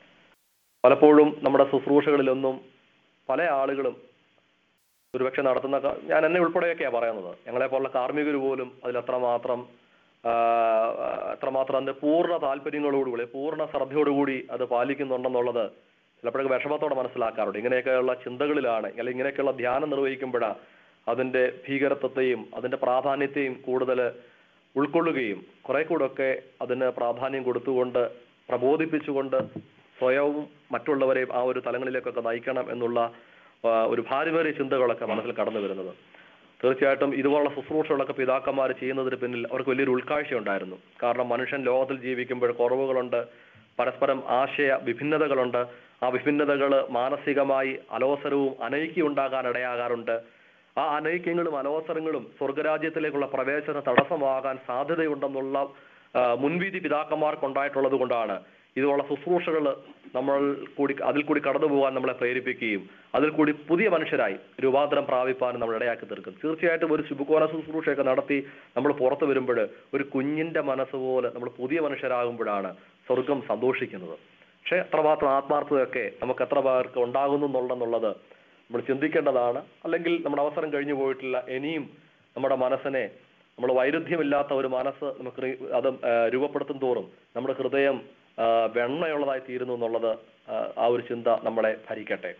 പലപ്പോഴും നമ്മുടെ ശുശ്രൂഷകളിലൊന്നും പല ആളുകളും ഒരുപക്ഷെ നടത്തുന്ന ക- ഞാൻ എന്നെ ഉൾപ്പെടെയൊക്കെയാണ് പറയുന്നത് ഞങ്ങളെ പോലുള്ള കാർമ്മികർ പോലും അതിൽ അത്രമാത്രം ആ, അത്രമാത്രം അതിന്റെ പൂർണ്ണ താല്പര്യങ്ങളോടുകൂടി പൂർണ്ണ ശ്രദ്ധയോടുകൂടി അത് പാലിക്കുന്നുണ്ടെന്നുള്ളത് ചിലപ്പോഴൊക്കെ വിഷമത്തോടെ മനസ്സിലാക്കാറുണ്ട് ഇങ്ങനെയൊക്കെയുള്ള ചിന്തകളിലാണ് അല്ലെങ്കിൽ ഇങ്ങനെയൊക്കെയുള്ള ധ്യാനം നിർവഹിക്കുമ്പോഴാണ് അതിന്റെ ഭീകരത്വത്തെയും അതിന്റെ പ്രാധാന്യത്തെയും കൂടുതൽ ഉൾക്കൊള്ളുകയും കുറെ കൂടെ ഒക്കെ അതിന് പ്രാധാന്യം കൊടുത്തുകൊണ്ട് പ്രബോധിപ്പിച്ചുകൊണ്ട് സ്വയവും മറ്റുള്ളവരെയും ആ ഒരു തലങ്ങളിലേക്കൊക്കെ നയിക്കണം എന്നുള്ള ആ, ഒരു ഭാരിമേറിയ ചിന്തകളൊക്കെ മനസ്സിൽ കടന്നു വരുന്നത് തീർച്ചയായിട്ടും ഇതുപോലുള്ള ശുശ്രൂഷകളൊക്കെ പിതാക്കന്മാർ ചെയ്യുന്നതിന് പിന്നിൽ അവർക്ക് വലിയൊരു ഉൾക്കാഴ്ച ഉണ്ടായിരുന്നു കാരണം മനുഷ്യൻ ലോകത്തിൽ ജീവിക്കുമ്പോൾ കുറവുകളുണ്ട് പരസ്പരം ആശയ വിഭിന്നതകളുണ്ട് ആ വിഭിന്നതകൾ മാനസികമായി അലോസരവും അനൈക്യം ഉണ്ടാകാൻ ഇടയാകാറുണ്ട് ആ അനൈക്യങ്ങളും അലോസരങ്ങളും സ്വർഗരാജ്യത്തിലേക്കുള്ള പ്രവേശന തടസ്സമാകാൻ സാധ്യതയുണ്ടെന്നുള്ള ആ, മുൻവിധി പിതാക്കന്മാർക്കുണ്ടായിട്ടുള്ളത് കൊണ്ടാണ് ഇതുപോലുള്ള ശുശ്രൂഷകൾ നമ്മൾ കൂടി അതിൽ കൂടി കടന്നു പോകാൻ നമ്മളെ പ്രേരിപ്പിക്കുകയും അതിൽ കൂടി പുതിയ മനുഷ്യരായി രൂപാന്തരം പ്രാപിപ്പാനും നമ്മൾ ഇടയാക്കി തീർക്കും തീർച്ചയായിട്ടും ഒരു ശുഭകോണ ശുശ്രൂഷയൊക്കെ നടത്തി നമ്മൾ പുറത്തു വരുമ്പോൾ ഒരു കുഞ്ഞിന്റെ മനസ്സ് പോലെ നമ്മൾ പുതിയ മനുഷ്യരാകുമ്പോഴാണ് സ്വർഗം സന്തോഷിക്കുന്നത് പക്ഷെ എത്രമാത്രം ആത്മാർത്ഥതയൊക്കെ നമുക്ക് എത്ര പേർക്ക് ഉണ്ടാകുന്നു എന്നുള്ളതെന്നുള്ളത് നമ്മൾ ചിന്തിക്കേണ്ടതാണ് അല്ലെങ്കിൽ നമ്മുടെ അവസരം കഴിഞ്ഞു പോയിട്ടില്ല ഇനിയും നമ്മുടെ മനസ്സിനെ നമ്മൾ വൈരുദ്ധ്യമില്ലാത്ത ഒരു മനസ്സ് നമുക്ക് റി- അത് ആ, രൂപപ്പെടുത്തും തോറും നമ്മുടെ ഹൃദയം ആ, വെണ്ണയുള്ളതായി തീരുന്നു എന്നുള്ളത് ആ, ആ ഒരു ചിന്ത നമ്മളെ ഭരിക്കട്ടെ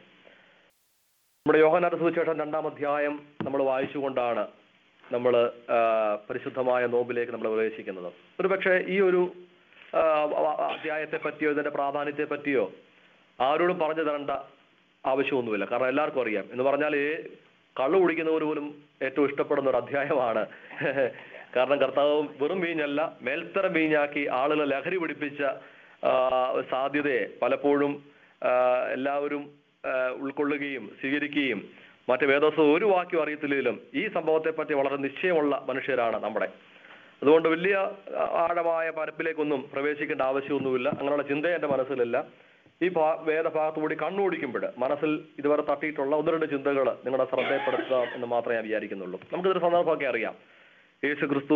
നമ്മുടെ യോഹനാഥ സുവിശേഷം രണ്ടാം അധ്യായം നമ്മൾ വായിച്ചുകൊണ്ടാണ് നമ്മൾ പരിശുദ്ധമായ നോമ്പിലേക്ക് നമ്മൾ പ്രവേശിക്കുന്നത് ഒരുപക്ഷെ ഈ ഒരു ആ, ആ, അധ്യായത്തെ പറ്റിയോ ഇതിന്റെ പ്രാധാന്യത്തെ പറ്റിയോ ആരോടും പറഞ്ഞു തരേണ്ട ആവശ്യമൊന്നുമില്ല കാരണം എല്ലാവർക്കും അറിയാം എന്ന് പറഞ്ഞാൽ ഈ കള്ളു കുടിക്കുന്നവർ പോലും ഏറ്റവും ഇഷ്ടപ്പെടുന്ന ഒരു അധ്യായമാണ് കാരണം കർത്താവ് വെറും വീഞ്ഞല്ല മേൽത്തരം വീഞ്ഞാക്കി ആളുകളെ ലഹരി പിടിപ്പിച്ച ആ, സാധ്യതയെ പലപ്പോഴും ആ, എല്ലാവരും ആ, ഉൾക്കൊള്ളുകയും സ്വീകരിക്കുകയും മറ്റ് വേദോസം ഒരു വാക്യം അറിയത്തില്ലെങ്കിലും ഈ സംഭവത്തെ പറ്റി വളരെ നിശ്ചയമുള്ള മനുഷ്യരാണ് നമ്മുടെ അതുകൊണ്ട് വലിയ ആ, ആഴമായ പരപ്പിലേക്കൊന്നും പ്രവേശിക്കേണ്ട ആവശ്യമൊന്നുമില്ല അങ്ങനെയുള്ള ചിന്ത എന്റെ മനസ്സിലില്ല ഈ ഭാ വേദഭാഗത്ത് കൂടി കണ്ണോടിക്കുമ്പോൾ മനസ്സിൽ ഇതുവരെ തട്ടിയിട്ടുള്ള ഒന്ന് രണ്ട് ചിന്തകൾ നിങ്ങളുടെ ശ്രദ്ധയപ്പെടുത്തുക എന്ന് മാത്രമേ ഞാൻ വിചാരിക്കുന്നുള്ളൂ നമുക്കിതൊരു സന്ദർഭമൊക്കെ അറിയാം യേശു ക്രിസ്തു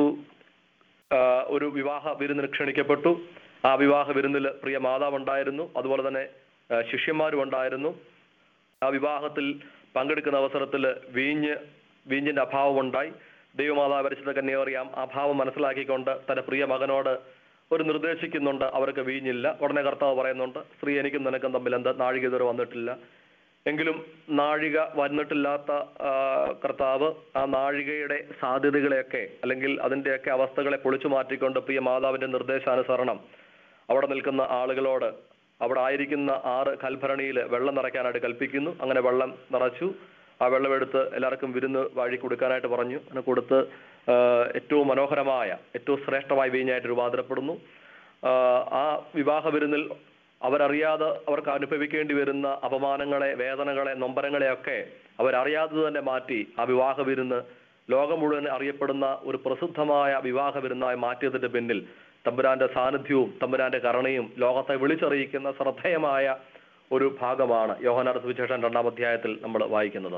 ആ, ഒരു വിവാഹ വിരുന്നിന് ക്ഷണിക്കപ്പെട്ടു ആ വിവാഹ വിരുന്നിൽ പ്രിയ മാതാവ് ഉണ്ടായിരുന്നു അതുപോലെ തന്നെ ആ, ശിഷ്യന്മാരും ഉണ്ടായിരുന്നു ആ വിവാഹത്തിൽ പങ്കെടുക്കുന്ന അവസരത്തിൽ വീഞ്ഞ് വീഞ്ഞിന്റെ അഭാവം ഉണ്ടായി ദൈവമാതാവ് പരിശുദ്ധ കന്യകറിയാം അഭാവം മനസ്സിലാക്കിക്കൊണ്ട് തന്റെ പ്രിയ മകനോട് ഒരു നിർദ്ദേശിക്കുന്നുണ്ട് അവർക്ക് വീഞ്ഞില്ല ഉടനെ കർത്താവ് പറയുന്നുണ്ട് സ്ത്രീ എനിക്കും നിനക്കും തമ്മിൽ എന്താ നാഴിക ഇതുവരെ വന്നിട്ടില്ല എങ്കിലും നാഴിക വന്നിട്ടില്ലാത്ത ആ, കർത്താവ് ആ നാഴികയുടെ സാധ്യതകളെയൊക്കെ അല്ലെങ്കിൽ അതിന്റെയൊക്കെ അവസ്ഥകളെ പൊളിച്ചു മാറ്റിക്കൊണ്ട് പ്രിയ മാതാവിന്റെ നിർദ്ദേശാനുസരണം അവിടെ നിൽക്കുന്ന ആളുകളോട് അവിടെ ആയിരിക്കുന്ന ആറ് കൽഭരണിയിൽ വെള്ളം നിറയ്ക്കാനായിട്ട് കൽപ്പിക്കുന്നു അങ്ങനെ വെള്ളം നിറച്ചു ആ വെള്ളമെടുത്ത് എല്ലാവർക്കും വിരുന്ന് വഴി കൊടുക്കാനായിട്ട് പറഞ്ഞു അങ്ങനെ കൊടുത്ത് ആ, ഏറ്റവും മനോഹരമായ ഏറ്റവും ശ്രേഷ്ഠമായ വീഞ്ഞായിട്ട് രൂപാന്തരപ്പെടുന്നു ആ, ആ വിവാഹ വിരുന്നിൽ അവരറിയാതെ അവർക്ക് അനുഭവിക്കേണ്ടി വരുന്ന അപമാനങ്ങളെ വേദനകളെ നൊമ്പരങ്ങളെയൊക്കെ അവരറിയാതെ തന്നെ മാറ്റി ആ വിവാഹ വിരുന്ന് ലോകം മുഴുവൻ അറിയപ്പെടുന്ന ഒരു പ്രസിദ്ധമായ വിവാഹ വിരുന്നായി മാറ്റിയതിന്റെ പിന്നിൽ തമ്പുരാന്റെ സാന്നിധ്യവും തമ്പുരാന്റെ കരുണയും ലോകത്തെ വിളിച്ചറിയിക്കുന്ന ശ്രദ്ധേയമായ ഒരു ഭാഗമാണ് യോഹനാർ സുവിശേഷം രണ്ടാം അധ്യായത്തിൽ നമ്മൾ വായിക്കുന്നത്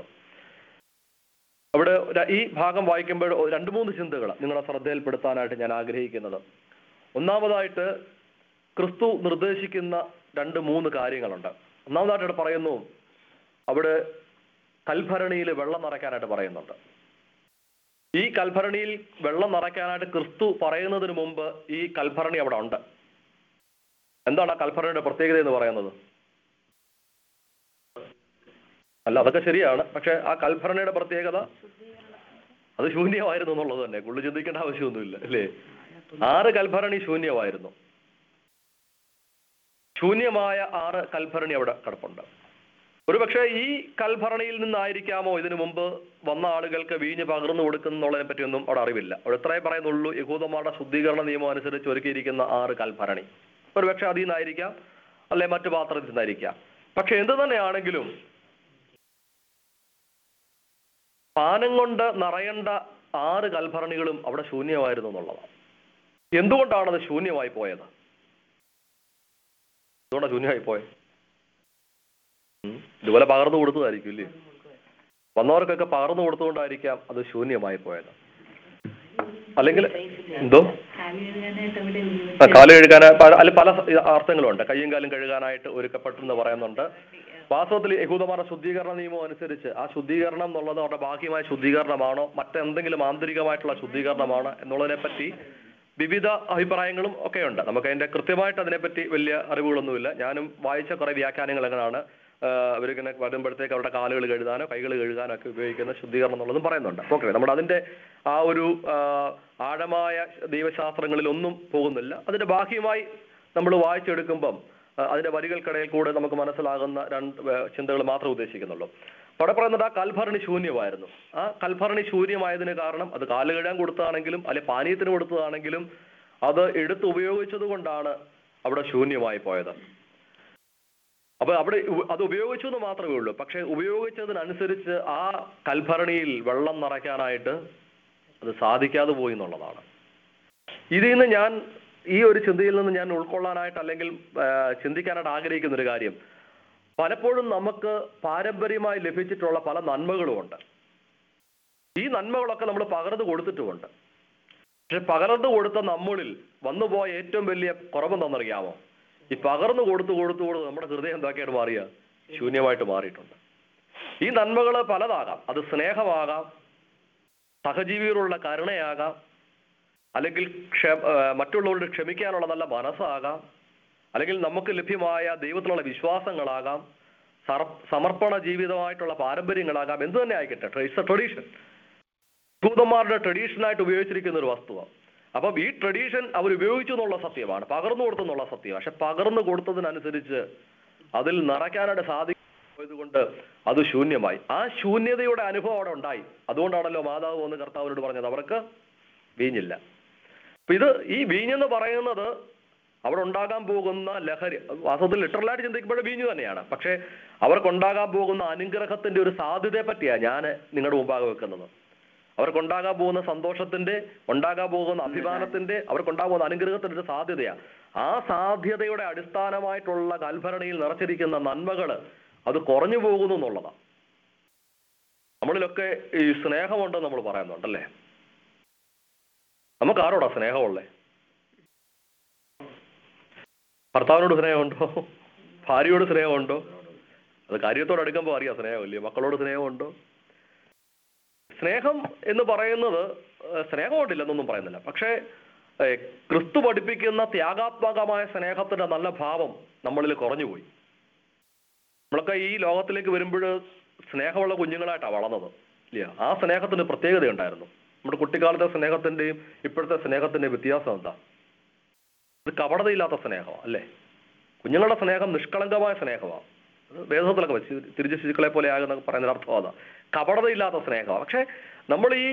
അവിടെ ര- ഈ ഭാഗം വായിക്കുമ്പോൾ ഒ- രണ്ട് മൂന്ന് ചിന്തകൾ നിങ്ങളെ ശ്രദ്ധയിൽപ്പെടുത്താനായിട്ട് ഞാൻ ആഗ്രഹിക്കുന്നത് ഒന്നാമതായിട്ട് ക്രിസ്തു നിർദ്ദേശിക്കുന്ന രണ്ട് മൂന്ന് കാര്യങ്ങളുണ്ട് ഒന്നാമതായിട്ട് ഇവിടെ പറയുന്നു അവിടെ കൽഭരണിയിൽ വെള്ളം നിറയ്ക്കാനായിട്ട് പറയുന്നുണ്ട് ഈ കൽഭരണിയിൽ വെള്ളം നിറയ്ക്കാനായിട്ട് ക്രിസ്തു പറയുന്നതിന് മുമ്പ് ഈ കൽഭരണി അവിടെ ഉണ്ട് എന്താണ് ആ കൽഭരണിയുടെ പ്രത്യേകത എന്ന് പറയുന്നത് അല്ല അതൊക്കെ ശരിയാണ് പക്ഷെ ആ കൽഭരണിയുടെ പ്രത്യേകത അത് ശൂന്യമായിരുന്നു എന്നുള്ളത് തന്നെ കൂടുതൽ ചിന്തിക്കേണ്ട ആവശ്യമൊന്നുമില്ല അല്ലേ ആറ് കൽഭരണി ശൂന്യമായിരുന്നു ശൂന്യമായ ആറ് കൽഭരണി അവിടെ കിടപ്പുണ്ട് ഒരുപക്ഷെ ഈ കൽഭരണിയിൽ നിന്നായിരിക്കാമോ ഇതിനു മുമ്പ് വന്ന ആളുകൾക്ക് വീഞ്ഞ് പകർന്നു കൊടുക്കുന്നുള്ളതിനെ പറ്റിയൊന്നും അവിടെ അറിവില്ല അവിടെ ഇത്രേ പറയുന്നുള്ളൂ യഹൂദന്മാരുടെ ശുദ്ധീകരണ നിയമം അനുസരിച്ച് ഒരുക്കിയിരിക്കുന്ന ആറ് കൽഭരണി ഒരുപക്ഷെ അതിൽ നിന്നായിരിക്കാം അല്ലെ മറ്റു പാത്രത്തിൽ നിന്നായിരിക്കാം പക്ഷെ എന്ത് തന്നെയാണെങ്കിലും പാനം കൊണ്ട് നിറയേണ്ട ആറ് കൽഭരണികളും അവിടെ ശൂന്യമായിരുന്നു എന്നുള്ളതാണ് എന്തുകൊണ്ടാണ് അത് ശൂന്യമായി പോയത് എന്തുകൊണ്ടാണ് ശൂന്യമായി പോയത് ഉം. ഇതുപോലെ പകർന്നു കൊടുത്തതായിരിക്കും ഇല്ലേ വന്നവർക്കൊക്കെ പകർന്നു കൊടുത്തുകൊണ്ടായിരിക്കാം അത് ശൂന്യമായി പോയത് അല്ലെങ്കിൽ എന്തോ ആ, കാല് കഴുകാൻ അല്ല പല അർത്ഥങ്ങളുണ്ട് കയ്യും കാലും കഴുകാനായിട്ട് ഒരുക്കപ്പെട്ടെന്ന് പറയുന്നുണ്ട് വാസ്തവത്തിൽ യഹൂദമാരുടെ ശുദ്ധീകരണ നിയമം അനുസരിച്ച് ആ ശുദ്ധീകരണം എന്നുള്ളത് അവരുടെ ബാഹ്യമായ ശുദ്ധീകരണമാണോ മറ്റെന്തെങ്കിലും ആന്തരികമായിട്ടുള്ള ശുദ്ധീകരണമാണോ എന്നുള്ളതിനെ പറ്റി വിവിധ അഭിപ്രായങ്ങളും ഒക്കെ ഉണ്ട് നമുക്ക് അതിന്റെ കൃത്യമായിട്ട് അതിനെപ്പറ്റി വലിയ അറിവുകളൊന്നുമില്ല ഞാനും വായിച്ച കുറെ വ്യാഖ്യാനങ്ങൾ എങ്ങനെയാണ് അവരിങ്ങനെ വരുമ്പോഴത്തേക്ക് അവരുടെ കാലുകൾ കഴുകാനോ കൈകൾ കഴുകാനോ ഒക്കെ ഉപയോഗിക്കുന്ന ശുദ്ധീകരണം എന്നുള്ളതും പറയുന്നുണ്ട് ഓക്കെ നമ്മുടെ അതിന്റെ ആ ഒരു ആ, ആഴമായ ദൈവശാസ്ത്രങ്ങളിൽ ഒന്നും പോകുന്നില്ല അതിന്റെ ബാഹ്യമായി നമ്മൾ വായിച്ചെടുക്കുമ്പം ആ, അതിന്റെ വരികൾക്കിടയിൽ കൂടെ നമുക്ക് മനസ്സിലാകുന്ന രണ്ട് ചിന്തകൾ മാത്രമേ ഉദ്ദേശിക്കുന്നുള്ളൂ അപ്പൊ അവിടെ പറയുന്നത് ആ കൽഭരണി ശൂന്യമായിരുന്നു ആ കൽഭരണി ശൂന്യമായതിന് കാരണം അത് കാല് കഴുകാൻ കൊടുത്തതാണെങ്കിലും അല്ലെ പാനീയത്തിന് കൊടുത്തതാണെങ്കിലും അത് എടുത്ത് ഉപയോഗിച്ചത് കൊണ്ടാണ് അവിടെ ശൂന്യമായി പോയത് അപ്പൊ അവിടെ ഉ- അത് ഉപയോഗിച്ചു എന്ന് മാത്രമേ ഉള്ളൂ പക്ഷെ ഉപയോഗിച്ചതിനനുസരിച്ച് ആ കൽഭരണിയിൽ വെള്ളം നിറയ്ക്കാനായിട്ട് അത് സാധിക്കാതെ പോയി എന്നുള്ളതാണ് ഇതിൽ നിന്ന് ഞാൻ ഈ ഒരു ചിന്തയിൽ നിന്ന് ഞാൻ ഉൾക്കൊള്ളാനായിട്ട് അല്ലെങ്കിൽ ആ, ചിന്തിക്കാനായിട്ട് ആഗ്രഹിക്കുന്ന ഒരു കാര്യം പലപ്പോഴും നമുക്ക് പാരമ്പര്യമായി ലഭിച്ചിട്ടുള്ള പല നന്മകളുമുണ്ട് ഈ നന്മകളൊക്കെ നമ്മൾ പകർന്നു കൊടുത്തിട്ടുമുണ്ട് പക്ഷെ പകർന്നു കൊടുത്ത നമ്മളിൽ വന്നുപോയ ഏറ്റവും വലിയ കുറവെന്താണെന്നറിയാമോ ഈ പകർന്നു കൊടുത്തു കൊടുത്തു കൊടുത്ത് നമ്മുടെ ഹൃദയം എന്താക്കിയായിട്ട് മാറിയ ശൂന്യമായിട്ട് മാറിയിട്ടുണ്ട് ഈ നന്മകൾ പലതാകാം അത് സ്നേഹമാകാം സഹജീവികളുള്ള കരുണയാകാം അല്ലെങ്കിൽ ക്ഷ ആ, മറ്റുള്ളവരോട് ക്ഷമിക്കാനുള്ള നല്ല മനസ്സാകാം അല്ലെങ്കിൽ നമുക്ക് ലഭ്യമായ ദൈവത്തിലുള്ള വിശ്വാസങ്ങളാകാം സർ- സമർപ്പണ ജീവിതമായിട്ടുള്ള പാരമ്പര്യങ്ങളാകാം എന്ത് തന്നെ ആയിക്കട്ടെ ഇറ്റ്സ് എ ട്രഡീഷൻ യഹൂദന്മാരുടെ ട്രഡീഷനായിട്ട് ഉപയോഗിച്ചിരിക്കുന്ന ഒരു വസ്തുവാണ് അപ്പം ഈ ട്രഡീഷൻ അവർ ഉപയോഗിച്ചു എന്നുള്ള സത്യമാണ് പകർന്നു കൊടുത്തു എന്നുള്ള സത്യമാണ് പക്ഷെ പകർന്നു കൊടുത്തതിനനുസരിച്ച് അതിൽ നിറയ്ക്കാനായിട്ട് സാധിക്കുന്നത് കൊണ്ട് അത് ശൂന്യമായി ആ ശൂന്യതയുടെ അനുഭവം അവിടെ ഉണ്ടായി അതുകൊണ്ടാണല്ലോ മാതാവ് വന്ന് കർത്താവിനോട് പറഞ്ഞത് അവർക്ക് വീഞ്ഞില്ല അപ്പൊ ഇത് ഈ വീഞ്ഞെന്ന് പറയുന്നത് അവിടെ ഉണ്ടാകാൻ പോകുന്ന ലഹരി വാസ്തവത്തിൽ ലിറ്ററലായിട്ട് ചിന്തിക്കുമ്പോൾ വീഞ്ഞു തന്നെയാണ് പക്ഷേ അവർക്കുണ്ടാകാൻ പോകുന്ന അനുഗ്രഹത്തിന്റെ ഒരു സാധ്യതയെ പറ്റിയാണ് ഞാൻ നിങ്ങളുടെ മുമ്പാകെ വെക്കുന്നത് അവർക്കുണ്ടാകാൻ പോകുന്ന സന്തോഷത്തിന്റെ ഉണ്ടാകാൻ പോകുന്ന അഭിമാനത്തിന്റെ അവർക്കുണ്ടാകാൻ പോകുന്ന അനുഗ്രഹത്തിന്റെ ഒരു സാധ്യതയാണ് ആ സാധ്യതയുടെ അടിസ്ഥാനമായിട്ടുള്ള കൽഭരണിയിൽ നിറച്ചിരിക്കുന്ന നന്മകള് അത് കുറഞ്ഞു പോകുന്നു എന്നുള്ളതാണ് നമ്മളിലൊക്കെ ഈ സ്നേഹമുണ്ടെന്ന് നമ്മൾ പറയുന്നുണ്ടല്ലേ നമുക്ക് ആരോടാ സ്നേഹമുള്ളേ ഭർത്താവിനോട് സ്നേഹമുണ്ടോ ഭാര്യയോട് സ്നേഹമുണ്ടോ അത് കാര്യത്തോട് അടുക്കുമ്പോൾ അറിയാം സ്നേഹമില്ലേ മക്കളോട് സ്നേഹമുണ്ടോ സ്നേഹം എന്ന് പറയുന്നത് ഏഹ്, സ്നേഹമുണ്ടില്ലെന്നൊന്നും പറയുന്നില്ല പക്ഷേ ഏഹ്, ക്രിസ്തു പഠിപ്പിക്കുന്ന ത്യാഗാത്മകമായ സ്നേഹത്തിന്റെ നല്ല ഭാവം നമ്മളിൽ കുറഞ്ഞുപോയി നമ്മളൊക്കെ ഈ ലോകത്തിലേക്ക് വരുമ്പോൾ സ്നേഹമുള്ള കുഞ്ഞുങ്ങളായിട്ടാണ് വളർന്നത് ഇല്ല ആ സ്നേഹത്തിന് പ്രത്യേകത ഉണ്ടായിരുന്നു നമ്മുടെ കുട്ടിക്കാലത്തെ സ്നേഹത്തിന്റെയും ഇപ്പോഴത്തെ സ്നേഹത്തിന്റെയും വ്യത്യാസം എന്താ ഇത് കപടതയില്ലാത്ത സ്നേഹമാണ് അല്ലേ കുഞ്ഞുങ്ങളുടെ സ്നേഹം നിഷ്കളങ്കമായ സ്നേഹമാണ് അത് വേദത്തിലൊക്കെ വെച്ച് തിരിച്ചു ശിശുക്കളെ പോലെ ആകുന്ന പറയുന്ന അർത്ഥം അതാ കപടതയില്ലാത്ത സ്നേഹമാണ് പക്ഷെ നമ്മൾ ഈ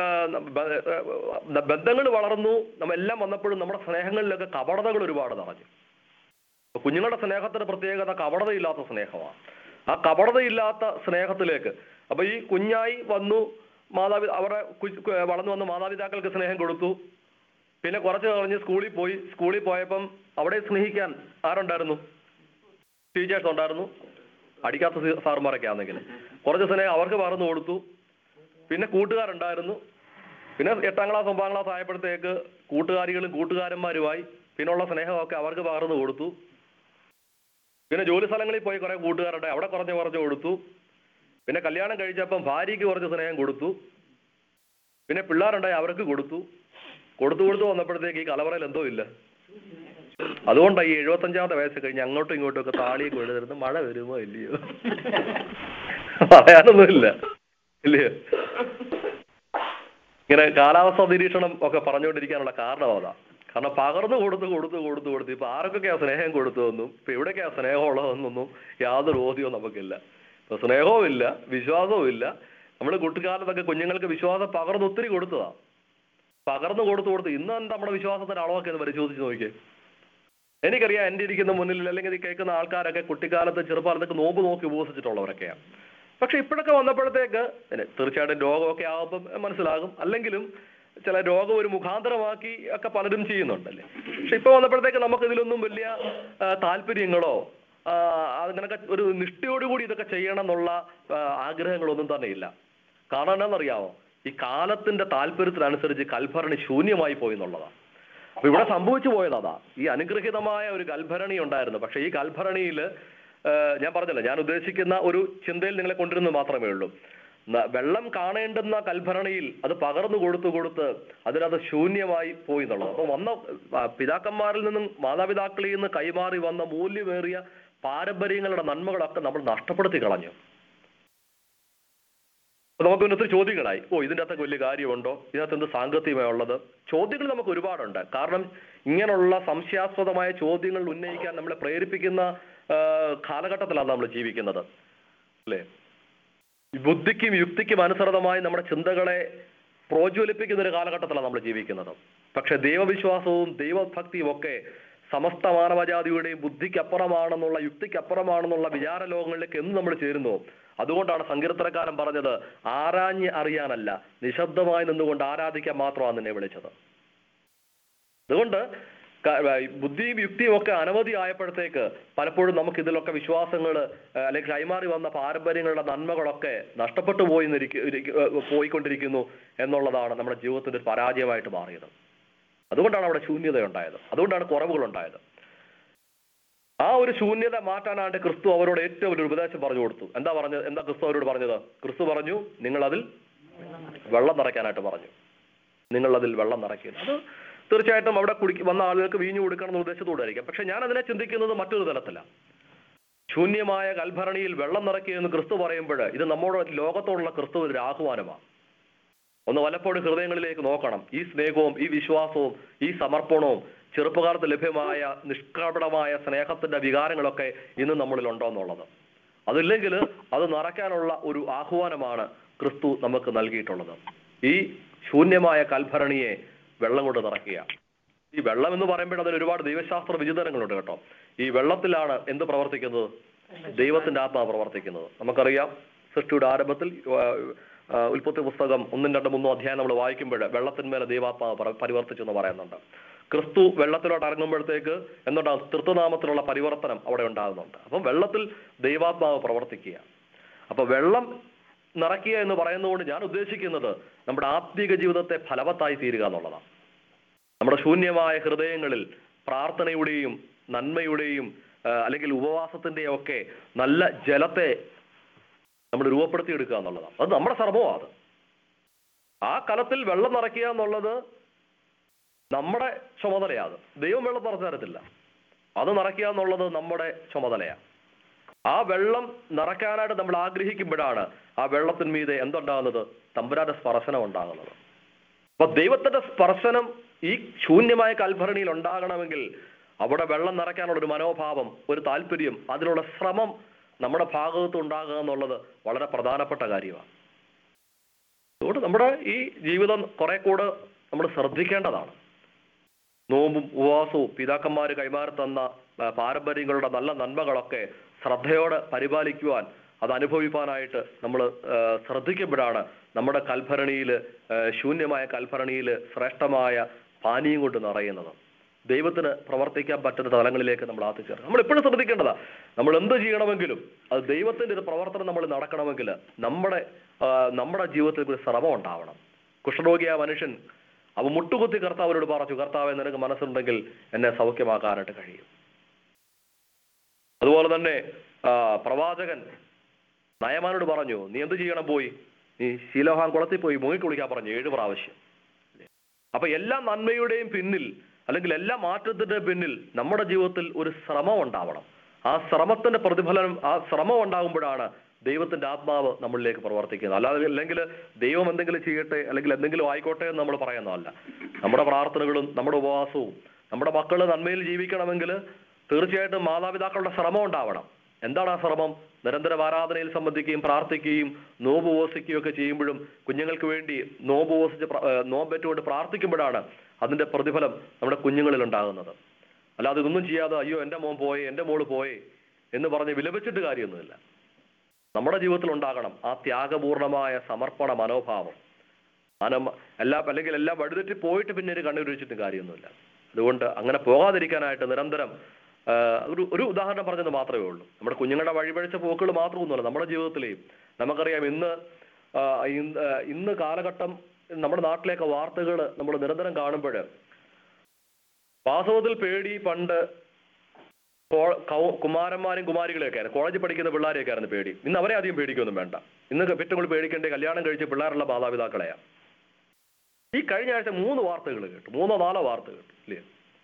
ബന്ധങ്ങൾ വളർന്നു നമ്മെല്ലാം വന്നപ്പോഴും നമ്മുടെ സ്നേഹങ്ങളിലൊക്കെ കപടതകൾ ഒരുപാട് നിറഞ്ഞു അപ്പൊ കുഞ്ഞുങ്ങളുടെ സ്നേഹത്തിന്റെ പ്രത്യേകത കപടതയില്ലാത്ത സ്നേഹമാണ് ആ കപടതയില്ലാത്ത സ്നേഹത്തിലേക്ക് അപ്പൊ ഈ കുഞ്ഞായി വന്നു മാതാപി അവരുടെ കു- കു- വളർന്നു വന്ന് മാതാപിതാക്കൾക്ക് സ്നേഹം കൊടുത്തു പിന്നെ കുറച്ച് കഴിഞ്ഞ് സ്കൂളിൽ പോയി സ്കൂളിൽ പോയപ്പം അവിടെ സ്നേഹിക്കാൻ ആരുണ്ടായിരുന്നു ടീച്ചേഴ്സ് ഉണ്ടായിരുന്നു അടിക്കാത്ത സി- സാറുമാരൊക്കെ ആണെങ്കിൽ കുറച്ച് സ്നേഹം അവർക്ക് പകർന്നു കൊടുത്തു പിന്നെ കൂട്ടുകാരുണ്ടായിരുന്നു പിന്നെ എട്ടാം ക്ലാസ് ഒമ്പതാം ക്ലാസ് ആയപ്പോഴത്തേക്ക് കൂട്ടുകാരികളും കൂട്ടുകാരന്മാരുമായി പിന്നുള്ള സ്നേഹമൊക്കെ അവർക്ക് പകർന്നു കൊടുത്തു പിന്നെ ജോലി സ്ഥലങ്ങളിൽ പോയി കുറെ കൂട്ടുകാരുടെ അവിടെ കുറഞ്ഞ് കുറച്ച് കൊടുത്തു പിന്നെ കല്യാണം കഴിച്ചപ്പം ഭാര്യയ്ക്ക് കുറച്ച് സ്നേഹം കൊടുത്തു പിന്നെ പിള്ളേരുണ്ടായി അവർക്ക് കൊടുത്തു കൊടുത്തു കൊടുത്തു വന്നപ്പോഴത്തേക്ക് ഈ കലവറയിൽ എന്തോ ഇല്ല അതുകൊണ്ടാണ് ഈ എഴുപത്തഞ്ചാമത്തെ വയസ്സ് കഴിഞ്ഞ് അങ്ങോട്ടും ഇങ്ങോട്ടും ഒക്കെ താളിയൊക്കെ എഴുതരുത് മഴ വരുമോ ഇല്ലയോ പറയാനൊന്നുമില്ല ഇല്ലയോ ഇങ്ങനെ കാലാവസ്ഥ നിരീക്ഷണം ഒക്കെ പറഞ്ഞുകൊണ്ടിരിക്കാനുള്ള കാരണം അതാ കാരണം പകർന്നു കൊടുത്ത് കൊടുത്ത് കൊടുത്ത് കൊടുത്ത് ഇപ്പൊ ആർക്കൊക്കെയാ സ്നേഹം കൊടുത്തതെന്നും ഇപ്പൊ എവിടേക്കാ സ്നേഹം ഉള്ളതെന്നൊന്നും യാതൊരു ബോധ്യവും നമുക്കില്ല ഇപ്പൊ സ്നേഹവും ഇല്ല വിശ്വാസവും ഇല്ല നമ്മൾ കുട്ടിക്കാലത്തൊക്കെ കുഞ്ഞുങ്ങൾക്ക് വിശ്വാസം പകർന്ന് ഒത്തിരി കൊടുത്തതാ പകർന്നു കൊടുത്തു കൊടുത്ത് ഇന്ന് എന്താ നമ്മുടെ വിശ്വാസത്തിന്റെ അളവൊക്കെ ഒന്ന് പരിശോധിച്ച് നോക്കിയേ എനിക്കറിയാം എൻ്റെ ഇരിക്കുന്ന മുന്നിൽ അല്ലെങ്കിൽ ഈ കേൾക്കുന്ന ആൾക്കാരൊക്കെ കുട്ടിക്കാലത്ത് ചെറുപ്പകാലത്തൊക്കെ നോമ്പ് നോക്കി ഉപവസിച്ചിട്ടുള്ളവരൊക്കെയാണ് പക്ഷെ ഇപ്പോഴൊക്കെ വന്നപ്പോഴത്തേക്ക് പിന്നെ തീർച്ചയായിട്ടും രോഗമൊക്കെ ആകുമ്പോൾ മനസ്സിലാകും അല്ലെങ്കിലും ചില രോഗം ഒരു മുഖാന്തരമാക്കി ഒക്കെ പലരും ചെയ്യുന്നുണ്ടല്ലേ പക്ഷെ ഇപ്പൊ വന്നപ്പോഴത്തേക്ക് നമുക്ക് ഇതിലൊന്നും വലിയ ആ, താല്പര്യങ്ങളോ ആ, അങ്ങനൊക്കെ ഒരു നിഷ്ഠയോടുകൂടി ഇതൊക്കെ ചെയ്യണം എന്നുള്ള ആ, ആഗ്രഹങ്ങളൊന്നും തന്നെ ഇല്ല കാരണം എന്താണെന്നറിയാമോ ഈ കാലത്തിന്റെ താല്പര്യത്തിനനുസരിച്ച് കൽഭരണി ശൂന്യമായി പോയി എന്നുള്ളതാണ് അപ്പൊ ഇവിടെ സംഭവിച്ചു പോയത് അതാ ഈ അനുഗ്രഹീതമായ ഒരു കൽഭരണി ഉണ്ടായിരുന്നു പക്ഷെ ഈ കൽഭരണിയിൽ ഞാൻ പറഞ്ഞല്ലോ ഞാൻ ഉദ്ദേശിക്കുന്ന ഒരു ചിന്തയിൽ നിങ്ങളെ കൊണ്ടിരുന്നത് മാത്രമേ ഉള്ളൂ ന- വെള്ളം കാണേണ്ടുന്ന കൽഭരണിയിൽ അത് പകർന്നു കൊടുത്തു കൊടുത്ത് അതിനത് ശൂന്യമായി പോയി എന്നുള്ളത് അപ്പൊ വന്ന ആ, പിതാക്കന്മാരിൽ നിന്നും മാതാപിതാക്കളിൽ നിന്ന് കൈമാറി വന്ന മൂല്യമേറിയ പാരമ്പര്യങ്ങളുടെ നന്മകളൊക്കെ നമ്മൾ നഷ്ടപ്പെടുത്തി കളഞ്ഞു അപ്പൊ നമുക്ക് പിന്നെ ഒത്തിരി ചോദ്യങ്ങളായി ഓ ഇതിൻ്റെ അകത്തൊക്കെ വലിയ കാര്യമുണ്ടോ ഇതിനകത്ത് എന്ത് സാങ്കത്യമാണ് ഉള്ളത് ചോദ്യങ്ങൾ നമുക്ക് ഒരുപാടുണ്ട് കാരണം ഇങ്ങനെയുള്ള സംശയാസ്പദമായ ചോദ്യങ്ങൾ ഉന്നയിക്കാൻ നമ്മളെ പ്രേരിപ്പിക്കുന്ന ആ, കാലഘട്ടത്തിലാണ് നമ്മൾ ജീവിക്കുന്നത് അല്ലേ ബുദ്ധിക്കും യുക്തിക്കും അനുസൃതമായി നമ്മുടെ ചിന്തകളെ പ്രോജ്വലിപ്പിക്കുന്ന ഒരു കാലഘട്ടത്തിലാണ് നമ്മൾ ജീവിക്കുന്നത് പക്ഷെ ദൈവവിശ്വാസവും ദൈവഭക്തിയും ഒക്കെ സമസ്ത മാനവജാതിയുടെയും ബുദ്ധിക്കപ്പുറമാണെന്നുള്ള യുക്തിക്കപ്പുറമാണെന്നുള്ള വിചാര ലോകങ്ങളിലേക്ക് എന്ന് നമ്മൾ ചേരുന്നു അതുകൊണ്ടാണ് സങ്കീർത്തനക്കാരൻ പറഞ്ഞത് ആരാഞ്ഞ് അറിയാനല്ല നിശബ്ദമായി നിന്നുകൊണ്ട് ആരാധിക്കാൻ മാത്രമാണ് നിന്നെ വിളിച്ചത് അതുകൊണ്ട് ക- ഏർ ബുദ്ധിയും യുക്തിയും ഒക്കെ അനവധി ആയപ്പോഴത്തേക്ക് പലപ്പോഴും നമുക്ക് ഇതിലൊക്കെ വിശ്വാസങ്ങൾ അല്ലെങ്കിൽ കൈമാറി വന്ന പാരമ്പര്യങ്ങളുടെ നന്മകളൊക്കെ നഷ്ടപ്പെട്ടു പോയി എന്നിരിക്ക- ഇരിക്ക- ഏർ പോയിക്കൊണ്ടിരിക്കുന്നു എന്നുള്ളതാണ് നമ്മുടെ ജീവിതത്തിന്റെ ഒരു പരാജയമായിട്ട് മാറിയത് അതുകൊണ്ടാണ് അവിടെ ശൂന്യത ഉണ്ടായത് അതുകൊണ്ടാണ് കുറവുകൾ ഉണ്ടായത് ആ ഒരു ശൂന്യത മാറ്റാനായിട്ട് ക്രിസ്തു അവരോട് ഏറ്റവും വലിയ ഉപദേശം പറഞ്ഞു കൊടുത്തു എന്താ പറഞ്ഞത് എന്താ ക്രിസ്തു അവരോട് പറഞ്ഞത് ക്രിസ്തു പറഞ്ഞു നിങ്ങൾ അതിൽ വെള്ളം നിറയ്ക്കാനായിട്ട് പറഞ്ഞു നിങ്ങൾ അതിൽ വെള്ളം നിറയ്ക്കുക അത് തീർച്ചയായിട്ടും അവിടെ കുടി വന്ന ആളുകൾക്ക് വീഞ്ഞു കൊടുക്കണം എന്ന ഉദ്ദേശത്തോടെ ആയിരിക്കാം പക്ഷെ ഞാൻ അതിനെ ചിന്തിക്കുന്നത് മറ്റൊരു തലത്തിലാണ് ശൂന്യമായ കൽഭരണിയിൽ വെള്ളം നിറയ്ക്കുക എന്ന് ക്രിസ്തു പറയുമ്പോൾ ഇത് നമ്മുടെ ലോകത്തോടുള്ള ക്രിസ്തു ഒരു ആഹ്വാനമാണ് ഒന്ന് വല്ലപ്പോഴും ഹൃദയങ്ങളിലേക്ക് നോക്കണം ഈ സ്നേഹവും ഈ വിശ്വാസവും ഈ സമർപ്പണവും ചെറുപ്പകാലത്ത് ലഭ്യമായ നിഷ്കപടമായ സ്നേഹത്തിന്റെ വികാരങ്ങളൊക്കെ ഇന്ന് നമ്മളിൽ ഉണ്ടോ എന്നുള്ളത് അതില്ലെങ്കിൽ അത് നിറയ്ക്കാനുള്ള ഒരു ആഹ്വാനമാണ് ക്രിസ്തു നമുക്ക് നൽകിയിട്ടുള്ളത് ഈ ശൂന്യമായ കൽഭരണിയെ വെള്ളം കൊണ്ട് നിറയ്ക്കുക ഈ വെള്ളം എന്ന് പറയുമ്പോൾ അതിൽ ഒരുപാട് ദൈവശാസ്ത്ര വിചിന്തനങ്ങളുണ്ട് കേട്ടോ ഈ വെള്ളത്തിലാണ് എന്ത് പ്രവർത്തിക്കുന്നത് ദൈവത്തിന്റെ ആത്മാവ് പ്രവർത്തിക്കുന്നത് നമുക്കറിയാം സൃഷ്ടിയുടെ ആരംഭത്തിൽ ആ, ആ, ഉൽപ്പത്തി പുസ്തകം ഒന്നും രണ്ടും മൂന്നും അധ്യായം നമ്മൾ വായിക്കുമ്പോൾ വെള്ളത്തിന്മേലെ ദൈവാത്മാവ് പര- പരിവർത്തിച്ചു എന്ന് പറയുന്നുണ്ട് ക്രിസ്തു വെള്ളത്തിലോട്ട് ഇറങ്ങുമ്പോഴത്തേക്ക് എന്തുണ്ടാകും തൃത്വനാമത്തിലുള്ള പരിവർത്തനം അവിടെ ഉണ്ടാകുന്നുണ്ട് അപ്പം വെള്ളത്തിൽ ദൈവാത്മാവ് പ്രവർത്തിക്കുക അപ്പൊ വെള്ളം നിറയ്ക്കുക എന്ന് പറയുന്നതുകൊണ്ട് ഞാൻ ഉദ്ദേശിക്കുന്നത് നമ്മുടെ ആത്മീക ജീവിതത്തെ ഫലവത്തായി തീരുക എന്നുള്ളതാണ് നമ്മുടെ ശൂന്യമായ ഹൃദയങ്ങളിൽ പ്രാർത്ഥനയുടെയും നന്മയുടെയും ആ, അല്ലെങ്കിൽ ഉപവാസത്തിന്റെയും ഒക്കെ നല്ല ജലത്തെ നമ്മൾ രൂപപ്പെടുത്തിയെടുക്കുക എന്നുള്ളതാണ് അത് നമ്മുടെ സർവമാണ് അത് ആ കലത്തിൽ വെള്ളം നിറയ്ക്കുക എന്നുള്ളത് നമ്മുടെ ചുമതലയാണ് അത് ദൈവം വെള്ളം നിറച്ചു തരത്തില്ല അത് നിറയ്ക്കുക എന്നുള്ളത് നമ്മുടെ ചുമതലയാണ് ആ വെള്ളം നിറയ്ക്കാനായിട്ട് നമ്മൾ ആഗ്രഹിക്കുമ്പോഴാണ് ആ വെള്ളത്തിന്മീതെ എന്തുണ്ടാകുന്നത് തമ്പുരാന്റെ സ്പർശനം ഉണ്ടാകുന്നത് അപ്പൊ ദൈവത്തിന്റെ സ്പർശനം ഈ ശൂന്യമായ കൽഭരണിയിൽ ഉണ്ടാകണമെങ്കിൽ അവിടെ വെള്ളം നിറയ്ക്കാനുള്ള ഒരു മനോഭാവം ഒരു താല്പര്യം അതിനുള്ള ശ്രമം നമ്മുടെ ഭാഗത്ത് ഉണ്ടാകുക എന്നുള്ളത് വളരെ പ്രധാനപ്പെട്ട കാര്യമാണ് അതുകൊണ്ട് നമ്മുടെ ഈ ജീവിതം കുറെ കൂടെ നമ്മൾ ശ്രദ്ധിക്കേണ്ടതാണ് നോമ്പും ഉപവാസവും പിതാക്കന്മാർ കൈമാറി തന്ന ആ, പാരമ്പര്യങ്ങളുടെ നല്ല നന്മകളൊക്കെ ശ്രദ്ധയോടെ പരിപാലിക്കുവാൻ അത് അനുഭവിക്കാനായിട്ട് നമ്മൾ ശ്രദ്ധിക്കുമ്പോഴാണ് നമ്മുടെ കൽഭരണിയിൽ ശൂന്യമായ കൽഭരണിയിൽ ശ്രേഷ്ഠമായ പാനീയം കൊണ്ട് നിറയുന്നത് ദൈവത്തിന് പ്രവർത്തിക്കാൻ പറ്റുന്ന തലങ്ങളിലേക്ക് നമ്മൾ ആത്തിച്ചേർക്കും നമ്മൾ എപ്പോഴും ശ്രദ്ധിക്കേണ്ടതാ നമ്മൾ എന്ത് ചെയ്യണമെങ്കിലും അത് ദൈവത്തിന്റെ ഒരു പ്രവർത്തനം നമ്മൾ നടക്കണമെങ്കിൽ നമ്മുടെ ആ, നമ്മുടെ ജീവിതത്തിൽ ഒരു ശ്രമം ഉണ്ടാവണം കുഷ്ഠരോഗിയായ മനുഷ്യൻ അവ മുട്ടുകുത്തി കർത്താവിനോട് പറഞ്ഞു കർത്താവെ നിനക്ക് മനസ്സുണ്ടെങ്കിൽ എന്നെ സൗഖ്യമാക്കാനായിട്ട് കഴിയും അതുപോലെ തന്നെ ആ, പ്രവാചകൻ നയമാനോട് പറഞ്ഞു നീ എന്ത് ചെയ്യണം പോയി നീ ശീലോഹാൻ കുളത്തിൽ പോയി മുങ്ങിക്കുളിക്കാൻ പറഞ്ഞു ഏഴ് പ്രാവശ്യം അപ്പൊ എല്ലാ നന്മയുടെയും പിന്നിൽ അല്ലെങ്കിൽ എല്ലാ മാറ്റത്തിന്റെ പിന്നിൽ നമ്മുടെ ജീവിതത്തിൽ ഒരു ശ്രമം ഉണ്ടാവണം ആ ശ്രമത്തിന്റെ പ്രതിഫലനം ആ ശ്രമം ഉണ്ടാകുമ്പോഴാണ് ദൈവത്തിന്റെ ആത്മാവ് നമ്മളിലേക്ക് പ്രവർത്തിക്കുന്നത് അല്ലാതെ അല്ലെങ്കിൽ ദൈവം എന്തെങ്കിലും ചെയ്യട്ടെ അല്ലെങ്കിൽ എന്തെങ്കിലും ആയിക്കോട്ടെ എന്ന് നമ്മൾ പറയുന്നതല്ല നമ്മുടെ പ്രാർത്ഥനകളും നമ്മുടെ ഉപവാസവും നമ്മുടെ മക്കൾ നന്മയിൽ ജീവിക്കണമെങ്കിൽ തീർച്ചയായിട്ടും മാതാപിതാക്കളുടെ ശ്രമം ഉണ്ടാവണം എന്താണ് ആ ശ്രമം നിരന്തരം ആരാധനയിൽ സംബന്ധിക്കുകയും പ്രാർത്ഥിക്കുകയും നോമ്പ് ഉപവസിക്കുകയും ഒക്കെ ചെയ്യുമ്പോഴും കുഞ്ഞുങ്ങൾക്ക് വേണ്ടി നോമ്പ് ഉപവസിച്ച് പ്ര- ഏഹ് നോമ്പേറ്റുകൊണ്ട് പ്രാർത്ഥിക്കുമ്പോഴാണ് അതിന്റെ പ്രതിഫലം നമ്മുടെ കുഞ്ഞുങ്ങളിൽ ഉണ്ടാകുന്നത് അല്ലാതെ ഇതൊന്നും ചെയ്യാതെ അയ്യോ എൻ്റെ മോൻ പോയി എൻ്റെ മോള് പോയി എന്ന് പറഞ്ഞ് വിലപിച്ചിട്ട് കാര്യമൊന്നുമില്ല നമ്മുടെ ജീവിതത്തിൽ ഉണ്ടാകണം ആ ത്യാഗപൂർണമായ സമർപ്പണ മനോഭാവം അനം എല്ലാം അല്ലെങ്കിൽ എല്ലാം വഴിതെറ്റി പോയിട്ട് പിന്നെ ഒരു കണ്ണുരുച്ചിട്ടും കാര്യമൊന്നുമില്ല അതുകൊണ്ട് അങ്ങനെ പോകാതിരിക്കാനായിട്ട് നിരന്തരം ആ, ഒരു ഒരു ഉദാഹരണം പറഞ്ഞത് മാത്രമേ ഉള്ളൂ നമ്മുടെ കുഞ്ഞുങ്ങളുടെ വഴിപഴിച്ച പോക്കുകൾ മാത്രമൊന്നുമല്ല നമ്മുടെ ജീവിതത്തിലെയും നമുക്കറിയാം ഇന്ന് ആ, ഇന്ന് ആ, ഇന്ന് കാലഘട്ടം നമ്മുടെ നാട്ടിലേക്ക് വാർത്തകൾ നമ്മൾ നിരന്തരം കാണുമ്പോൾ വാസ്തവത്തിൽ പേടി പണ്ട് കോ- കൗ- കുമാരന്മാരും കുമാരികളെയൊക്കെ ആയിരുന്നു കോളേജിൽ പഠിക്കുന്ന പിള്ളേരെയൊക്കെ ആയിരുന്നു പേടി ഇന്ന് അവരെ അധികം പേടിക്കൊന്നും വേണ്ട ഇന്ന് ഏറ്റവും കൂടുതൽ പേടിക്കേണ്ട കല്യാണം കഴിച്ച് പിള്ളേരുള്ള മാതാപിതാക്കളെയാ ഈ കഴിഞ്ഞ ആഴ്ച മൂന്ന് വാർത്തകൾ കേട്ടു മൂന്നോ നാലോ വാർത്ത കേട്ടു ഇല്ലേ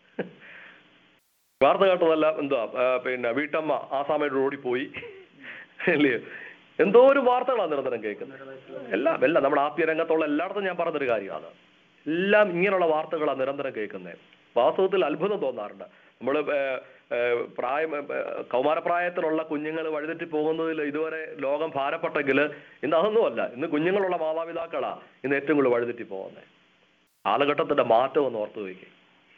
വാർത്ത കേട്ടതല്ല എന്താ ആ, പിന്നെ വീട്ടമ്മ ആസാമയുടെ ഓടിപ്പോയി ഇല്ലേ എന്തോ ഒരു വാർത്തകളാണ് നിരന്തരം കേൾക്കുന്നത് എല്ലാം എല്ലാം നമ്മുടെ ആത്മീയ രംഗത്തുള്ള എല്ലായിടത്തും ഞാൻ പറഞ്ഞൊരു കാര്യമാണ് എല്ലാം ഇങ്ങനെയുള്ള വാർത്തകളാണ് നിരന്തരം കേൾക്കുന്നത് വാസ്തവത്തിൽ അത്ഭുതം തോന്നാറുണ്ട് നമ്മൾ പ്രായം ഏ, കൗമാരപ്രായത്തിലുള്ള കുഞ്ഞുങ്ങൾ വഴിതെറ്റി പോകുന്നതിൽ ഇതുവരെ ലോകം ഭാരപ്പെട്ടെങ്കിൽ ഇന്ന് അതൊന്നുമല്ല ഇന്ന് കുഞ്ഞുങ്ങളുള്ള മാതാപിതാക്കളാ ഇന്ന് ഏറ്റവും കൂടുതൽ വഴിതെറ്റി പോകുന്നത് കാലഘട്ടത്തിന്റെ മാറ്റം ഒന്ന് ഓർത്തു വയ്ക്കുക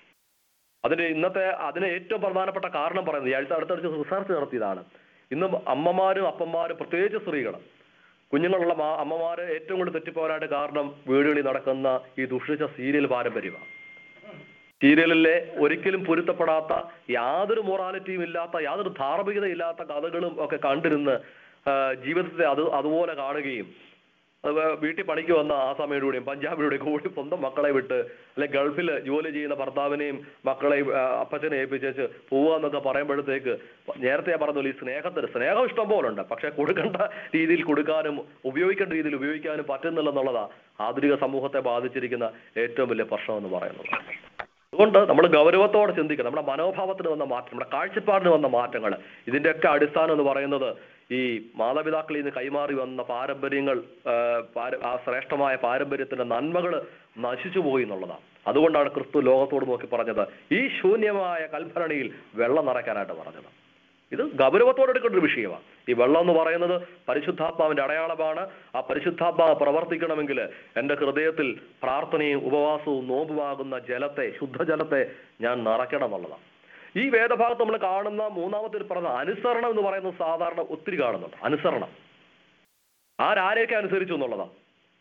അതിന് ഇന്നത്തെ അതിന് ഏറ്റവും പ്രധാനപ്പെട്ട കാരണം പറയുന്നത് ഈ അടുത്ത അടുത്തടുത്ത് റിസർച്ച് നടത്തിയതാണ് ഇന്ന് അമ്മമാരും അപ്പന്മാരും പ്രത്യേകിച്ച് സ്ത്രീകൾ കുഞ്ഞുങ്ങളുള്ള മാ അമ്മമാര് ഏറ്റവും കൂടുതൽ തെറ്റിപ്പോകാനായിട്ട് കാരണം വീടുകളിൽ നടക്കുന്ന ഈ ദുഷിച്ച സീരിയൽ പാരമ്പര്യമാണ് സീരിയലിലെ ഒരിക്കലും പൊരുത്തപ്പെടാത്ത യാതൊരു മൊറാലിറ്റിയും ഇല്ലാത്ത യാതൊരു ധാർമ്മികത ഇല്ലാത്ത കഥകളും ഒക്കെ കണ്ടിരുന്ന് ആ, ജീവിതത്തെ അത് അതുപോലെ കാണുകയും അത് വേ- വീട്ടിൽ പണിക്ക് വന്ന ആസാമിയുടെയും പഞ്ചാബിയുടെയും കൂടി സ്വന്തം മക്കളെ വിട്ട് അല്ലെ ഗൾഫിൽ ജോലി ചെയ്യുന്ന ഭർത്താവിനെയും മക്കളെയും ആ, അപ്പച്ചനെ ഏൽപ്പിച്ചേച്ച് പോവുക എന്നൊക്കെ പറയുമ്പോഴത്തേക്ക് നേരത്തെ ഞാൻ പറഞ്ഞ പോലെ ഈ സ്നേഹത്തിന് സ്നേഹം ഇഷ്ടം പോലെ ഉണ്ട് പക്ഷെ കൊടുക്കേണ്ട രീതിയിൽ കൊടുക്കാനും ഉപയോഗിക്കേണ്ട രീതിയിൽ ഉപയോഗിക്കാനും പറ്റുന്നില്ലെന്നുള്ളതാ ആധുനിക സമൂഹത്തെ ബാധിച്ചിരിക്കുന്ന ഏറ്റവും വലിയ പ്രശ്നം എന്ന് പറയുന്നത് അതുകൊണ്ട് നമ്മൾ ഗൗരവത്തോടെ ചിന്തിക്കണം നമ്മുടെ മനോഭാവത്തിന് വന്ന മാറ്റം നമ്മുടെ കാഴ്ചപ്പാടിന് വന്ന മാറ്റങ്ങൾ ഇതിന്റെയൊക്കെ അടിസ്ഥാനം എന്ന് പറയുന്നത് ഈ മാതാപിതാക്കളിൽ നിന്ന് കൈമാറി വന്ന പാരമ്പര്യങ്ങൾ ആ, പാര- ആ ശ്രേഷ്ഠമായ പാരമ്പര്യത്തിന്റെ നന്മകൾ നശിച്ചു പോയി എന്നുള്ളതാണ് അതുകൊണ്ടാണ് ക്രിസ്തു ലോകത്തോട് നോക്കി പറഞ്ഞത് ഈ ശൂന്യമായ കൽഭരണിയിൽ വെള്ളം നിറയ്ക്കാനായിട്ട് പറഞ്ഞത് ഇത് ഗൗരവത്തോടെ എടുക്കേണ്ട ഒരു വിഷയമാണ് ഈ വെള്ളം എന്ന് പറയുന്നത് പരിശുദ്ധാത്മാവിന്റെ അടയാളമാണ് ആ പരിശുദ്ധാത്മാവ് പ്രവർത്തിക്കണമെങ്കിൽ എൻ്റെ ഹൃദയത്തിൽ പ്രാർത്ഥനയും ഉപവാസവും നോമ്പുമാകുന്ന ജലത്തെ ശുദ്ധജലത്തെ ഞാൻ നിറയ്ക്കണം എന്നുള്ളതാണ് ഈ വേദഭാഗത്ത് നമ്മൾ കാണുന്ന മൂന്നാമത്തെ ഒരു പറഞ്ഞ അനുസരണം എന്ന് പറയുന്നത് സാധാരണ ഒത്തിരി കാണുന്നുണ്ട് അനുസരണം ആരാരെയൊക്കെ അനുസരിച്ചു എന്നുള്ളതാണ്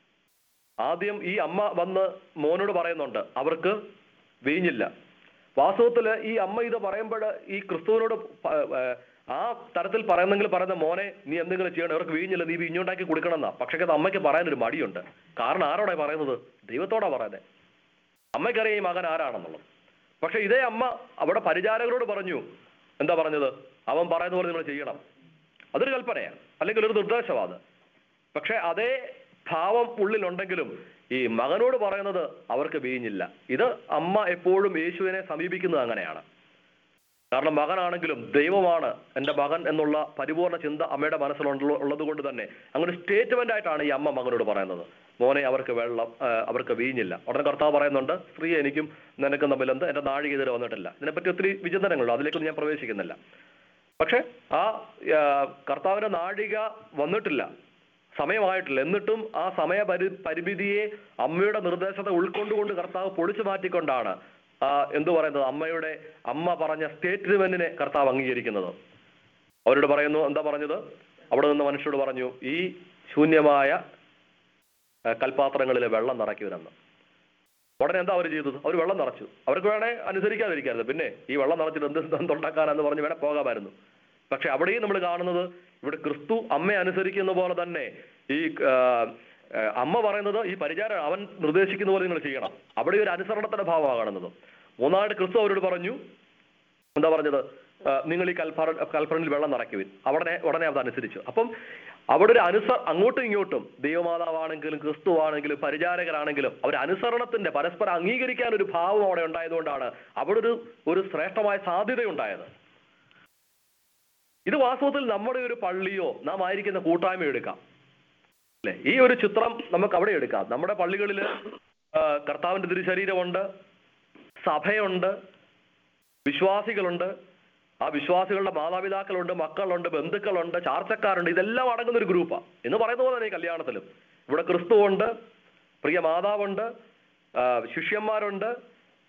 ആദ്യം ഈ അമ്മ വന്ന് മോനോട് പറയുന്നുണ്ട് അവർക്ക് വീഞ്ഞില്ല വാസ്തവത്തില് ഈ അമ്മ ഇത് പറയുമ്പോൾ ഈ ക്രിസ്തുവിനോട് പ- ഏർ ആ തരത്തിൽ പറയുന്നെങ്കിൽ പറയുന്ന മോനെ നീ എന്തെങ്കിലും ചെയ്യണം ഇവർക്ക് വീഞ്ഞില്ല നീ വീഞ്ഞുണ്ടാക്കി കൊടുക്കണം എന്നാ പക്ഷേ അത് അമ്മയ്ക്ക് പറയാനൊരു മടിയുണ്ട് കാരണം ആരോടാ പറയുന്നത് ദൈവത്തോടാ പറയുന്നത് അമ്മയ്ക്കറിയാം ഈ മകൻ ആരാണെന്നുള്ളത് പക്ഷെ ഇതേ അമ്മ അവിടെ പരിചാരകരോട് പറഞ്ഞു എന്താ പറഞ്ഞത് അവൻ പറയുന്ന പോലെ നിങ്ങൾ ചെയ്യണം അതൊരു കൽപ്പനയാണ് അല്ലെങ്കിൽ ഒരു നിർദ്ദേശമാണ് അത് പക്ഷെ അതേ ഭാവം ഉള്ളിലുണ്ടെങ്കിലും ഈ മകനോട് പറയുന്നത് അവർക്ക് വീഞ്ഞില്ല ഇത് അമ്മ എപ്പോഴും യേശുവിനെ സമീപിക്കുന്നത് അങ്ങനെയാണ് കാരണം മകനാണെങ്കിലും ദൈവമാണ് എൻ്റെ മകൻ എന്നുള്ള പരിപൂർണ ചിന്ത അമ്മയുടെ മനസ്സിലുള്ള ഉള്ളത് കൊണ്ട് തന്നെ അങ്ങനെ സ്റ്റേറ്റ്മെന്റ് ആയിട്ടാണ് ഈ അമ്മ മകനോട് പറയുന്നത് മോനെ അവർക്ക് വെള്ളം ആ, അവർക്ക് വീഞ്ഞില്ല ഉടനെ കർത്താവ് പറയുന്നുണ്ട് സ്ത്രീ എനിക്കും നിനക്കും തമ്മിൽ എന്ത് എൻ്റെ നാഴിക ഇതുവരെ വന്നിട്ടില്ല ഇതിനെപ്പറ്റി ഒത്തിരി വിചിന്തനങ്ങളുണ്ട് അതിലേക്കൊന്നും ഞാൻ പ്രവേശിക്കുന്നില്ല പക്ഷെ ആ ആ, കർത്താവിന്റെ നാഴിക വന്നിട്ടില്ല സമയമായിട്ടില്ല എന്നിട്ടും ആ സമയ പരി പരിമിതിയെ അമ്മയുടെ നിർദ്ദേശത്തെ ഉൾക്കൊണ്ടുകൊണ്ട് കർത്താവ് പൊളിച്ചു മാറ്റിക്കൊണ്ടാണ് ആ എന്തു പറയുന്നത് അമ്മയുടെ അമ്മ പറഞ്ഞ സ്റ്റേറ്റ്മെന്റിനെ കർത്താവ് അംഗീകരിക്കുന്നത് അവരോട് പറയുന്നു എന്താ പറഞ്ഞത് അവിടെ നിന്ന് മനുഷ്യരോട് പറഞ്ഞു ഈ ശൂന്യമായ ആ, കൽപാത്രങ്ങളിലെ വെള്ളം നിറയ്ക്കുവരെന്ന് ഉടനെ എന്താ അവർ ചെയ്തത് അവർ വെള്ളം നിറച്ചു അവർക്ക് വേണേ അനുസരിക്കാതിരിക്കായിരുന്നു പിന്നെ ഈ വെള്ളം നിറച്ചിട്ട് എന്ത് എന്തുണ്ടാക്കാനെന്ന് പറഞ്ഞ് വേണേ പോകാമായിരുന്നു പക്ഷെ അവിടെയും നമ്മൾ കാണുന്നത് ഇവിടെ ക്രിസ്തു അമ്മയെ അനുസരിക്കുന്ന പോലെ തന്നെ ഈ ആ, ആ, അമ്മ പറയുന്നത് ഈ പരിചാരം അവൻ നിർദ്ദേശിക്കുന്ന പോലെ നിങ്ങൾ ചെയ്യണം അവിടെ ഒരു അനുസരണത്തിന്റെ ഭാവമാണ് കാണുന്നത് മൂന്നാമത് ക്രിസ്തു അവരോട് പറഞ്ഞു എന്താ പറഞ്ഞത് ആ, നിങ്ങൾ ഈ കൽപ്പറ കൽപ്പറണിൽ വെള്ളം നിറയ്ക്കുവിൻ അവിടെ ഉടനെ അത് അനുസരിച്ചു അപ്പം അവിടെ ഒരു അനുസ അങ്ങോട്ടും ഇങ്ങോട്ടും ദൈവമാതാവാണെങ്കിലും ക്രിസ്തു ആണെങ്കിലും പരിചാരകരാണെങ്കിലും അവർ അനുസരണത്തിന്റെ പരസ്പരം അംഗീകരിക്കാൻ ഒരു ഭാവം അവിടെ ഉണ്ടായതുകൊണ്ടാണ് അവിടെ ഒരു ഒരു ശ്രേഷ്ഠമായ സാധ്യതയുണ്ടായത് ഇത് വാസ്തവത്തിൽ നമ്മുടെ ഒരു പള്ളിയോ നാം ആയിരിക്കുന്ന കൂട്ടായ്മ എടുക്കാം അല്ലെ ഈ ഒരു ചിത്രം നമുക്ക് അവിടെ എടുക്കാം നമ്മുടെ പള്ളികളിൽ കർത്താവിന്റെ തിരുശരീരമുണ്ട് സഭയുണ്ട് വിശ്വാസികളുണ്ട് ആ വിശ്വാസികളുടെ മാതാപിതാക്കളുണ്ട് മക്കളുണ്ട് ബന്ധുക്കളുണ്ട് ചാർച്ചക്കാരുണ്ട് ഇതെല്ലാം അടങ്ങുന്ന ഒരു ഗ്രൂപ്പാണ് എന്ന് പറയുന്ന പോലെ തന്നെ ഈ കല്യാണത്തിലും ഇവിടെ ക്രിസ്തുവുണ്ട് പ്രിയ മാതാവുണ്ട് ആ, ശിഷ്യന്മാരുണ്ട്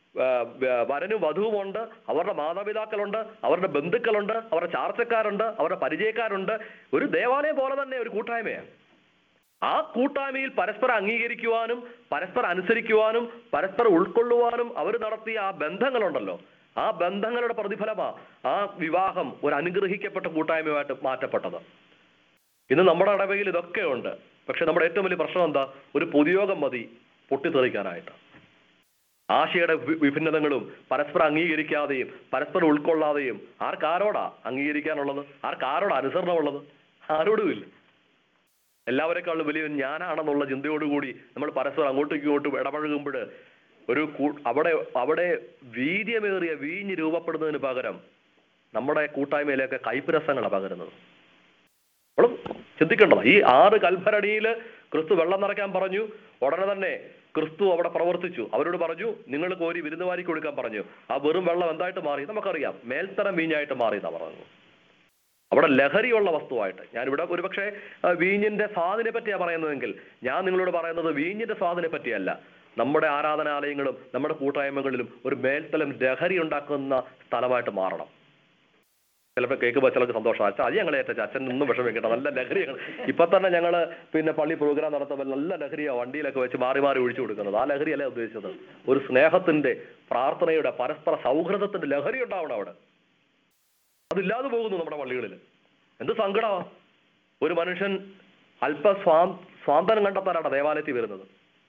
ആ, വ- വരനും വധുവുമുണ്ട് അവരുടെ മാതാപിതാക്കളുണ്ട് അവരുടെ ബന്ധുക്കളുണ്ട് അവരുടെ ചാർച്ചക്കാരുണ്ട് അവരുടെ പരിചയക്കാരുണ്ട് ഒരു ദേവാലയം പോലെ തന്നെ ഒരു കൂട്ടായ്മയാണ് ആ കൂട്ടായ്മയിൽ പരസ്പരം അംഗീകരിക്കുവാനും പരസ്പരം അനുസരിക്കുവാനും പരസ്പരം ഉൾക്കൊള്ളുവാനും അവർ നടത്തിയ ആ ബന്ധങ്ങളുണ്ടല്ലോ ആ ബന്ധങ്ങളുടെ പ്രതിഫലമാ ആ വിവാഹം ഒരു അനുഗ്രഹിക്കപ്പെട്ട കൂട്ടായ്മയായിട്ട് മാറ്റപ്പെട്ടത് ഇന്ന് നമ്മുടെ ഇടവകയിൽ ഇതൊക്കെ ഉണ്ട് പക്ഷെ നമ്മുടെ ഏറ്റവും വലിയ പ്രശ്നം എന്താ ഒരു പൊതുയോഗം മതി പൊട്ടിത്തെറിക്കാനായിട്ട് ആശയുടെ വി- വിഭിന്നതകളും പരസ്പരം അംഗീകരിക്കാതെയും പരസ്പരം ഉൾക്കൊള്ളാതെയും ആർക്കാരോടാ അംഗീകരിക്കാനുള്ളത് ആർക്കാരോടാ അനുസരണമുള്ളത് ആരോടുമില്ല എല്ലാവരെക്കാളും വലിയ ഞാനാണെന്നുള്ള ചിന്തയോടുകൂടി നമ്മൾ പരസ്പരം അങ്ങോട്ടും ഇങ്ങോട്ടും ഇടപഴകുമ്പോൾ ഒരു കൂ- അവിടെ അവിടെ വീര്യമേറിയ വീഞ്ഞ് രൂപപ്പെടുന്നതിന് പകരം നമ്മുടെ കൂട്ടായ്മയിലേക്ക് കയ്പ് രസങ്ങളാണ് പകരുന്നത് നമ്മൾ ചിന്തിക്കേണ്ടതാ ഈ ആറ് കൽഭരണിയിൽ ക്രിസ്തു വെള്ളം നിറയ്ക്കാൻ പറഞ്ഞു ഉടനെ തന്നെ ക്രിസ്തു അവിടെ പ്രവർത്തിച്ചു അവരോട് പറഞ്ഞു നിങ്ങൾ കോരി വിരുന്നുവാരി കൊടുക്കാൻ പറഞ്ഞു ആ വെറും വെള്ളം എന്തായിട്ട് മാറി നമുക്കറിയാം മേൽത്തരം വീഞ്ഞായിട്ട് മാറി എന്നാ പറഞ്ഞു അവിടെ ലഹരിയുള്ള വസ്തുവായിട്ട് ഞാനിവിടെ ഒരുപക്ഷെ ആ, വീഞ്ഞിന്റെ സ്വാദിനെ പറ്റിയാണ് പറയുന്നതെങ്കിൽ ഞാൻ നിങ്ങളോട് പറയുന്നത് വീഞ്ഞിന്റെ സ്വാദിനെ പറ്റിയല്ല നമ്മുടെ ആരാധനാലയങ്ങളും നമ്മുടെ കൂട്ടായ്മകളിലും ഒരു മേൽത്തലം ലഹരി ഉണ്ടാക്കുന്ന സ്ഥലമായിട്ട് മാറണം ചിലപ്പോൾ കേൾക്കുമ്പോൾ ചിലർക്ക് സന്തോഷം അച്ഛൻ അത് ഞങ്ങളെ ഏറ്റ അച്ഛൻ ഒന്നും വിഷമിക്കട്ടെ നല്ല ലഹരി ഞങ്ങൾ ഇപ്പൊ തന്നെ ഞങ്ങൾ പിന്നെ പള്ളി പ്രോഗ്രാം നടത്തുമ്പോൾ നല്ല ലഹരിയാ വണ്ടിയിലൊക്കെ വെച്ച് മാറി മാറി ഒഴിച്ചു കൊടുക്കുന്നത് ആ ലഹരിയല്ല ഉദ്ദേശിച്ചത് ഒരു സ്നേഹത്തിന്റെ പ്രാർത്ഥനയുടെ പരസ്പര സൗഹൃദത്തിന്റെ ലഹരി ഉണ്ടാവണം അവിടെ അതില്ലാതെ പോകുന്നു നമ്മുടെ പള്ളികളിൽ എന്ത് സങ്കടമാ ഒരു മനുഷ്യൻ അല്പ സ്വാ സ്വാതന്ത്ര്യം കണ്ടെത്താനാണ് ദേവാലയത്തിൽ വരുന്നത്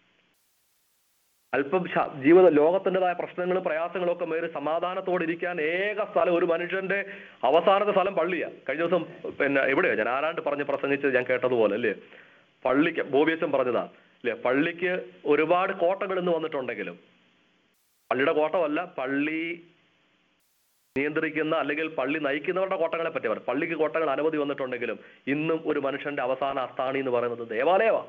അല്പം ശ- ജീവിത ലോകത്തിൻ്റെതായ പ്രശ്നങ്ങളും പ്രയാസങ്ങളും ഒക്കെ മേറി സമാധാനത്തോടെ ഇരിക്കാൻ ഏക സ്ഥലം ഒരു മനുഷ്യന്റെ അവസാനത്തെ സ്ഥലം പള്ളിയാ കഴിഞ്ഞ ദിവസം പിന്നെ എവിടെയാ ഞാൻ ആരാണ്ട് പറഞ്ഞ് പ്രസംഗിച്ചത് ഞാൻ കേട്ടതുപോലെ അല്ലേ പള്ളിക്ക് ബോബിയച്ചൻ പറഞ്ഞതാ അല്ലേ പള്ളിക്ക് ഒരുപാട് കോട്ടകൾ ഇന്ന് വന്നിട്ടുണ്ടെങ്കിലും പള്ളിയുടെ കോട്ടമല്ല പള്ളി നിയന്ത്രിക്കുന്ന അല്ലെങ്കിൽ പള്ളി നയിക്കുന്നവരുടെ കോട്ടകളെ പറ്റി പറയും പള്ളിക്ക് കോട്ടകൾ അനവധി വന്നിട്ടുണ്ടെങ്കിലും ഇന്നും ഒരു മനുഷ്യന്റെ അവസാന അസ്ഥാനി എന്ന് പറയുന്നത് ദേവാലയമാണ്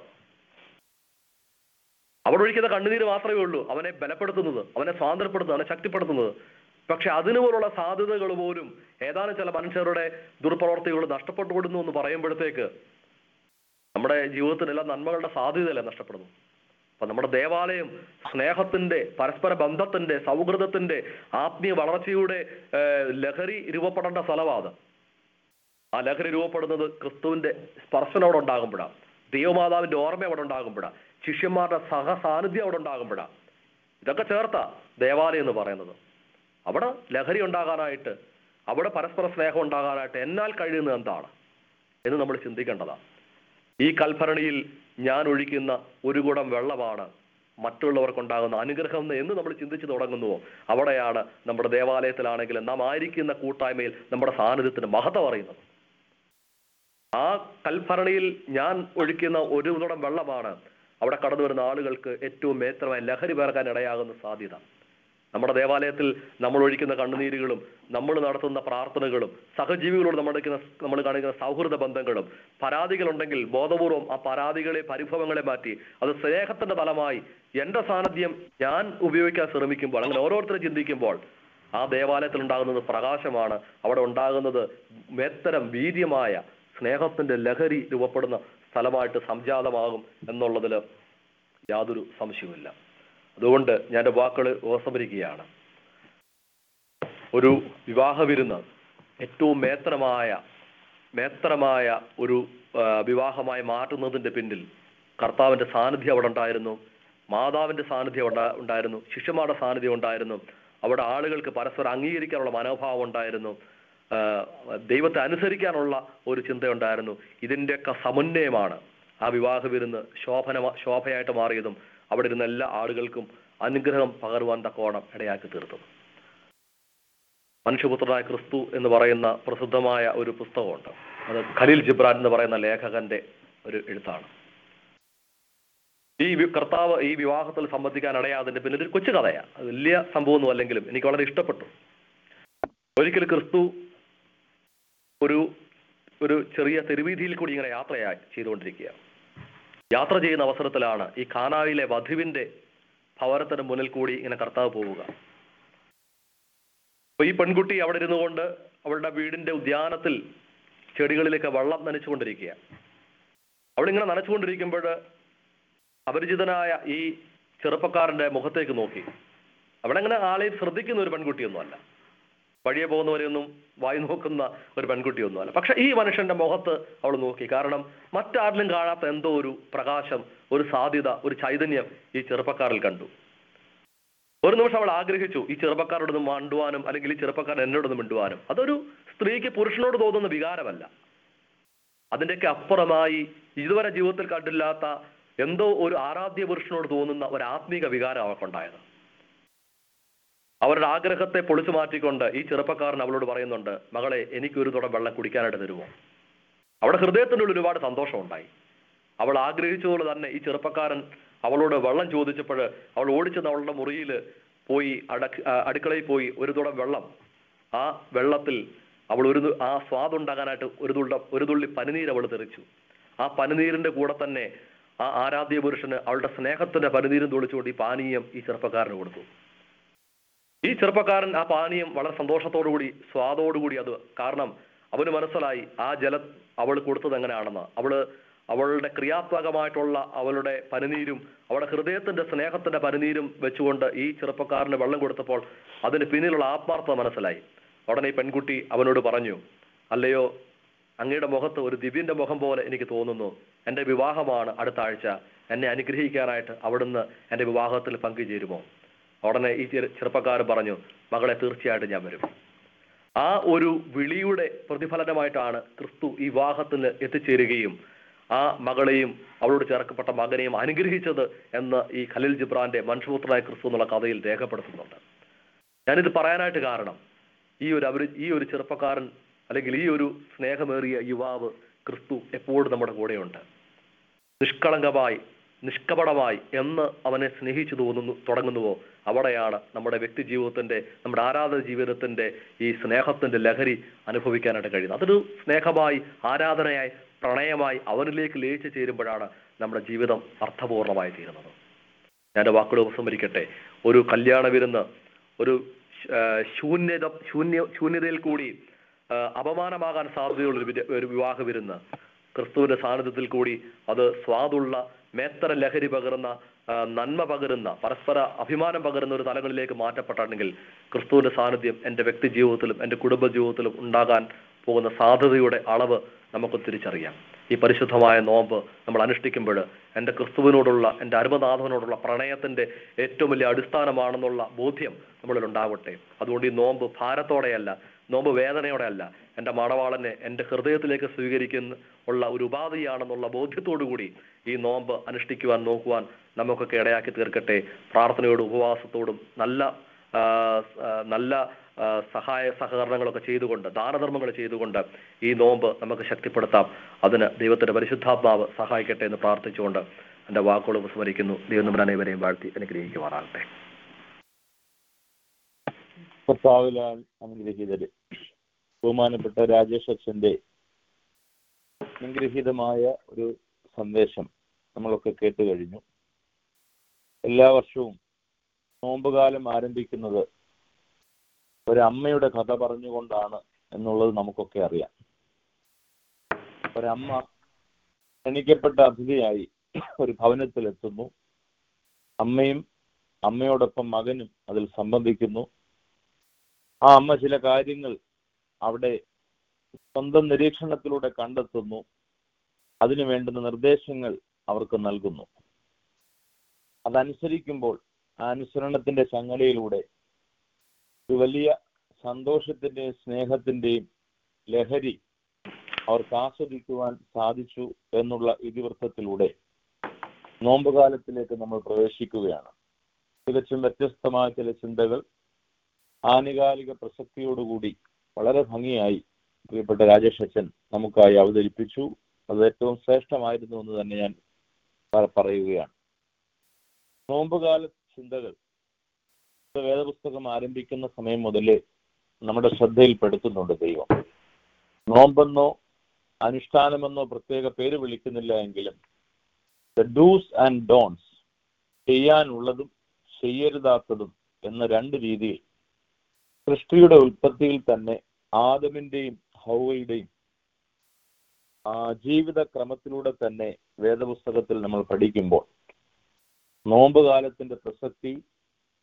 അവിടെ ഒഴിക്കുന്ന കണ്ണുനീര് മാത്രമേ ഉള്ളൂ അവനെ ബലപ്പെടുത്തുന്നത് അവനെ സ്വാതന്ത്ര്യപ്പെടുത്തുന്നത് അവനെ ശക്തിപ്പെടുത്തുന്നത് പക്ഷെ അതിനു പോലുള്ള സാധ്യതകൾ പോലും ഏതാനും ചില മനുഷ്യരുടെ ദുർപ്രവർത്തികൾ നഷ്ടപ്പെട്ടുകൊടുന്നു എന്ന് പറയുമ്പോഴത്തേക്ക് നമ്മുടെ ജീവിതത്തിലെല്ലാം നന്മകളുടെ സാധ്യതയല്ലേ നഷ്ടപ്പെടുന്നു അപ്പൊ നമ്മുടെ ദേവാലയം സ്നേഹത്തിന്റെ പരസ്പര ബന്ധത്തിന്റെ സൗഹൃദത്തിന്റെ ആത്മീയ വളർച്ചയുടെ ഏഹ്, ലഹരി രൂപപ്പെടേണ്ട സ്ഥലമാണ് ആ ലഹരി രൂപപ്പെടുന്നത് ക്രിസ്തുവിന്റെ സ്പർശനം അവിടെ ഉണ്ടാകുമ്പോഴാണ് ദൈവമാതാവിന്റെ ഓർമ്മ അവിടെ ഉണ്ടാകുമ്പോഴാണ് ശിഷ്യന്മാരുടെ സഹസാന്നിധ്യം അവിടെ ഉണ്ടാകുമ്പോഴാണ് ഇതൊക്കെ ചേർത്ത ദേവാലയം എന്ന് പറയുന്നത് അവിടെ ലഹരി ഉണ്ടാകാനായിട്ട് അവിടെ പരസ്പര സ്നേഹം ഉണ്ടാകാനായിട്ട് എന്നാൽ കഴിയുന്നത് എന്താണ് എന്ന് നമ്മൾ ചിന്തിക്കേണ്ടതാണ് ഈ കൽഭരണിയിൽ ഞാൻ ഒഴിക്കുന്ന ഒരു കുടം വെള്ളമാണ് മറ്റുള്ളവർക്കുണ്ടാകുന്ന അനുഗ്രഹം എന്ന് എന്ന് നമ്മൾ ചിന്തിച്ചു തുടങ്ങുന്നുവോ അവിടെയാണ് നമ്മുടെ ദേവാലയത്തിലാണെങ്കിലും നാം ആയിരിക്കുന്ന കൂട്ടായ്മയിൽ നമ്മുടെ സാന്നിധ്യത്തിന് മഹത്വം അറിയുന്നത് ആ കൽഭരണിയിൽ ഞാൻ ഒഴിക്കുന്ന ഒരു കുടം വെള്ളമാണ് അവിടെ കടന്നു വരുന്ന ആളുകൾക്ക് ഏറ്റവും മേത്രമായ ലഹരി പേർക്കാൻ ഇടയാകുന്ന സാധ്യത നമ്മുടെ ദേവാലയത്തിൽ നമ്മൾ ഒഴിക്കുന്ന കണ്ണുനീരുകളും നമ്മൾ നടത്തുന്ന പ്രാർത്ഥനകളും സഹജീവികളോട് നമ്മൾ എടുക്കുന്ന നമ്മൾ കാണിക്കുന്ന സൗഹൃദ ബന്ധങ്ങളും പരാതികളുണ്ടെങ്കിൽ ബോധപൂർവം ആ പരാതികളെ പരിഭവങ്ങളെ മാറ്റി അത് സ്നേഹത്തിന്റെ ഫലമായി എന്റെ സാന്നിധ്യം ഞാൻ ഉപയോഗിക്കാൻ ശ്രമിക്കുമ്പോൾ അങ്ങനെ ഓരോരുത്തരും ചിന്തിക്കുമ്പോൾ ആ ദേവാലയത്തിൽ ഉണ്ടാകുന്നത് പ്രകാശമാണ് അവിടെ ഉണ്ടാകുന്നത് മേത്തരം വീര്യമായ സ്നേഹത്തിന്റെ ലഹരി രൂപപ്പെടുന്ന സ്ഥലമായിട്ട് സംജാതമാകും എന്നുള്ളതിൽ യാതൊരു സംശയവുമില്ല അതുകൊണ്ട് ഞാൻ എൻ്റെ വാക്കുകൾ ഉപസംഹരിക്കുകയാണ് ഒരു വിവാഹ വിരുന്ന് ഏറ്റവും മേത്രമായ മേത്രമായ ഒരു ആ, വിവാഹമായി മാറ്റുന്നതിന്റെ പിന്നിൽ കർത്താവിന്റെ സാന്നിധ്യം അവിടെ ഉണ്ടായിരുന്നു മാതാവിന്റെ സാന്നിധ്യം ഉണ്ടാ- ഉണ്ടായിരുന്നു ശിഷ്യന്മാരുടെ സാന്നിധ്യം ഉണ്ടായിരുന്നു അവിടെ ആളുകൾക്ക് പരസ്പരം അംഗീകരിക്കാനുള്ള മനോഭാവം ഉണ്ടായിരുന്നു ആ, ദൈവത്തെ അനുസരിക്കാനുള്ള ഒരു ചിന്തയുണ്ടായിരുന്നു ഇതിന്റെയൊക്കെ സമന്വയമാണ് ആ വിവാഹ വിരുന്ന് ശോഭന ശോഭയായിട്ട് മാറിയതും അവിടെ ഇരുന്ന എല്ലാ ആളുകൾക്കും അനുഗ്രഹം പകരുവാൻ തക്കോണം ഇടയാക്കി തീർത്തത് മനുഷ്യപുത്രനായ ക്രിസ്തു എന്ന് പറയുന്ന പ്രസിദ്ധമായ ഒരു പുസ്തകമുണ്ട് അത് ഖലീൽ ജിബ്രാൻ എന്ന് പറയുന്ന ലേഖകന്റെ ഒരു എഴുത്താണ് ഈ വി- കർത്താവ് ഈ വിവാഹത്തിൽ സംബന്ധിക്കാൻ ഇടയാതിന്റെ പിന്നിൽ ഒരു കൊച്ചു കഥയാണ് അത് വലിയ സംഭവമൊന്നും അല്ലെങ്കിലും എനിക്ക് വളരെ ഇഷ്ടപ്പെട്ടു ഒരിക്കൽ ക്രിസ്തു ഒരു ഒരു ചെറിയ തെരുവീതിയിൽ കൂടി ഇങ്ങനെ യാത്രയായി ചെയ്തുകൊണ്ടിരിക്കുക യാത്ര ചെയ്യുന്ന അവസരത്തിലാണ് ഈ കാനാവിലെ വധുവിന്റെ ഭവനത്തിന് മുന്നിൽ കൂടി ഇങ്ങനെ കർത്താവ് പോവുക അപ്പൊ ഈ പെൺകുട്ടി അവിടെ ഇരുന്നു കൊണ്ട് അവളുടെ വീടിന്റെ ഉദ്യാനത്തിൽ ചെടികളിലേക്ക് വെള്ളം നനച്ചുകൊണ്ടിരിക്കുക അവളിങ്ങനെ നനച്ചുകൊണ്ടിരിക്കുമ്പോൾ അപരിചിതനായ ഈ ചെറുപ്പക്കാരന്റെ മുഖത്തേക്ക് നോക്കി അവളങ്ങനെ ആളെയും ശ്രദ്ധിക്കുന്ന ഒരു പെൺകുട്ടിയൊന്നുമല്ല വഴിയെ പോകുന്നവരെയൊന്നും വായി നോക്കുന്ന ഒരു പെൺകുട്ടിയൊന്നുമല്ല പക്ഷെ ഈ മനുഷ്യന്റെ മുഖത്ത് അവൾ നോക്കി കാരണം മറ്റാരിലും കാണാത്ത എന്തോ ഒരു പ്രകാശം ഒരു സാധ്യത ഒരു ചൈതന്യം ഈ ചെറുപ്പക്കാരിൽ കണ്ടു ഒരു നിമിഷം അവൾ ആഗ്രഹിച്ചു ഈ ചെറുപ്പക്കാരോടൊന്ന് മണ്ടുവാനും അല്ലെങ്കിൽ ഈ ചെറുപ്പക്കാരൻ എന്നോടൊന്ന് മിണ്ടുവാനും അതൊരു സ്ത്രീക്ക് പുരുഷനോട് തോന്നുന്ന വികാരമല്ല അതിൻ്റെയൊക്കെ അപ്പുറമായി ഇതുവരെ ജീവിതത്തിൽ കണ്ടില്ലാത്ത എന്തോ ഒരു ആരാധ്യ പുരുഷനോട് തോന്നുന്ന ഒരു ആത്മീക വികാരം അവർക്കുണ്ടായത് അവരുടെ ആഗ്രഹത്തെ പൊളിച്ചു മാറ്റിക്കൊണ്ട് ഈ ചെറുപ്പക്കാരൻ അവളോട് പറയുന്നുണ്ട് മകളെ എനിക്കൊരു തുടം വെള്ളം കുടിക്കാനായിട്ട് തരുമോ അവിടെ ഹൃദയത്തിൻ്റെ ഉള്ളിൽ ഒരുപാട് സന്തോഷമുണ്ടായി അവൾ ആഗ്രഹിച്ചതുപോലെ തന്നെ ഈ ചെറുപ്പക്കാരൻ അവളോട് വെള്ളം ചോദിച്ചപ്പോൾ അവൾ ഓടിച്ചെന്ന് അവളുടെ മുറിയിൽ പോയി അടക്ക് ആ, അടുക്കളയിൽ പോയി ഒരു തുടം വെള്ളം ആ വെള്ളത്തിൽ അവൾ ഒരു തു- ആ സ്വാദുണ്ടാകാനായിട്ട് ഒരു തുള്ള ഒരു തുള്ളി പനിനീര് അവൾ തെറിച്ചു ആ പനിനീരിന്റെ കൂടെ തന്നെ ആ ആരാധ്യ പുരുഷന് അവളുടെ സ്നേഹത്തിന്റെ പനിനീരും തുളിച്ചുകൊണ്ട് ഈ പാനീയം ഈ ചെറുപ്പക്കാരന് കൊടുത്തു ഈ ചെറുപ്പക്കാരൻ ആ പാനീയം വളരെ സന്തോഷത്തോടുകൂടി സ്വാദോടുകൂടി അത് കാരണം അവന് മനസ്സിലായി ആ ജലം അവൾ കൊടുത്തത് എങ്ങനെയാണെന്ന് അവള് അവളുടെ ക്രിയാത്മകമായിട്ടുള്ള അവളുടെ പനിനീരും അവളുടെ ഹൃദയത്തിന്റെ സ്നേഹത്തിന്റെ പനിനീരും വെച്ചുകൊണ്ട് ഈ ചെറുപ്പക്കാരന് വെള്ളം കൊടുത്തപ്പോൾ അതിന് പിന്നിലുള്ള ആത്മാർത്ഥത മനസ്സിലായി ഉടനെ ഈ പെൺകുട്ടി അവനോട് പറഞ്ഞു അല്ലയോ അങ്ങയുടെ മുഖത്ത് ഒരു ദിവ്യന്റെ മുഖം പോലെ എനിക്ക് തോന്നുന്നു എൻ്റെ വിവാഹമാണ് അടുത്ത ആഴ്ച എന്നെ അനുഗ്രഹിക്കാനായിട്ട് അവിടുന്ന് എൻ്റെ വിവാഹത്തിൽ പങ്കുചേരുമോ ഉടനെ ഈ ചെറു ചെറുപ്പക്കാരൻ പറഞ്ഞു മകളെ തീർച്ചയായിട്ടും ഞാൻ വരും ആ ഒരു വിളിയുടെ പ്രതിഫലനമായിട്ടാണ് ക്രിസ്തു ഈ വിവാഹത്തിന് എത്തിച്ചേരുകയും ആ മകളെയും അവളോട് ചേർക്കപ്പെട്ട മകനെയും അനുഗ്രഹിച്ചത് എന്ന് ഈ ഖലീൽ ജിബ്രാന്റെ മനുഷ്യപുത്രനായ ക്രിസ്തു എന്നുള്ള കഥയിൽ രേഖപ്പെടുത്തുന്നുണ്ട് ഞാനിത് പറയാനായിട്ട് കാരണം ഈ ഒരു അവർ ഈ ഒരു ചെറുപ്പക്കാരൻ അല്ലെങ്കിൽ ഈ ഒരു സ്നേഹമേറിയ യുവാവ് ക്രിസ്തു എപ്പോഴും നമ്മുടെ കൂടെയുണ്ട് നിഷ്കളങ്കമായി നിഷ്കപടമായി എന്ന് അവനെ സ്നേഹിച്ചു തോന്നുന്നു തുടങ്ങുന്നുവോ അവിടെയാണ് നമ്മുടെ വ്യക്തി ജീവിതത്തിന്റെ നമ്മുടെ ആരാധന ജീവിതത്തിന്റെ ഈ സ്നേഹത്തിന്റെ ലഹരി അനുഭവിക്കാനായിട്ട് കഴിയുന്നത് അതൊരു സ്നേഹമായി ആരാധനയായി പ്രണയമായി അവനിലേക്ക് ലയിച്ചു ചേരുമ്പോഴാണ് നമ്മുടെ ജീവിതം അർത്ഥപൂർണമായി തീരുന്നത് ഞാൻ വാക്കുകൾ ഉപസംഹരിക്കട്ടെ ഒരു കല്യാണ വിരുന്ന് ഒരു ആ, ശൂന്യത ശൂന്യ ശൂന്യതയിൽ കൂടി ആ, അപമാനമാകാൻ സാധ്യതയുള്ള ഒരു വിര- ഒരു വിവാഹ വിരുന്ന് ക്രിസ്തുവിന്റെ സാന്നിധ്യത്തിൽ കൂടി അത് സ്വാദുള്ള മേത്തര ലഹരി പകരുന്ന ആ, നന്മ പകരുന്ന പരസ്പര അഭിമാനം പകരുന്ന ഒരു തലങ്ങളിലേക്ക് മാറ്റപ്പെട്ടിട്ടുണ്ടെങ്കിൽ ക്രിസ്തുവിന്റെ സാന്നിധ്യം എൻ്റെ വ്യക്തി ജീവിതത്തിലും എൻ്റെ കുടുംബ ജീവിതത്തിലും ഉണ്ടാകാൻ പോകുന്ന സാധ്യതയുടെ അളവ് നമുക്ക് തിരിച്ചറിയാം ഈ പരിശുദ്ധമായ നോമ്പ് നമ്മൾ അനുഷ്ഠിക്കുമ്പോൾ എൻ്റെ ക്രിസ്തുവിനോടുള്ള എൻ്റെ അരുമനാഥനോടുള്ള പ്രണയത്തിന്റെ ഏറ്റവും വലിയ അടിസ്ഥാനമാണെന്നുള്ള ബോധ്യം നമ്മളിൽ ഉണ്ടാവട്ടെ അതുകൊണ്ട് ഈ നോമ്പ് ഭാരത്തോടെയല്ല നോമ്പ് വേദനയോടെ അല്ല എൻ്റെ മണവാളനെ എൻ്റെ ഹൃദയത്തിലേക്ക് സ്വീകരിക്കുന്ന ഉള്ള ഒരു ഉപാധിയാണെന്നുള്ള ബോധ്യത്തോടു കൂടി ഈ നോമ്പ് അനുഷ്ഠിക്കുവാൻ നോക്കുവാൻ നമുക്കൊക്കെ ഇടയാക്കി തീർക്കട്ടെ പ്രാർത്ഥനയോടും ഉപവാസത്തോടും നല്ല ആ, ആ, നല്ല ആ, സഹായ സഹകരണങ്ങളൊക്കെ ചെയ്തുകൊണ്ട് ദാനധർമ്മങ്ങൾ ചെയ്തുകൊണ്ട് ഈ നോമ്പ് നമുക്ക് ശക്തിപ്പെടുത്താം അതിന് ദൈവത്തിന്റെ പരിശുദ്ധാത്മാവ് സഹായിക്കട്ടെ എന്ന് പ്രാർത്ഥിച്ചുകൊണ്ട് എൻ്റെ വാക്കുകൾ ഉപസ്മരിക്കുന്നു ദൈവം നമ്മുടെ അനേവരെയും വാഴ്ത്തി അനുഗ്രഹിക്കുമാറാകട്ടെ കർത്താവിലാൽ അനുഗ്രഹീതര് ബഹുമാനപ്പെട്ട രാജേഷ് അച്ഛന്റെ അനുഗ്രഹീതമായ ഒരു സന്ദേശം നമ്മളൊക്കെ കേട്ട് കഴിഞ്ഞു എല്ലാ വർഷവും നോമ്പുകാലം ആരംഭിക്കുന്നത് ഒരമ്മയുടെ കഥ പറഞ്ഞുകൊണ്ടാണ് എന്നുള്ളത് നമുക്കൊക്കെ അറിയാം ഒരമ്മ ക്ഷണിക്കപ്പെട്ട അതിഥിയായി ഒരു ഭവനത്തിലെത്തുന്നു അമ്മയും അമ്മയോടൊപ്പം മകനും അതിൽ സംബന്ധിക്കുന്നു ആ അമ്മ ചില കാര്യങ്ങൾ അവിടെ സ്വന്തം നിരീക്ഷണത്തിലൂടെ കണ്ടെത്തുന്നു അതിനു വേണ്ടുന്ന നിർദ്ദേശങ്ങൾ അവർക്ക് നൽകുന്നു അതനുസരിക്കുമ്പോൾ ആ അനുസരണത്തിന്റെ ചങ്ങലയിലൂടെ ഒരു വലിയ സന്തോഷത്തിന്റെയും സ്നേഹത്തിന്റെയും ലഹരി അവർക്ക് ആസ്വദിക്കുവാൻ സാധിച്ചു എന്നുള്ള ഇതിവൃത്തത്തിലൂടെ നോമ്പുകാലത്തിലേക്ക് നമ്മൾ പ്രവേശിക്കുകയാണ് തികച്ചും വ്യത്യസ്തമായ ചില ചിന്തകൾ ആനുകാലിക പ്രസക്തിയോടുകൂടി വളരെ ഭംഗിയായി പ്രിയപ്പെട്ട രാജേഷ് അച്ഛൻ നമുക്കായി അവതരിപ്പിച്ചു അത് ഏറ്റവും ശ്രേഷ്ഠമായിരുന്നു എന്ന് തന്നെ ഞാൻ പ- പറയുകയാണ് നോമ്പുകാല ചിന്തകൾ ഇത് വേദപുസ്തകം ആരംഭിക്കുന്ന സമയം മുതലേ നമ്മുടെ ശ്രദ്ധയിൽപ്പെടുത്തുന്നുണ്ട് ദൈവം നോമ്പെന്നോ അനുഷ്ഠാനമെന്നോ പ്രത്യേക പേര് വിളിക്കുന്നില്ല എങ്കിലും ദ ഡൂസ് ആൻഡ് ഡോൺസ് ചെയ്യാനുള്ളതും ചെയ്യരുതാത്തതും എന്ന രണ്ട് രീതിയിൽ സൃഷ്ടിയുടെ ഉൽപ്പത്തിയിൽ തന്നെ ആദമിന്റെയും ഹൗവയുടെയും ആ ജീവിത ക്രമത്തിലൂടെ തന്നെ വേദപുസ്തകത്തിൽ നമ്മൾ പഠിക്കുമ്പോൾ നോമ്പ് കാലത്തിന്റെ പ്രസക്തി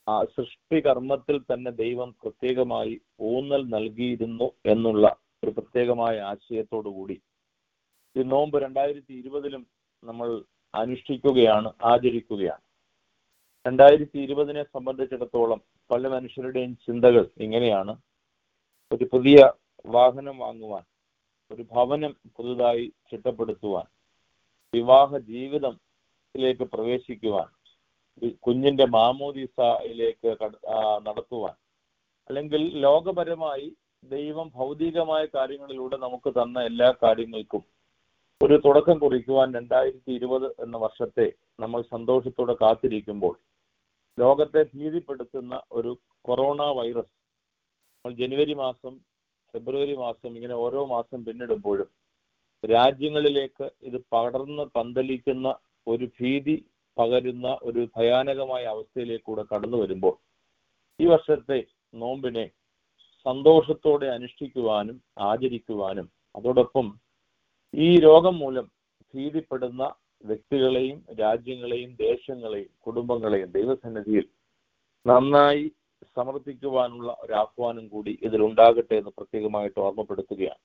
ആ സൃഷ്ടി കർമ്മത്തിൽ തന്നെ ദൈവം പ്രത്യേകമായി ഊന്നൽ നൽകിയിരുന്നു എന്നുള്ള ഒരു പ്രത്യേകമായ ആശയത്തോടു കൂടി ഈ നോമ്പ് രണ്ടായിരത്തി ഇരുപതിലും നമ്മൾ അനുഷ്ഠിക്കുകയാണ് ആചരിക്കുകയാണ് രണ്ടായിരത്തി ഇരുപതിനെ സംബന്ധിച്ചിടത്തോളം പല മനുഷ്യരുടെയും ചിന്തകൾ ഇങ്ങനെയാണ് ഒരു പുതിയ വാഹനം വാങ്ങുവാൻ ഒരു ഭവനം പുതുതായി ചിട്ടപ്പെടുത്തുവാൻ വിവാഹ ജീവിതത്തിലേക്ക് പ്രവേശിക്കുവാൻ ഈ കുഞ്ഞിന്റെ മാമോദീസയിലേക്ക് കട- ആ, നടത്തുവാൻ അല്ലെങ്കിൽ ലോകപരമായി ദൈവം ഭൗതികമായ കാര്യങ്ങളിലൂടെ നമുക്ക് തന്ന എല്ലാ കാര്യങ്ങൾക്കും ഒരു തുടക്കം കുറിക്കുവാൻ രണ്ടായിരത്തി ഇരുപത് എന്ന വർഷത്തെ നമ്മൾ സന്തോഷത്തോടെ കാത്തിരിക്കുമ്പോൾ ലോകത്തെ ഭീതിപ്പെടുത്തുന്ന ഒരു കൊറോണ വൈറസ് നമ്മൾ ജനുവരി മാസം ഫെബ്രുവരി മാസം ഇങ്ങനെ ഓരോ മാസം പിന്നിടുമ്പോഴും രാജ്യങ്ങളിലേക്ക് ഇത് പടർന്ന് പന്തലിക്കുന്ന ഒരു ഭീതി പകരുന്ന ഒരു ഭയാനകമായ അവസ്ഥയിലേക്കൂടെ കടന്നു വരുമ്പോൾ ഈ വർഷത്തെ നോമ്പിനെ സന്തോഷത്തോടെ അനുഷ്ഠിക്കുവാനും ആചരിക്കുവാനും അതോടൊപ്പം ഈ രോഗം മൂലം ഭീതിപ്പെടുന്ന വ്യക്തികളെയും രാജ്യങ്ങളെയും ദേശങ്ങളെയും കുടുംബങ്ങളെയും ദൈവസന്നിധിയിൽ നന്നായി സമർപ്പിക്കുവാനുള്ള ഒരു ആഹ്വാനം കൂടി ഇതിലുണ്ടാകട്ടെ എന്ന് പ്രത്യേകമായിട്ട് ഓർമ്മപ്പെടുത്തുകയാണ്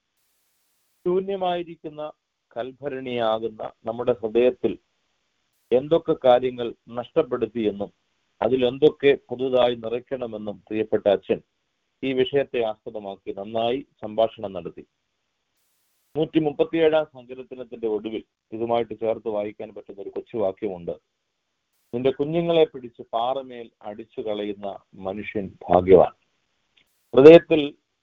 ശൂന്യമായിരിക്കുന്ന കൽഭരണിയാകുന്ന നമ്മുടെ ഹൃദയത്തിൽ എന്തൊക്കെ കാര്യങ്ങൾ നഷ്ടപ്പെടുത്തിയെന്നും അതിൽ എന്തൊക്കെ പുതുതായി നിറയ്ക്കണമെന്നും പ്രിയപ്പെട്ട അച്ഛൻ ഈ വിഷയത്തെ ആസ്പദമാക്കി നന്നായി സംഭാഷണം നടത്തി നൂറ്റി മുപ്പത്തിയേഴാം സങ്കീർത്തനത്തിന്റെ ഒടുവിൽ ഇതുമായിട്ട് ചേർത്ത് വായിക്കാൻ പറ്റുന്ന ഒരു കൊച്ചു വാക്യമുണ്ട് നിന്റെ കുഞ്ഞുങ്ങളെ പിടിച്ച് പാറമേൽ അടിച്ചു കളയുന്ന മനുഷ്യൻ ഭാഗ്യവാൻ ഹൃദയത്തിൽ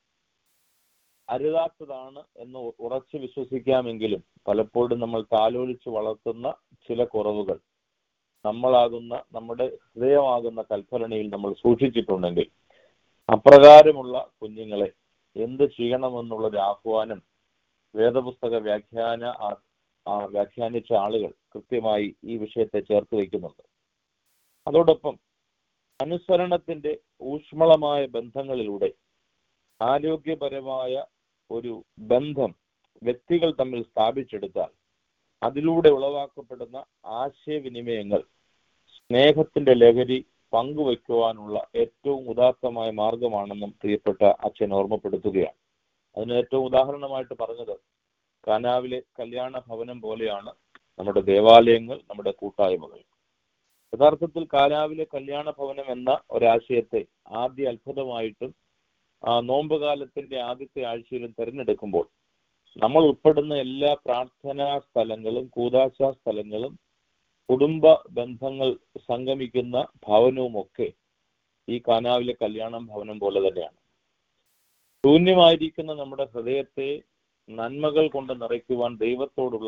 അരുതാത്തതാണ് എന്ന് ഉറച്ചു വിശ്വസിക്കാമെങ്കിലും പലപ്പോഴും നമ്മൾ താലോലിച്ച് വളർത്തുന്ന ചില കുറവുകൾ നമ്മളാകുന്ന നമ്മുടെ ഹൃദയമാകുന്ന കൽപ്പരണിയിൽ നമ്മൾ സൂക്ഷിച്ചിട്ടുണ്ടെങ്കിൽ അപ്രകാരമുള്ള കുഞ്ഞുങ്ങളെ എന്ത് ചെയ്യണമെന്നുള്ളൊരു ആഹ്വാനം വേദപുസ്തക വ്യാഖ്യാന ആ- ആ വ്യാഖ്യാനിച്ച ആളുകൾ കൃത്യമായി ഈ വിഷയത്തെ ചേർത്ത് വയ്ക്കുന്നുണ്ട് അതോടൊപ്പം അനുസരണത്തിന്റെ ഊഷ്മളമായ ബന്ധങ്ങളിലൂടെ ആരോഗ്യപരമായ ഒരു ബന്ധം വ്യക്തികൾ തമ്മിൽ സ്ഥാപിച്ചെടുത്താൽ അതിലൂടെ ഉളവാക്കപ്പെടുന്ന ആശയവിനിമയങ്ങൾ സ്നേഹത്തിന്റെ ലഹരി പങ്കുവയ്ക്കുവാനുള്ള ഏറ്റവും ഉദാത്തമായ മാർഗമാണെന്നും പ്രിയപ്പെട്ട അച്ഛൻ ഓർമ്മപ്പെടുത്തുകയാണ് അതിന് ഏറ്റവും ഉദാഹരണമായിട്ട് പറഞ്ഞത് കാനാവിലെ കല്യാണ ഭവനം പോലെയാണ് നമ്മുടെ ദേവാലയങ്ങൾ നമ്മുടെ കൂട്ടായ്മകൾ യഥാർത്ഥത്തിൽ കാനാവിലെ കല്യാണ ഭവനം എന്ന ഒരാശയത്തെ ആദ്യ അത്ഭുതമായിട്ടും ആ നോമ്പുകാലത്തിന്റെ ആദ്യത്തെ ആഴ്ചയിലും തിരഞ്ഞെടുക്കുമ്പോൾ നമ്മൾ ഉൾപ്പെടുന്ന എല്ലാ പ്രാർത്ഥനാ സ്ഥലങ്ങളും കൂതാശ സ്ഥലങ്ങളും കുടുംബ ബന്ധങ്ങൾ സംഗമിക്കുന്ന ഭവനവുമൊക്കെ ഈ കാനാവിലെ കല്യാണം ഭവനം പോലെ തന്നെയാണ് ശൂന്യമായിരിക്കുന്ന നമ്മുടെ ഹൃദയത്തെ നന്മകൾ കൊണ്ട് നിറയ്ക്കുവാൻ ദൈവത്തോടുള്ള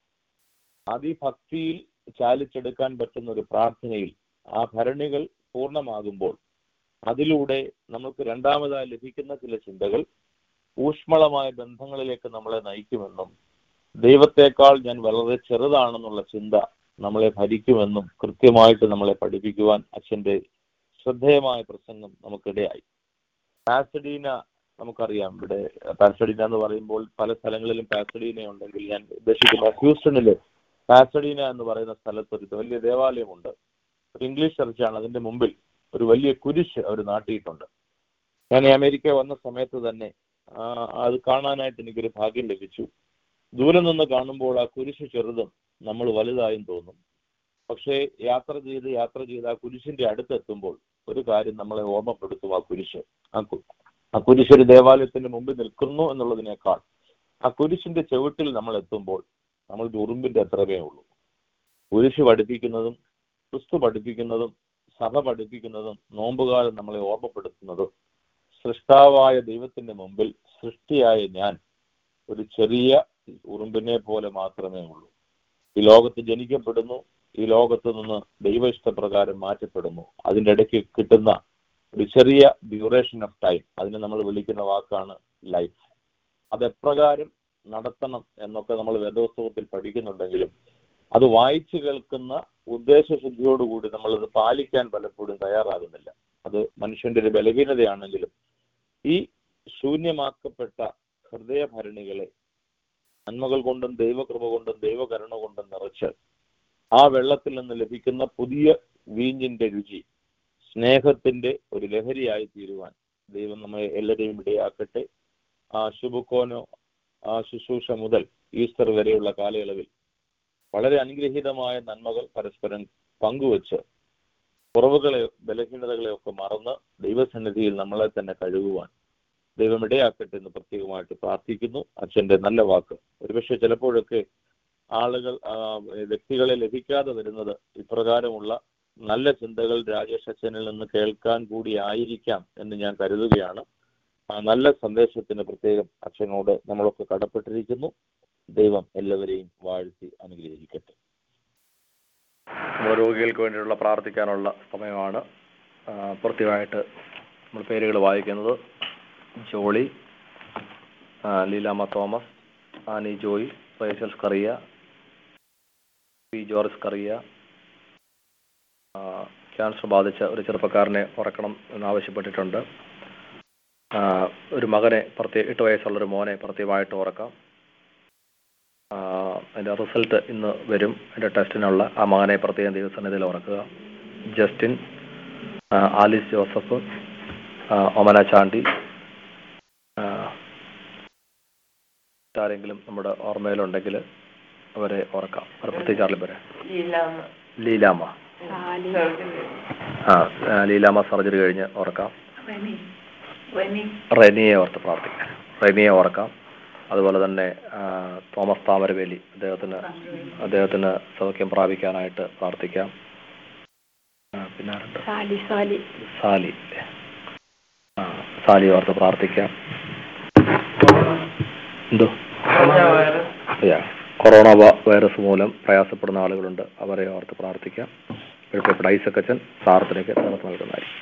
അതിഭക്തിയിൽ ചാലിച്ചെടുക്കാൻ പറ്റുന്ന ഒരു പ്രാർത്ഥനയിൽ ആ ഭരണികൾ പൂർണ്ണമാകുമ്പോൾ അതിലൂടെ നമുക്ക് രണ്ടാമതായി ലഭിക്കുന്ന ചില ചിന്തകൾ ഊഷ്മളമായ ബന്ധങ്ങളിലേക്ക് നമ്മളെ നയിക്കുമെന്നും ദൈവത്തെക്കാൾ ഞാൻ വളരെ ചെറുതാണെന്നുള്ള ചിന്ത നമ്മളെ ഭരിക്കുമെന്നും കൃത്യമായിട്ട് നമ്മളെ പഠിപ്പിക്കുവാൻ അച്ഛന്റെ ശ്രദ്ധേയമായ പ്രസംഗം നമുക്കിടയായി പാസഡീന നമുക്കറിയാം ഇവിടെ പാസഡീന എന്ന് പറയുമ്പോൾ പല സ്ഥലങ്ങളിലും പാസഡീന ഉണ്ടെങ്കിൽ ഞാൻ ഉദ്ദേശിക്കുന്ന ഹ്യൂസ്റ്റണില് പാസഡീന എന്ന് പറയുന്ന സ്ഥലത്ത് ഒരു വലിയ ദേവാലയമുണ്ട് ഒരു ഇംഗ്ലീഷ് ചർച്ചാണ് അതിന്റെ മുമ്പിൽ ഒരു വലിയ കുരിശ് അവർ നാട്ടിയിട്ടുണ്ട് ഞാൻ ഈ അമേരിക്ക വന്ന സമയത്ത് തന്നെ ആ, അത് കാണാനായിട്ട് എനിക്കൊരു ഭാഗ്യം ലഭിച്ചു ദൂരെ നിന്ന് കാണുമ്പോൾ ആ കുരിശ് ചെറുതും നമ്മൾ വലുതായും തോന്നും പക്ഷേ യാത്ര ചെയ്ത് യാത്ര ചെയ്ത് ആ കുരിശിന്റെ അടുത്തെത്തുമ്പോൾ ഒരു കാര്യം നമ്മളെ ഓർമ്മപ്പെടുത്തും ആ കുരിശ് ആ കു- ആ കുരിശ് ഒരു ദേവാലയത്തിന്റെ മുമ്പിൽ നിൽക്കുന്നു എന്നുള്ളതിനേക്കാൾ ആ കുരിശിന്റെ ചുവട്ടിൽ നമ്മൾ എത്തുമ്പോൾ നമ്മൾ ഒരു ഉറുമ്പിന്റെ അത്രമേ ഉള്ളൂ കുരിശ് പഠിപ്പിക്കുന്നതും ക്രിസ്തു പഠിപ്പിക്കുന്നതും സഭ പഠിപ്പിക്കുന്നതും നോമ്പുകാലം നമ്മളെ ഓർമ്മപ്പെടുത്തുന്നതും സൃഷ്ടാവായ ദൈവത്തിന്റെ മുമ്പിൽ സൃഷ്ടിയായ ഞാൻ ഒരു ചെറിയ ഉറുമ്പിനെ പോലെ മാത്രമേ ഉള്ളൂ ഈ ലോകത്ത് ജനിക്കപ്പെടുന്നു ഈ ലോകത്ത് നിന്ന് ദൈവ ഇഷ്ടപ്രകാരം മാറ്റപ്പെടുന്നു അതിന്റെ ഇടയ്ക്ക് കിട്ടുന്ന ഒരു ചെറിയ ഡ്യൂറേഷൻ ഓഫ് ടൈം അതിനെ നമ്മൾ വിളിക്കുന്ന വാക്കാണ് ലൈഫ് അത് എപ്രകാരം നടത്തണം എന്നൊക്കെ നമ്മൾ വേദോത്സവത്തിൽ പഠിക്കുന്നുണ്ടെങ്കിലും അത് വായിച്ചു കേൾക്കുന്ന ഉദ്ദേശശുദ്ധിയോടുകൂടി നമ്മളത് പാലിക്കാൻ പലപ്പോഴും തയ്യാറാകുന്നില്ല അത് മനുഷ്യന്റെ ഒരു ബലഹീനതയാണെങ്കിലും ഈ ശൂന്യമാക്കപ്പെട്ട ഹൃദയഭരണികളെ നന്മകൾ കൊണ്ടും ദൈവകൃപ കൊണ്ടും ദൈവകരുണ കൊണ്ടും നിറച്ച് ആ വെള്ളത്തിൽ നിന്ന് ലഭിക്കുന്ന പുതിയ വീഞ്ഞിന്റെ രുചി സ്നേഹത്തിന്റെ ഒരു ലഹരിയായി തീരുവാൻ ദൈവം നമ്മെ എല്ലാവരെയും ഇടയാക്കട്ടെ ആ ശുഭക്കോനോ ആ ശുശ്രൂഷ മുതൽ ഈസ്റ്റർ വരെയുള്ള കാലയളവിൽ വളരെ അനുഗ്രഹീതമായ നന്മകൾ പരസ്പരം പങ്കുവച്ച് കുറവുകളെ ബലഹീനതകളെ ഒക്കെ മറന്ന് ദൈവസന്നിധിയിൽ നമ്മളെ തന്നെ കഴുകുവാൻ ദൈവം ഇടയാക്കട്ടെ എന്ന് പ്രത്യേകമായിട്ട് പ്രാർത്ഥിക്കുന്നു അച്ഛന്റെ നല്ല വാക്ക് ഒരുപക്ഷെ ചിലപ്പോഴൊക്കെ ആളുകൾ ആ, വ്യക്തികളെ ലഭിക്കാതെ വരുന്നത് ഇപ്രകാരമുള്ള നല്ല ചിന്തകൾ രാജേഷ് അച്ഛനിൽ നിന്ന് കേൾക്കാൻ കൂടി ആയിരിക്കാം എന്ന് ഞാൻ കരുതുകയാണ് ആ നല്ല സന്ദേശത്തിന് പ്രത്യേകം അച്ഛനോട് നമ്മളൊക്കെ കടപ്പെട്ടിരിക്കുന്നു ദൈവം എല്ലാവരെയും വാഴ്ത്തി അനുഗ്രഹിക്കട്ടെ നമ്മുടെ രോഗികൾക്ക് വേണ്ടിയുള്ള പ്രാർത്ഥിക്കാനുള്ള സമയമാണ് ആ, പ്രത്യേകമായിട്ട് നമ്മൾ പേരുകൾ വായിക്കുന്നത് ജോളി ആ, Leelamma Thomas Annie Joy Rachel Kariya P George Kariya ആ, ക്യാൻസർ ബാധിച്ച ഒരു ചെറുപ്പക്കാരനെ ഉറക്കണം എന്നാവശ്യപ്പെട്ടിട്ടുണ്ട് ആ, ഒരു മകനെ പ്രത്യേക എട്ട് വയസ്സുള്ള ഒരു മോനെ പ്രത്യേകമായിട്ട് ഉറക്കാം ആ, അതിന്റെ റിസൾട്ട് ഇന്ന് വരും അതിന്റെ ടെസ്റ്റിനുള്ള ആ മകനെ പ്രത്യേകം ദൈവസന്നിധിയിൽ ഉറക്കുക ജസ്റ്റിൻ ആ, ആലിസ് ജോസഫ് ആ, ഒമന ചാണ്ടി ആ, ആരെങ്കിലും നമ്മുടെ ഓർമ്മയിലുണ്ടെങ്കിൽ അവരെ ഓർക്കാം അവർ പ്രത്യേകിച്ച് ആരെങ്കിലും വരെ ലീലാമ്മ ആ ആ, ലീലാമ്മ സർജറി കഴിഞ്ഞ് ഓർക്കാം റെനിയെ ഓർത്ത് പ്രാർത്ഥിക്കാം റെനിയെ ഓർക്കാം അതുപോലെ തന്നെ ആ, തോമസ് താമരവേലി അദ്ദേഹത്തിന് അദ്ദേഹത്തിന് സൗഖ്യം പ്രാപിക്കാനായിട്ട് പ്രാർത്ഥിക്കാം ആ, പിന്നെ ആരുണ്ട് സാലി സാലി സാലി ആ സാലി ഓർത്ത് പ്രാർത്ഥിക്കാം എന്തോ യാ കൊറോണ വ- വൈറസ് മൂലം പ്രയാസപ്പെടുന്ന ആളുകളുണ്ട് അവരെ ഓർത്ത് പ്രാർത്ഥിക്കാം പ്രിയപ്പെട്ട ഐസക്കച്ചൻ പ്രാർത്ഥനയ്ക്ക് നേതൃത്വം നൽകുന്നതായിരിക്കും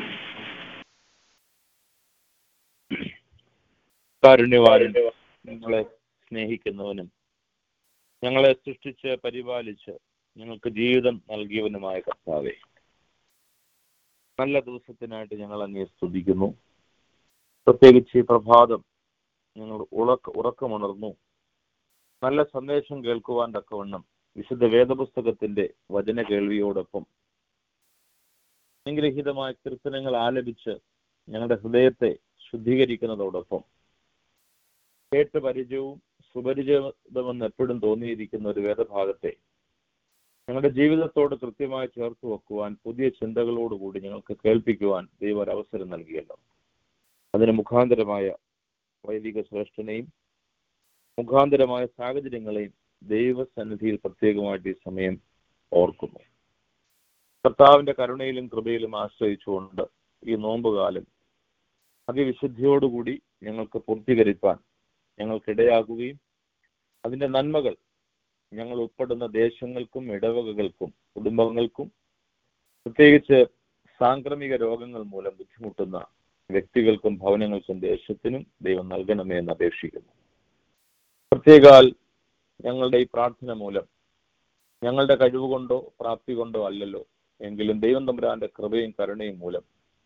കാരുണ്യവാനും ഞങ്ങളെ സ്നേഹിക്കുന്നവനും ഞങ്ങളെ സൃഷ്ടിച്ച് പരിപാലിച്ച് ഞങ്ങൾക്ക് ജീവിതം നൽകിയവനുമായ കർത്താവെ നല്ല ദിവസത്തിനായിട്ട് ഞങ്ങൾ അങ്ങേ സ്തുതിക്കുന്നു പ്രത്യേകിച്ച് ഈ പ്രഭാതം ഞങ്ങൾ ഉറക്ക ഉറക്കമുണർന്നു നല്ല സന്ദേശം കേൾക്കുവാൻ തക്കവണ്ണം വിശുദ്ധ വേദപുസ്തകത്തിന്റെ വചന കേൾവിയോടൊപ്പം അനുഗ്രഹീതമായ കീർത്തനങ്ങൾ ആലപിച്ച് ഞങ്ങളുടെ ഹൃദയത്തെ ശുദ്ധീകരിക്കുന്നതോടൊപ്പം കേട്ട് പരിചയവും സുപരിചിതമെന്ന് എപ്പോഴും തോന്നിയിരിക്കുന്ന ഒരു വേദഭാഗത്തെ ഞങ്ങളുടെ ജീവിതത്തോട് കൃത്യമായി ചേർത്ത് വെക്കുവാൻ പുതിയ ചിന്തകളോടുകൂടി ഞങ്ങൾക്ക് കേൾപ്പിക്കുവാൻ ദൈവം ഒരു അവസരം നൽകിയല്ലോ അതിന് മുഖാന്തരമായ വൈദിക ശ്രേഷ്ഠനെയും മുഖാന്തരമായ സാഹചര്യങ്ങളെയും ദൈവസന്നിധിയിൽ പ്രത്യേകമായിട്ട് ഈ സമയം ഓർക്കുന്നു കർത്താവിന്റെ കരുണയിലും കൃപയിലും ആശ്രയിച്ചുകൊണ്ട് ഈ നോമ്പുകാലം അതിവിശുദ്ധിയോടുകൂടി ഞങ്ങൾക്ക് പൂർത്തീകരിക്കാൻ ഞങ്ങൾക്കിടയാകുകയും അതിന്റെ നന്മകൾ ഞങ്ങൾ ഉൾപ്പെടുന്ന ദേശങ്ങൾക്കും ഇടവകകൾക്കും കുടുംബങ്ങൾക്കും പ്രത്യേകിച്ച് സാംക്രമിക രോഗങ്ങൾ മൂലം ബുദ്ധിമുട്ടുന്ന വ്യക്തികൾക്കും ഭവനങ്ങൾക്കും ദേശത്തിനും ദൈവം നൽകണമേ എന്ന് അപേക്ഷിക്കുന്നു പ്രത്യേകാൽ ഞങ്ങളുടെ ഈ പ്രാർത്ഥന മൂലം ഞങ്ങളുടെ കഴിവുകൊണ്ടോ പ്രാപ്തി കൊണ്ടോ അല്ലല്ലോ എങ്കിലും ദൈവം തമ്പുരാന്റെ കൃപയും കരുണയും മൂലം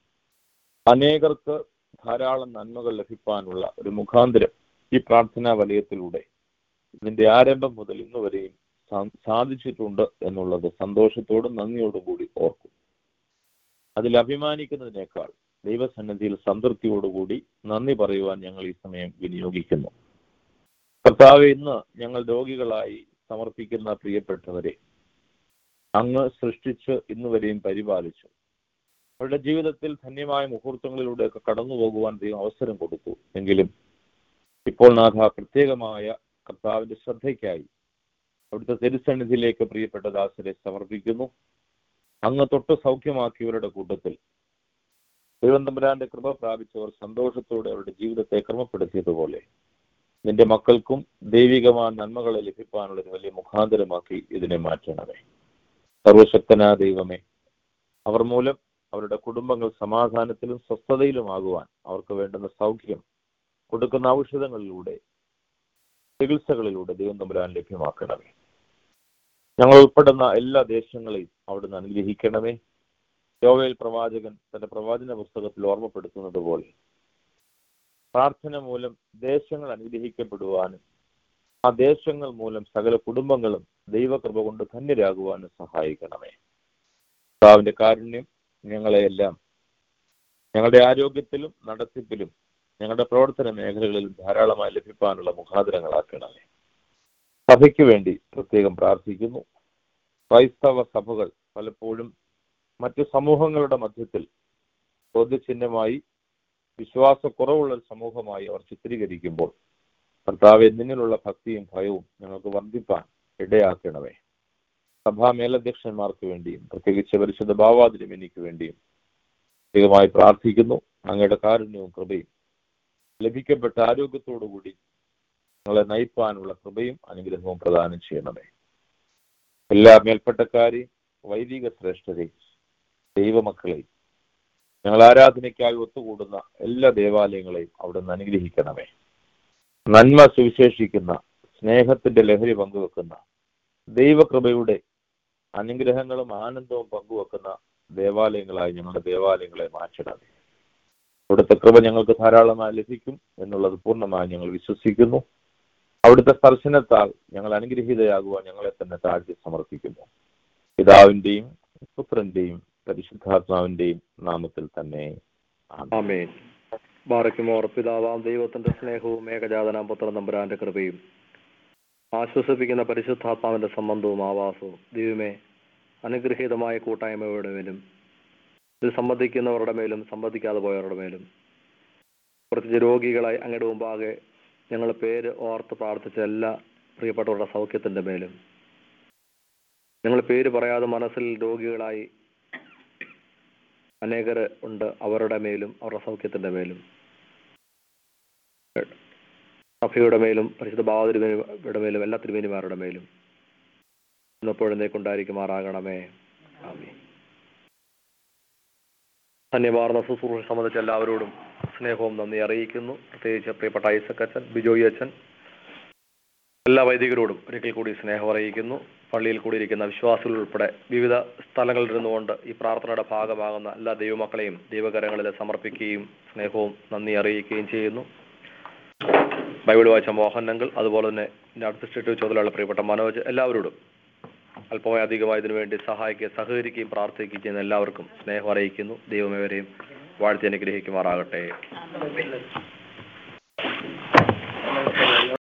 അനേകർക്ക് ധാരാളം നന്മകൾ ലഭിക്കാനുള്ള ഒരു മുഖാന്തരം ഈ പ്രാർത്ഥനാ വലയത്തിലൂടെ ഇതിന്റെ ആരംഭം മുതൽ ഇന്ന് വരെയും സാ- സാധിച്ചിട്ടുണ്ട് എന്നുള്ളത് സന്തോഷത്തോടും നന്ദിയോടും കൂടി ഓർക്കും അതിൽ അഭിമാനിക്കുന്നതിനേക്കാൾ ദൈവസന്നിധിയിൽ സംതൃപ്തിയോടുകൂടി നന്ദി പറയുവാൻ ഞങ്ങൾ ഈ സമയം വിനിയോഗിക്കുന്നു കർത്താവ് ഇന്ന് ഞങ്ങൾ രോഗികളായി സമർപ്പിക്കുന്ന പ്രിയപ്പെട്ടവരെ അങ്ങ് സൃഷ്ടിച്ച് ഇന്ന് വരെയും പരിപാലിച്ചു അവരുടെ ജീവിതത്തിൽ ധന്യമായ മുഹൂർത്തങ്ങളിലൂടെയൊക്കെ കടന്നു പോകുവാൻ ദൈവം അവസരം കൊടുത്തു എങ്കിലും ഇപ്പോൾ നാഥ പ്രത്യേകമായ കർത്താവിന്റെ ശ്രദ്ധയ്ക്കായി അവിടുത്തെ തിരുസന്നിധിയിലേക്ക് പ്രിയപ്പെട്ട ദാസരെ സമർപ്പിക്കുന്നു അങ്ങ് തൊട്ട് സൗഖ്യമാക്കിയവരുടെ കൂട്ടത്തിൽ ദൈവം തമ്പുരാന്റെ കൃപ പ്രാപിച്ചവർ സന്തോഷത്തോടെ അവരുടെ ജീവിതത്തെ ക്രമപ്പെടുത്തിയതുപോലെ നിന്റെ മക്കൾക്കും ദൈവികമായ നന്മകളെ ലഭിക്കാനുള്ള ഒരു വലിയ മുഖാന്തരമാക്കി ഇതിനെ മാറ്റണമേ സർവശക്തനാ ദൈവമേ അവർ മൂലം അവരുടെ കുടുംബങ്ങൾ സമാധാനത്തിലും സ്വസ്ഥതയിലുമാകുവാൻ അവർക്ക് വേണ്ടുന്ന സൗഖ്യം കൊടുക്കുന്ന ഔഷധങ്ങളിലൂടെ ചികിത്സകളിലൂടെ ദൈവം തമ്പുരാൻ ലഭ്യമാക്കണമേ ഞങ്ങൾ ഉൾപ്പെടുന്ന എല്ലാ ദേശങ്ങളെയും അവിടുന്ന് അനുഗ്രഹിക്കണമേ യോവേൽ പ്രവാചകൻ തന്റെ പ്രവാചന പുസ്തകത്തിൽ ഓർമ്മപ്പെടുത്തുന്നത് പോലെ പ്രാർത്ഥന മൂലം ദേശങ്ങൾ അനുഗ്രഹിക്കപ്പെടുവാനും ആ ദേശങ്ങൾ മൂലം സകല കുടുംബങ്ങളും ദൈവകൃപ കൊണ്ട് ധന്യരാകുവാനും സഹായിക്കണമേ കർത്താവിന്റെ കാരുണ്യം ഞങ്ങളെയെല്ലാം ഞങ്ങളുടെ ആരോഗ്യത്തിലും നടത്തിപ്പിലും ഞങ്ങളുടെ പ്രവർത്തന മേഖലകളിലും ധാരാളമായി ലഭിക്കാനുള്ള മുഖാന്തരങ്ങളാക്കണമേ സഭയ്ക്ക് വേണ്ടി പ്രത്യേകം പ്രാർത്ഥിക്കുന്നു ക്രൈസ്തവ സഭകൾ പലപ്പോഴും മറ്റു സമൂഹങ്ങളുടെ മധ്യത്തിൽ ചോദ്യചിഹ്നമായി വിശ്വാസക്കുറവുള്ള ഒരു സമൂഹമായി അവർ ചിത്രീകരിക്കുമ്പോൾ കർത്താവ് നിന്നിലുള്ള ഭക്തിയും ഭയവും ഞങ്ങൾക്ക് വർദ്ധിപ്പാൻ ഇടയാക്കണമേ സഭാ മേലധ്യക്ഷന്മാർക്ക് വേണ്ടിയും പ്രത്യേകിച്ച് പരിശുദ്ധ ഭാവാതിരുമിനിക്ക് വേണ്ടിയും പ്രത്യേകമായി പ്രാർത്ഥിക്കുന്നു അങ്ങയുടെ കാരുണ്യവും കൃപയും ലഭിക്കപ്പെട്ട ആരോഗ്യത്തോടുകൂടി ഞങ്ങളെ നയിപ്പാനുള്ള കൃപയും അനുഗ്രഹവും പ്രദാനം ചെയ്യണമേ എല്ലാ മേൽപ്പെട്ടക്കാരെയും വൈദിക ശ്രേഷ്ഠരെയും ദൈവമക്കളെയും ഞങ്ങൾ ആരാധനയ്ക്കായി ഒത്തുകൂടുന്ന എല്ലാ ദേവാലയങ്ങളെയും അവിടെ നിന്ന് അനുഗ്രഹിക്കണമേ നന്മ സുവിശേഷിക്കുന്ന സ്നേഹത്തിന്റെ ലഹരി പങ്കുവെക്കുന്ന ദൈവകൃപയുടെ അനുഗ്രഹങ്ങളും ആനന്ദവും പങ്കുവെക്കുന്ന ദേവാലയങ്ങളായി ഞങ്ങളുടെ ദേവാലയങ്ങളെ മാറ്റണമേ അവിടുത്തെ കൃപ ഞങ്ങൾക്ക് ധാരാളമായി ലഭിക്കും എന്നുള്ളത് പൂർണ്ണമായി ഞങ്ങൾ വിശ്വസിക്കുന്നു അവിടുത്തെ സ്പർശനത്താൽ ഞങ്ങൾ അനുഗ്രഹീതയാകുവാൻ ഞങ്ങളെ തന്നെ താഴ്ത്തി സമർപ്പിക്കുന്നു പിതാവിന്റെയും പുത്രന്റെയും പരിശുദ്ധാത്മാവിന്റെയും നാമത്തിൽ തന്നെ ആമേൻ. ആമേൻ ബാറയ്ക്കുമോർ പിതാവാം ദൈവത്തിന്റെ സ്നേഹവും ഏകജാതനാം പുത്ര നമ്പുരാന്റെ കൃപയും ആശ്വസിപ്പിക്കുന്ന പരിശുദ്ധാത്മാവിന്റെ സംബന്ധവും ആവാസവും ദൈവമേ അനുഗ്രഹീതമായ കൂട്ടായ്മയുടെ മേലും ഇത് സംബന്ധിക്കുന്നവരുടെ മേലും സംബന്ധിക്കാതെ പോയവരുടെ മേലും പ്രത്യേകിച്ച് രോഗികളായി അങ്ങയുടെ മുമ്പാകെ ഞങ്ങൾ പേര് ഓർത്ത് പ്രാർത്ഥിച്ച എല്ലാ പ്രിയപ്പെട്ടവരുടെ സൗഖ്യത്തിന്റെ മേലും ഞങ്ങൾ പേര് പറയാതെ മനസ്സിൽ രോഗികളായി അനേകർ ഉണ്ട് അവരുടെ മേലും അവരുടെ സൗഖ്യത്തിന്റെ മേലും സഭയുടെ മേലും പരിശുദ്ധ ഭാവതിരുമേനിയുടെ മേലും എല്ലാ തിരുമേനിമാരുടെ മേലും ഇന്നെപ്പോഴെന്നേക്കുണ്ടായിരിക്കുമാറാകണമേ ആമേ ധന്യവാർന്ന ശുശ്രൂഷ സംബന്ധിച്ച എല്ലാവരോടും സ്നേഹവും നന്ദി അറിയിക്കുന്നു പ്രത്യേകിച്ച് പ്രിയപ്പെട്ട ഐസക് അച്ഛൻ ബിജോയി അച്ഛൻ എല്ലാ വൈദികരോടും ഒരിക്കൽ കൂടി സ്നേഹം അറിയിക്കുന്നു പള്ളിയിൽ കൂടിയിരിക്കുന്ന വിശ്വാസികൾ ഉൾപ്പെടെ വിവിധ സ്ഥലങ്ങളിൽ ഇരുന്നുകൊണ്ട് ഈ പ്രാർത്ഥനയുടെ ഭാഗമാകുന്ന എല്ലാ ദൈവമക്കളെയും ദൈവകരങ്ങളിൽ സമർപ്പിക്കുകയും സ്നേഹവും നന്ദി അറിയിക്കുകയും ചെയ്യുന്നു ബൈബിൾ വായിച്ച മോഹൻ അങ്കിൾ അതുപോലെ തന്നെ അഡ്മിനിസ്ട്രേറ്റീവ് ചുമതലയുള്ള പ്രിയപ്പെട്ട മനോജ് എല്ലാവരോടും അല്പമായി അധികമായി ഇതിനു വേണ്ടി സഹായിക്കുകയും സഹകരിക്കുകയും പ്രാർത്ഥിക്കുകയും ചെയ്യുന്ന എല്ലാവർക്കും സ്നേഹം അറിയിക്കുന്നു ദൈവമേവരെയും വാഴ്ത്തി അനുഗ്രഹിക്കുമാറാകട്ടെ